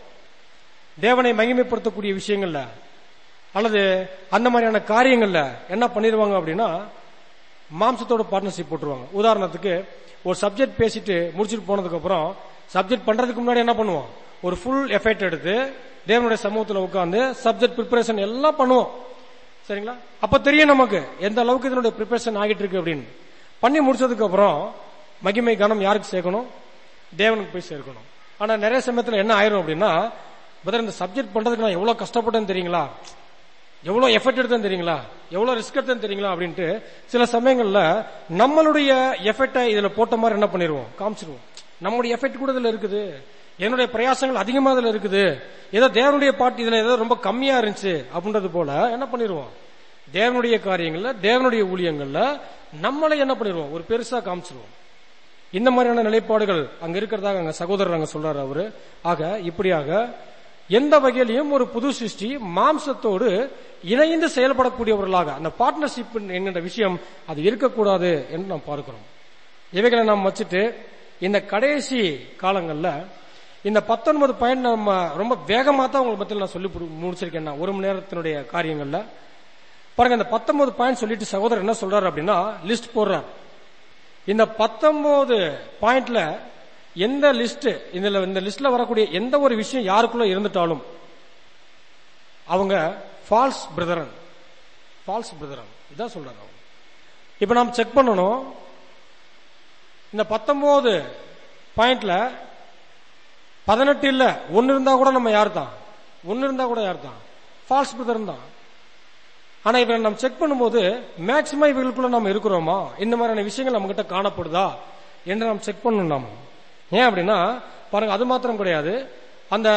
தேவனை மகிமைப்படுத்தக்கூடிய விஷயங்கள்ல அல்லது அந்த மாதிரியான காரியங்கள்ல என்ன பண்ணிடுவாங்க அப்படின்னா மாம்சத்தோட பார்ட்னர்ஷிப் போட்டுருவாங்க உதாரணத்துக்கு ஒரு சப்ஜெக்ட் பேசிட்டு முடிச்சுட்டு போனதுக்கு அப்புறம் சப்ஜெக்ட் பண்றதுக்கு முன்னாடி என்ன பண்ணுவோம் ஒரு ஃபுல் எஃபெக்ட் எடுத்து தேவனுடைய சமூகத்தில் உட்கார்ந்து சப்ஜெக்ட் ப்ரிப்பரேஷன் எல்லாம் பண்ணுவோம் சரிங்களா அப்ப தெரியும் நமக்கு எந்த அளவுக்கு இதனுடைய ப்ரிப்பரேஷன் ஆகிட்டு இருக்கு அப்படின்னு பண்ணி முடிச்சதுக்கு அப்புறம் மகிமை கனம் யாருக்கு சேர்க்கணும் தேவனுக்கு போய் சேர்க்கணும் ஆனா நிறைய சமயத்துல என்ன ஆயிரும் அப்படின்னா பதர் இந்த சப்ஜெக்ட் பண்றதுக்கு நான் எவ்வளவு கஷ்டப்பட்டேன்னு தெரியுங்களா எவ்வளவு எஃபர்ட் எடுத்தேன்னு தெரியுங்களா எவ்வளவு ரிஸ்க் எடுத்தேன்னு தெரியுங்களா அப்படின்ட்டு சில சமயங்கள்ல நம்மளுடைய எஃபெக்டை இதுல போட்ட மாதிரி என்ன பண்ணிடுவோம் காமிச்சிருவோம் நம்முடைய எஃபெக்ட் கூட இதுல இருக்குது என்னுடைய பிரயாசங்கள் அதிகமா இதுல இருக்குது ஏதோ தேவனுடைய பாட்டு இதுல ஏதோ ரொம்ப கம்மியா இருந்துச்சு அப்படின்றது போல என்ன பண்ணிடுவோம் தேவனுடைய காரியங்கள்ல தேவனுடைய ஊழியங்கள்ல நம்மளை என்ன பண்ணிடுவோம் ஒரு பெருசா காமிச்சிருவோம் இந்த மாதிரியான நிலைப்பாடுகள் அங்க இருக்கிறதாக அங்க சகோதரர் அங்க சொல்றாரு அவரு ஆக இப்படியாக எந்த வகையிலையும் ஒரு புது சிருஷ்டி மாம்சத்தோடு இணைந்து செயல்படக்கூடியவர்களாக அந்த பார்ட்னர்ஷிப் என்கின்ற விஷயம் அது இருக்கக்கூடாது என்று நாம் பார்க்கிறோம் இவைகளை நாம் வச்சுட்டு இந்த கடைசி காலங்கள்ல இந்த பத்தொன்பது பாயிண்ட் நம்ம ரொம்ப வேகமா தான் உங்களுக்கு மத்தியில் நான் சொல்லி புடு- முடிச்சிருக்கேன் நான் ஒரு மணி நேரத்தினுடைய காரியங்கள்ல பாருங்க இந்த பத்தொன்பது பாயிண்ட் சொல்லிட்டு சகோதரர் என்ன சொல்றாரு அப்படின்னா லிஸ்ட் போடுறார் இந்த பத்தொன்பது பாயிண்ட்ல எந்த லிஸ்ட் இதுல இந்த லிஸ்ட்ல வரக்கூடிய எந்த ஒரு விஷயம் யாருக்குள்ள இருந்துட்டாலும் அவங்க ஃபால்ஸ் பிரதரன் ஃபால்ஸ் பிரதரன் இதான் சொல்றாரு அவங்க இப்ப நாம் செக் பண்ணணும் இந்த பத்தொன்பது பாயிண்ட்ல பதினெட்டு இல்ல ஒன்னு இருந்தா கூட நம்ம யார் தான் ஒன்னு இருந்தா கூட யார் தான் ஃபால்ஸ் பிரதரன் தான் ஆனா இவரை நம்ம செக் பண்ணும்போது மேக்சிமம் இவர்களுக்குள்ள நம்ம இருக்கிறோமா இந்த மாதிரியான விஷயங்கள் நம்ம கிட்ட காணப்படுதா என்று நாம் செக் பண்ணணும் நாம ஏன் அப்படின்னா பாருங்க அது மாத்திரம் கிடையாது அந்த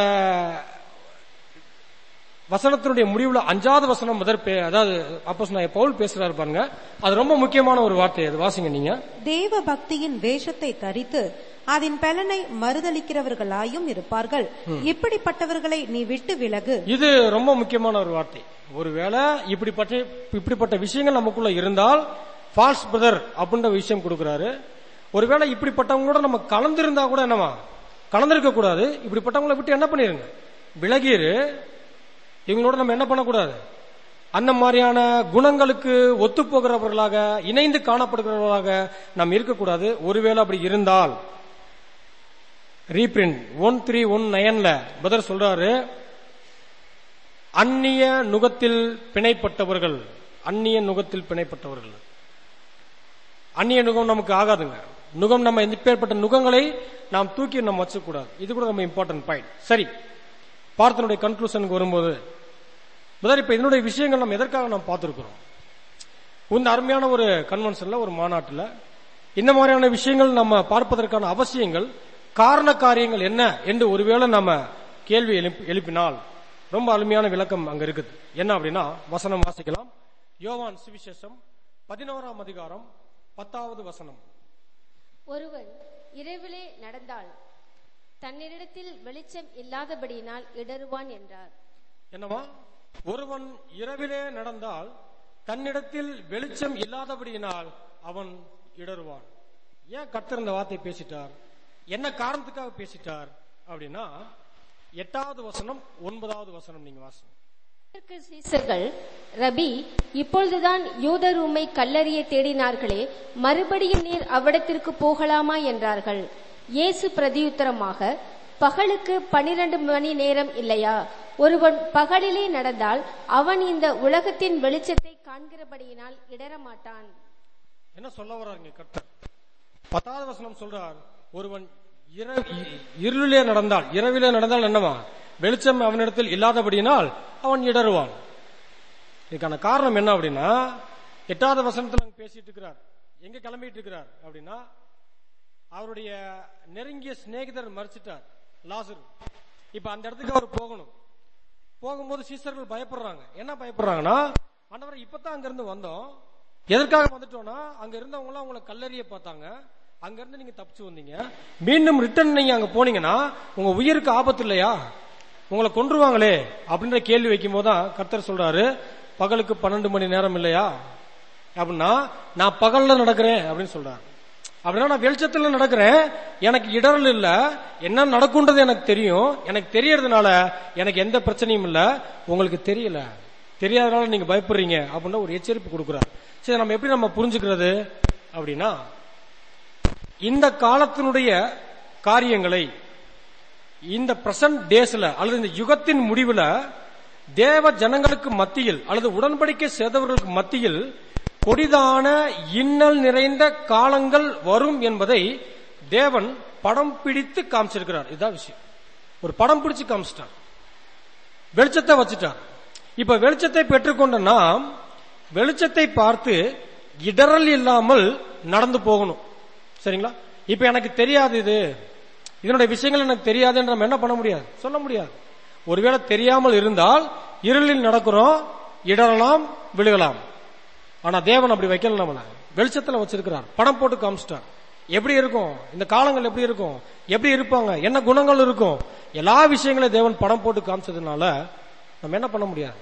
வசனத்தினுடைய முடிவுல அஞ்சாவது வசனம் முதற் பே- அதாவது அப்போ பவுல் பேசுறாரு பாருங்க அது ரொம்ப முக்கியமான ஒரு வார்த்தை அது வாசிங்க நீங்க தேவ பக்தியின் வேஷத்தை தரித்து அதன் பலனை மறுதளிக்கிறவர்களாயும் இருப்பார்கள் இப்படிப்பட்டவர்களை நீ விட்டு விலகு இது ரொம்ப முக்கியமான ஒரு வார்த்தை ஒருவேளை இப்படிப்பட்ட இப்படிப்பட்ட விஷயங்கள் நமக்குள்ள இருந்தால் ஃபால்ஸ் பிரதர் அப்படின்ற விஷயம் கொடுக்கிறாரு ஒருவேளை இப்படிப்பட்டவங்களோட நம்ம கலந்திருந்தா கூட என்னவா கலந்திருக்க கூடாது இப்படிப்பட்டவங்களை விட்டு என்ன பண்ணிருங்க விலகிரு இவங்களோட நம்ம என்ன பண்ணக்கூடாது அந்த மாதிரியான குணங்களுக்கு ஒத்து போகிறவர்களாக இணைந்து காணப்படுகிறவர்களாக நாம் இருக்கக்கூடாது ஒருவேளை அப்படி இருந்தால் ரீபிரிண்ட் ஒன் த்ரீ ஒன் நயன்ல பதர் சொல்றாரு அந்நிய நுகத்தில் பிணைப்பட்டவர்கள் அந்நிய நுகத்தில் பிணைப்பட்டவர்கள் அந்நிய நுகம் நமக்கு ஆகாதுங்க நுகம் நம்ம எப்பேற்பட்ட நுகங்களை நாம் தூக்கி நம்ம வச்சக்கூடாது இது கூட நம்ம இம்பார்ட்டன்ட் பாயிண்ட் சரி பார்த்தனுடைய கன்க்ளூஷனுக்கு வரும்போது முதல் இப்ப இதனுடைய விஷயங்கள் நம்ம எதற்காக நாம் பார்த்திருக்கிறோம் இந்த அருமையான ஒரு கன்வென்ஷன்ல ஒரு மாநாட்டுல இந்த மாதிரியான விஷயங்கள் நம்ம பார்ப்பதற்கான அவசியங்கள் காரண காரியங்கள் என்ன என்று ஒருவேளை நம்ம கேள்வி எழுப்பி- எழுப்பினால் ரொம்ப அருமையான விளக்கம் அங்க இருக்குது என்ன அப்படின்னா வசனம் வாசிக்கலாம் யோவான் சுவிசேஷம் பதினோராம் அதிகாரம் பத்தாவது வசனம் ஒருவன் இரவிலே நடந்தால் தன்னிடத்தில் வெளிச்சம் இல்லாதபடியினால் இடறுவான் என்றார் என்னவா ஒருவன் இரவிலே நடந்தால் தன்னிடத்தில் வெளிச்சம் இல்லாதபடியினால் அவன் இடறுவான் ஏன் கர்த்தர் இந்த வார்த்தை பேசிட்டார் என்ன காரணத்துக்காக பேசிட்டார் அப்படின்னா எட்டாவது வசனம் ஒன்பதாவது வசனம் நீங்க வாசிங்க அதற்கு சீசர்கள் ரபி இப்பொழுதுதான் யூதர் உம்மை கல்லறிய தேடினார்களே மறுபடியும் நீர் அவ்விடத்திற்கு போகலாமா என்றார்கள் இயேசு பிரதியுத்தரமாக பகலுக்கு பனிரெண்டு மணி நேரம் இல்லையா ஒருவன் பகலிலே நடந்தால் அவன் இந்த உலகத்தின் வெளிச்சத்தை காண்கிறபடியினால் இடரமாட்டான் என்ன சொல்ல வர்றாருங்க கர்த்தர் பத்தாவது வசனம் சொல்றார் ஒருவன் இர- இ- இருளிலே நடந்தால் இரவிலே நடந்தால் என்னவா வெளிச்சம் அவனிடத்தில் இல்லாதபடியினால் அவன் இடறுவான் இதுக்கான காரணம் என்ன அப்படின்னா எட்டாவது வசனத்துல அங்க பேசிட்டு இருக்கிறார் எங்க கிளம்பிட்டு இருக்கிறார் அப்படின்னா அவருடைய நெருங்கிய சிநேகிதர் மறிச்சிட்டார் லாசர் இப்ப அந்த இடத்துக்கு அவர் போகணும் போகும்போது சீசர்கள் பயப்படுறாங்க என்ன பயப்படுறாங்கன்னா ஆண்டவர் இப்பதான் அங்க இருந்து வந்தோம் எதற்காக வந்துட்டோம்னா அங்க இருந்தவங்க எல்லாம் உங்களை கல்லறிய பார்த்தாங்க அங்க இருந்து நீங்க தப்பிச்சு வந்தீங்க மீண்டும் ரிட்டர்ன் நீங்க அங்க போனீங்கன்னா உங்க உயிருக்கு ஆபத்து இல்லையா உங்களை கொன்றுவாங்களே அப்படின்ற கேள்வி வைக்கும் போதுதான் கர்த்தர் சொல்றாரு பகலுக்கு பன்னெண்டு மணி நேரம் இல்லையா அப்படின்னா நான் பகல்ல நடக்கிறேன் அப்படின்னு சொல்றாரு அப்படின்னா நான் வெளிச்சத்துல நடக்கிறேன் எனக்கு இடரல் இல்ல என்ன நடக்கும்ன்றது எனக்கு தெரியும் எனக்கு தெரியறதுனால எனக்கு எந்த பிரச்சனையும் இல்ல உங்களுக்கு தெரியல தெரியாதனால நீங்க பயப்படுறீங்க அப்படின்னா ஒரு எச்சரிப்பு கொடுக்கிறார் சரி நம்ம எப்படி நம்ம புரிஞ்சுக்கிறது அப்படின்னா இந்த காலத்தினுடைய காரியங்களை இந்த பிரசன்ட் டேஸ்ல அல்லது இந்த யுகத்தின் முடிவுல தேவ ஜனங்களுக்கு மத்தியில் அல்லது உடன்படிக்கை செய்தவர்களுக்கு மத்தியில் கொடிதான இன்னல் நிறைந்த காலங்கள் வரும் என்பதை தேவன் படம் பிடித்து காமிச்சிருக்கிறார் இதுதான் விஷயம் ஒரு படம் பிடிச்சு காமிச்சிட்டார் வெளிச்சத்தை வச்சுட்டார் இப்ப வெளிச்சத்தை பெற்றுக்கொண்ட நாம் வெளிச்சத்தை பார்த்து இடரல் இல்லாமல் நடந்து போகணும் சரிங்களா இப்ப எனக்கு தெரியாது இது இதனுடைய விஷயங்கள் எனக்கு தெரியாது என்று நம்ம என்ன பண்ண முடியாது சொல்ல முடியாது ஒருவேளை தெரியாமல் இருந்தால் இருளில் நடக்கிறோம் இடரலாம் விழுகலாம் ஆனா தேவன் அப்படி வைக்கல நம்மள வெளிச்சத்துல வச்சிருக்கிறார் படம் போட்டு காமிச்சிட்டார் எப்படி இருக்கும் இந்த காலங்கள் எப்படி இருக்கும் எப்படி இருப்பாங்க என்ன குணங்கள் இருக்கும் எல்லா விஷயங்களையும் தேவன் படம் போட்டு காமிச்சதுனால நம்ம என்ன பண்ண முடியாது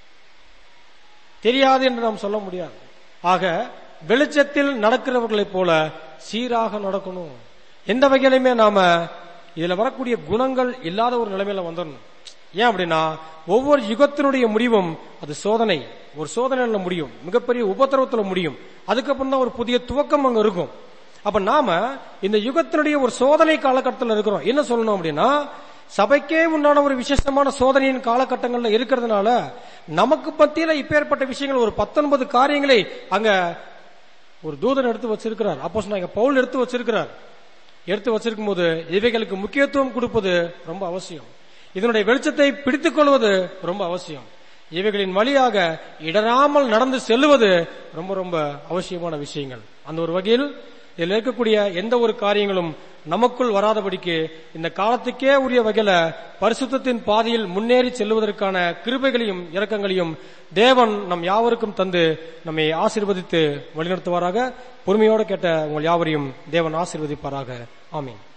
தெரியாது என்று நாம் சொல்ல முடியாது ஆக வெளிச்சத்தில் நடக்கிறவர்களைப் போல சீராக நடக்கணும் எந்த வகையிலுமே நாம இதுல வரக்கூடிய குணங்கள் இல்லாத ஒரு நிலைமையில வந்துடணும் ஏன் அப்படின்னா ஒவ்வொரு யுகத்தினுடைய முடிவும் அது சோதனை ஒரு சோதனையில முடியும் மிகப்பெரிய உபத்திரவத்துல முடியும் அதுக்கப்புறம் தான் ஒரு புதிய துவக்கம் அங்க இருக்கும் அப்ப நாம இந்த யுகத்தினுடைய ஒரு சோதனை காலகட்டத்தில் இருக்கிறோம் என்ன சொல்லணும் அப்படின்னா சபைக்கே உண்டான ஒரு விசேஷமான சோதனையின் காலகட்டங்கள்ல இருக்கிறதுனால நமக்கு பத்தியில இப்பேற்பட்ட விஷயங்கள் ஒரு பத்தொன்பது காரியங்களை அங்க ஒரு தூதன் எடுத்து வச்சிருக்கிறார் அப்போ நாங்க பவுல் எடுத்து வச்சிருக்கிறார் எடுத்து வச்சிருக்கும் போது இவைகளுக்கு முக்கியத்துவம் கொடுப்பது ரொம்ப அவசியம் இதனுடைய வெளிச்சத்தை பிடித்துக் கொள்வது ரொம்ப அவசியம் இவைகளின் வழியாக இடராமல் நடந்து செல்லுவது ரொம்ப ரொம்ப அவசியமான விஷயங்கள் அந்த ஒரு வகையில் இதில் இருக்கக்கூடிய எந்த ஒரு காரியங்களும் நமக்குள் வராதபடிக்கு இந்த காலத்துக்கே உரிய வகையில பரிசுத்தத்தின் பாதையில் முன்னேறி செல்வதற்கான கிருபைகளையும் இரக்கங்களையும் தேவன் நம் யாவருக்கும் தந்து நம்மை ஆசீர்வதித்து வழிநடத்துவாராக பொறுமையோடு கேட்ட உங்கள் யாவரையும் தேவன் ஆசீர்வதிப்பாராக ஆமீன்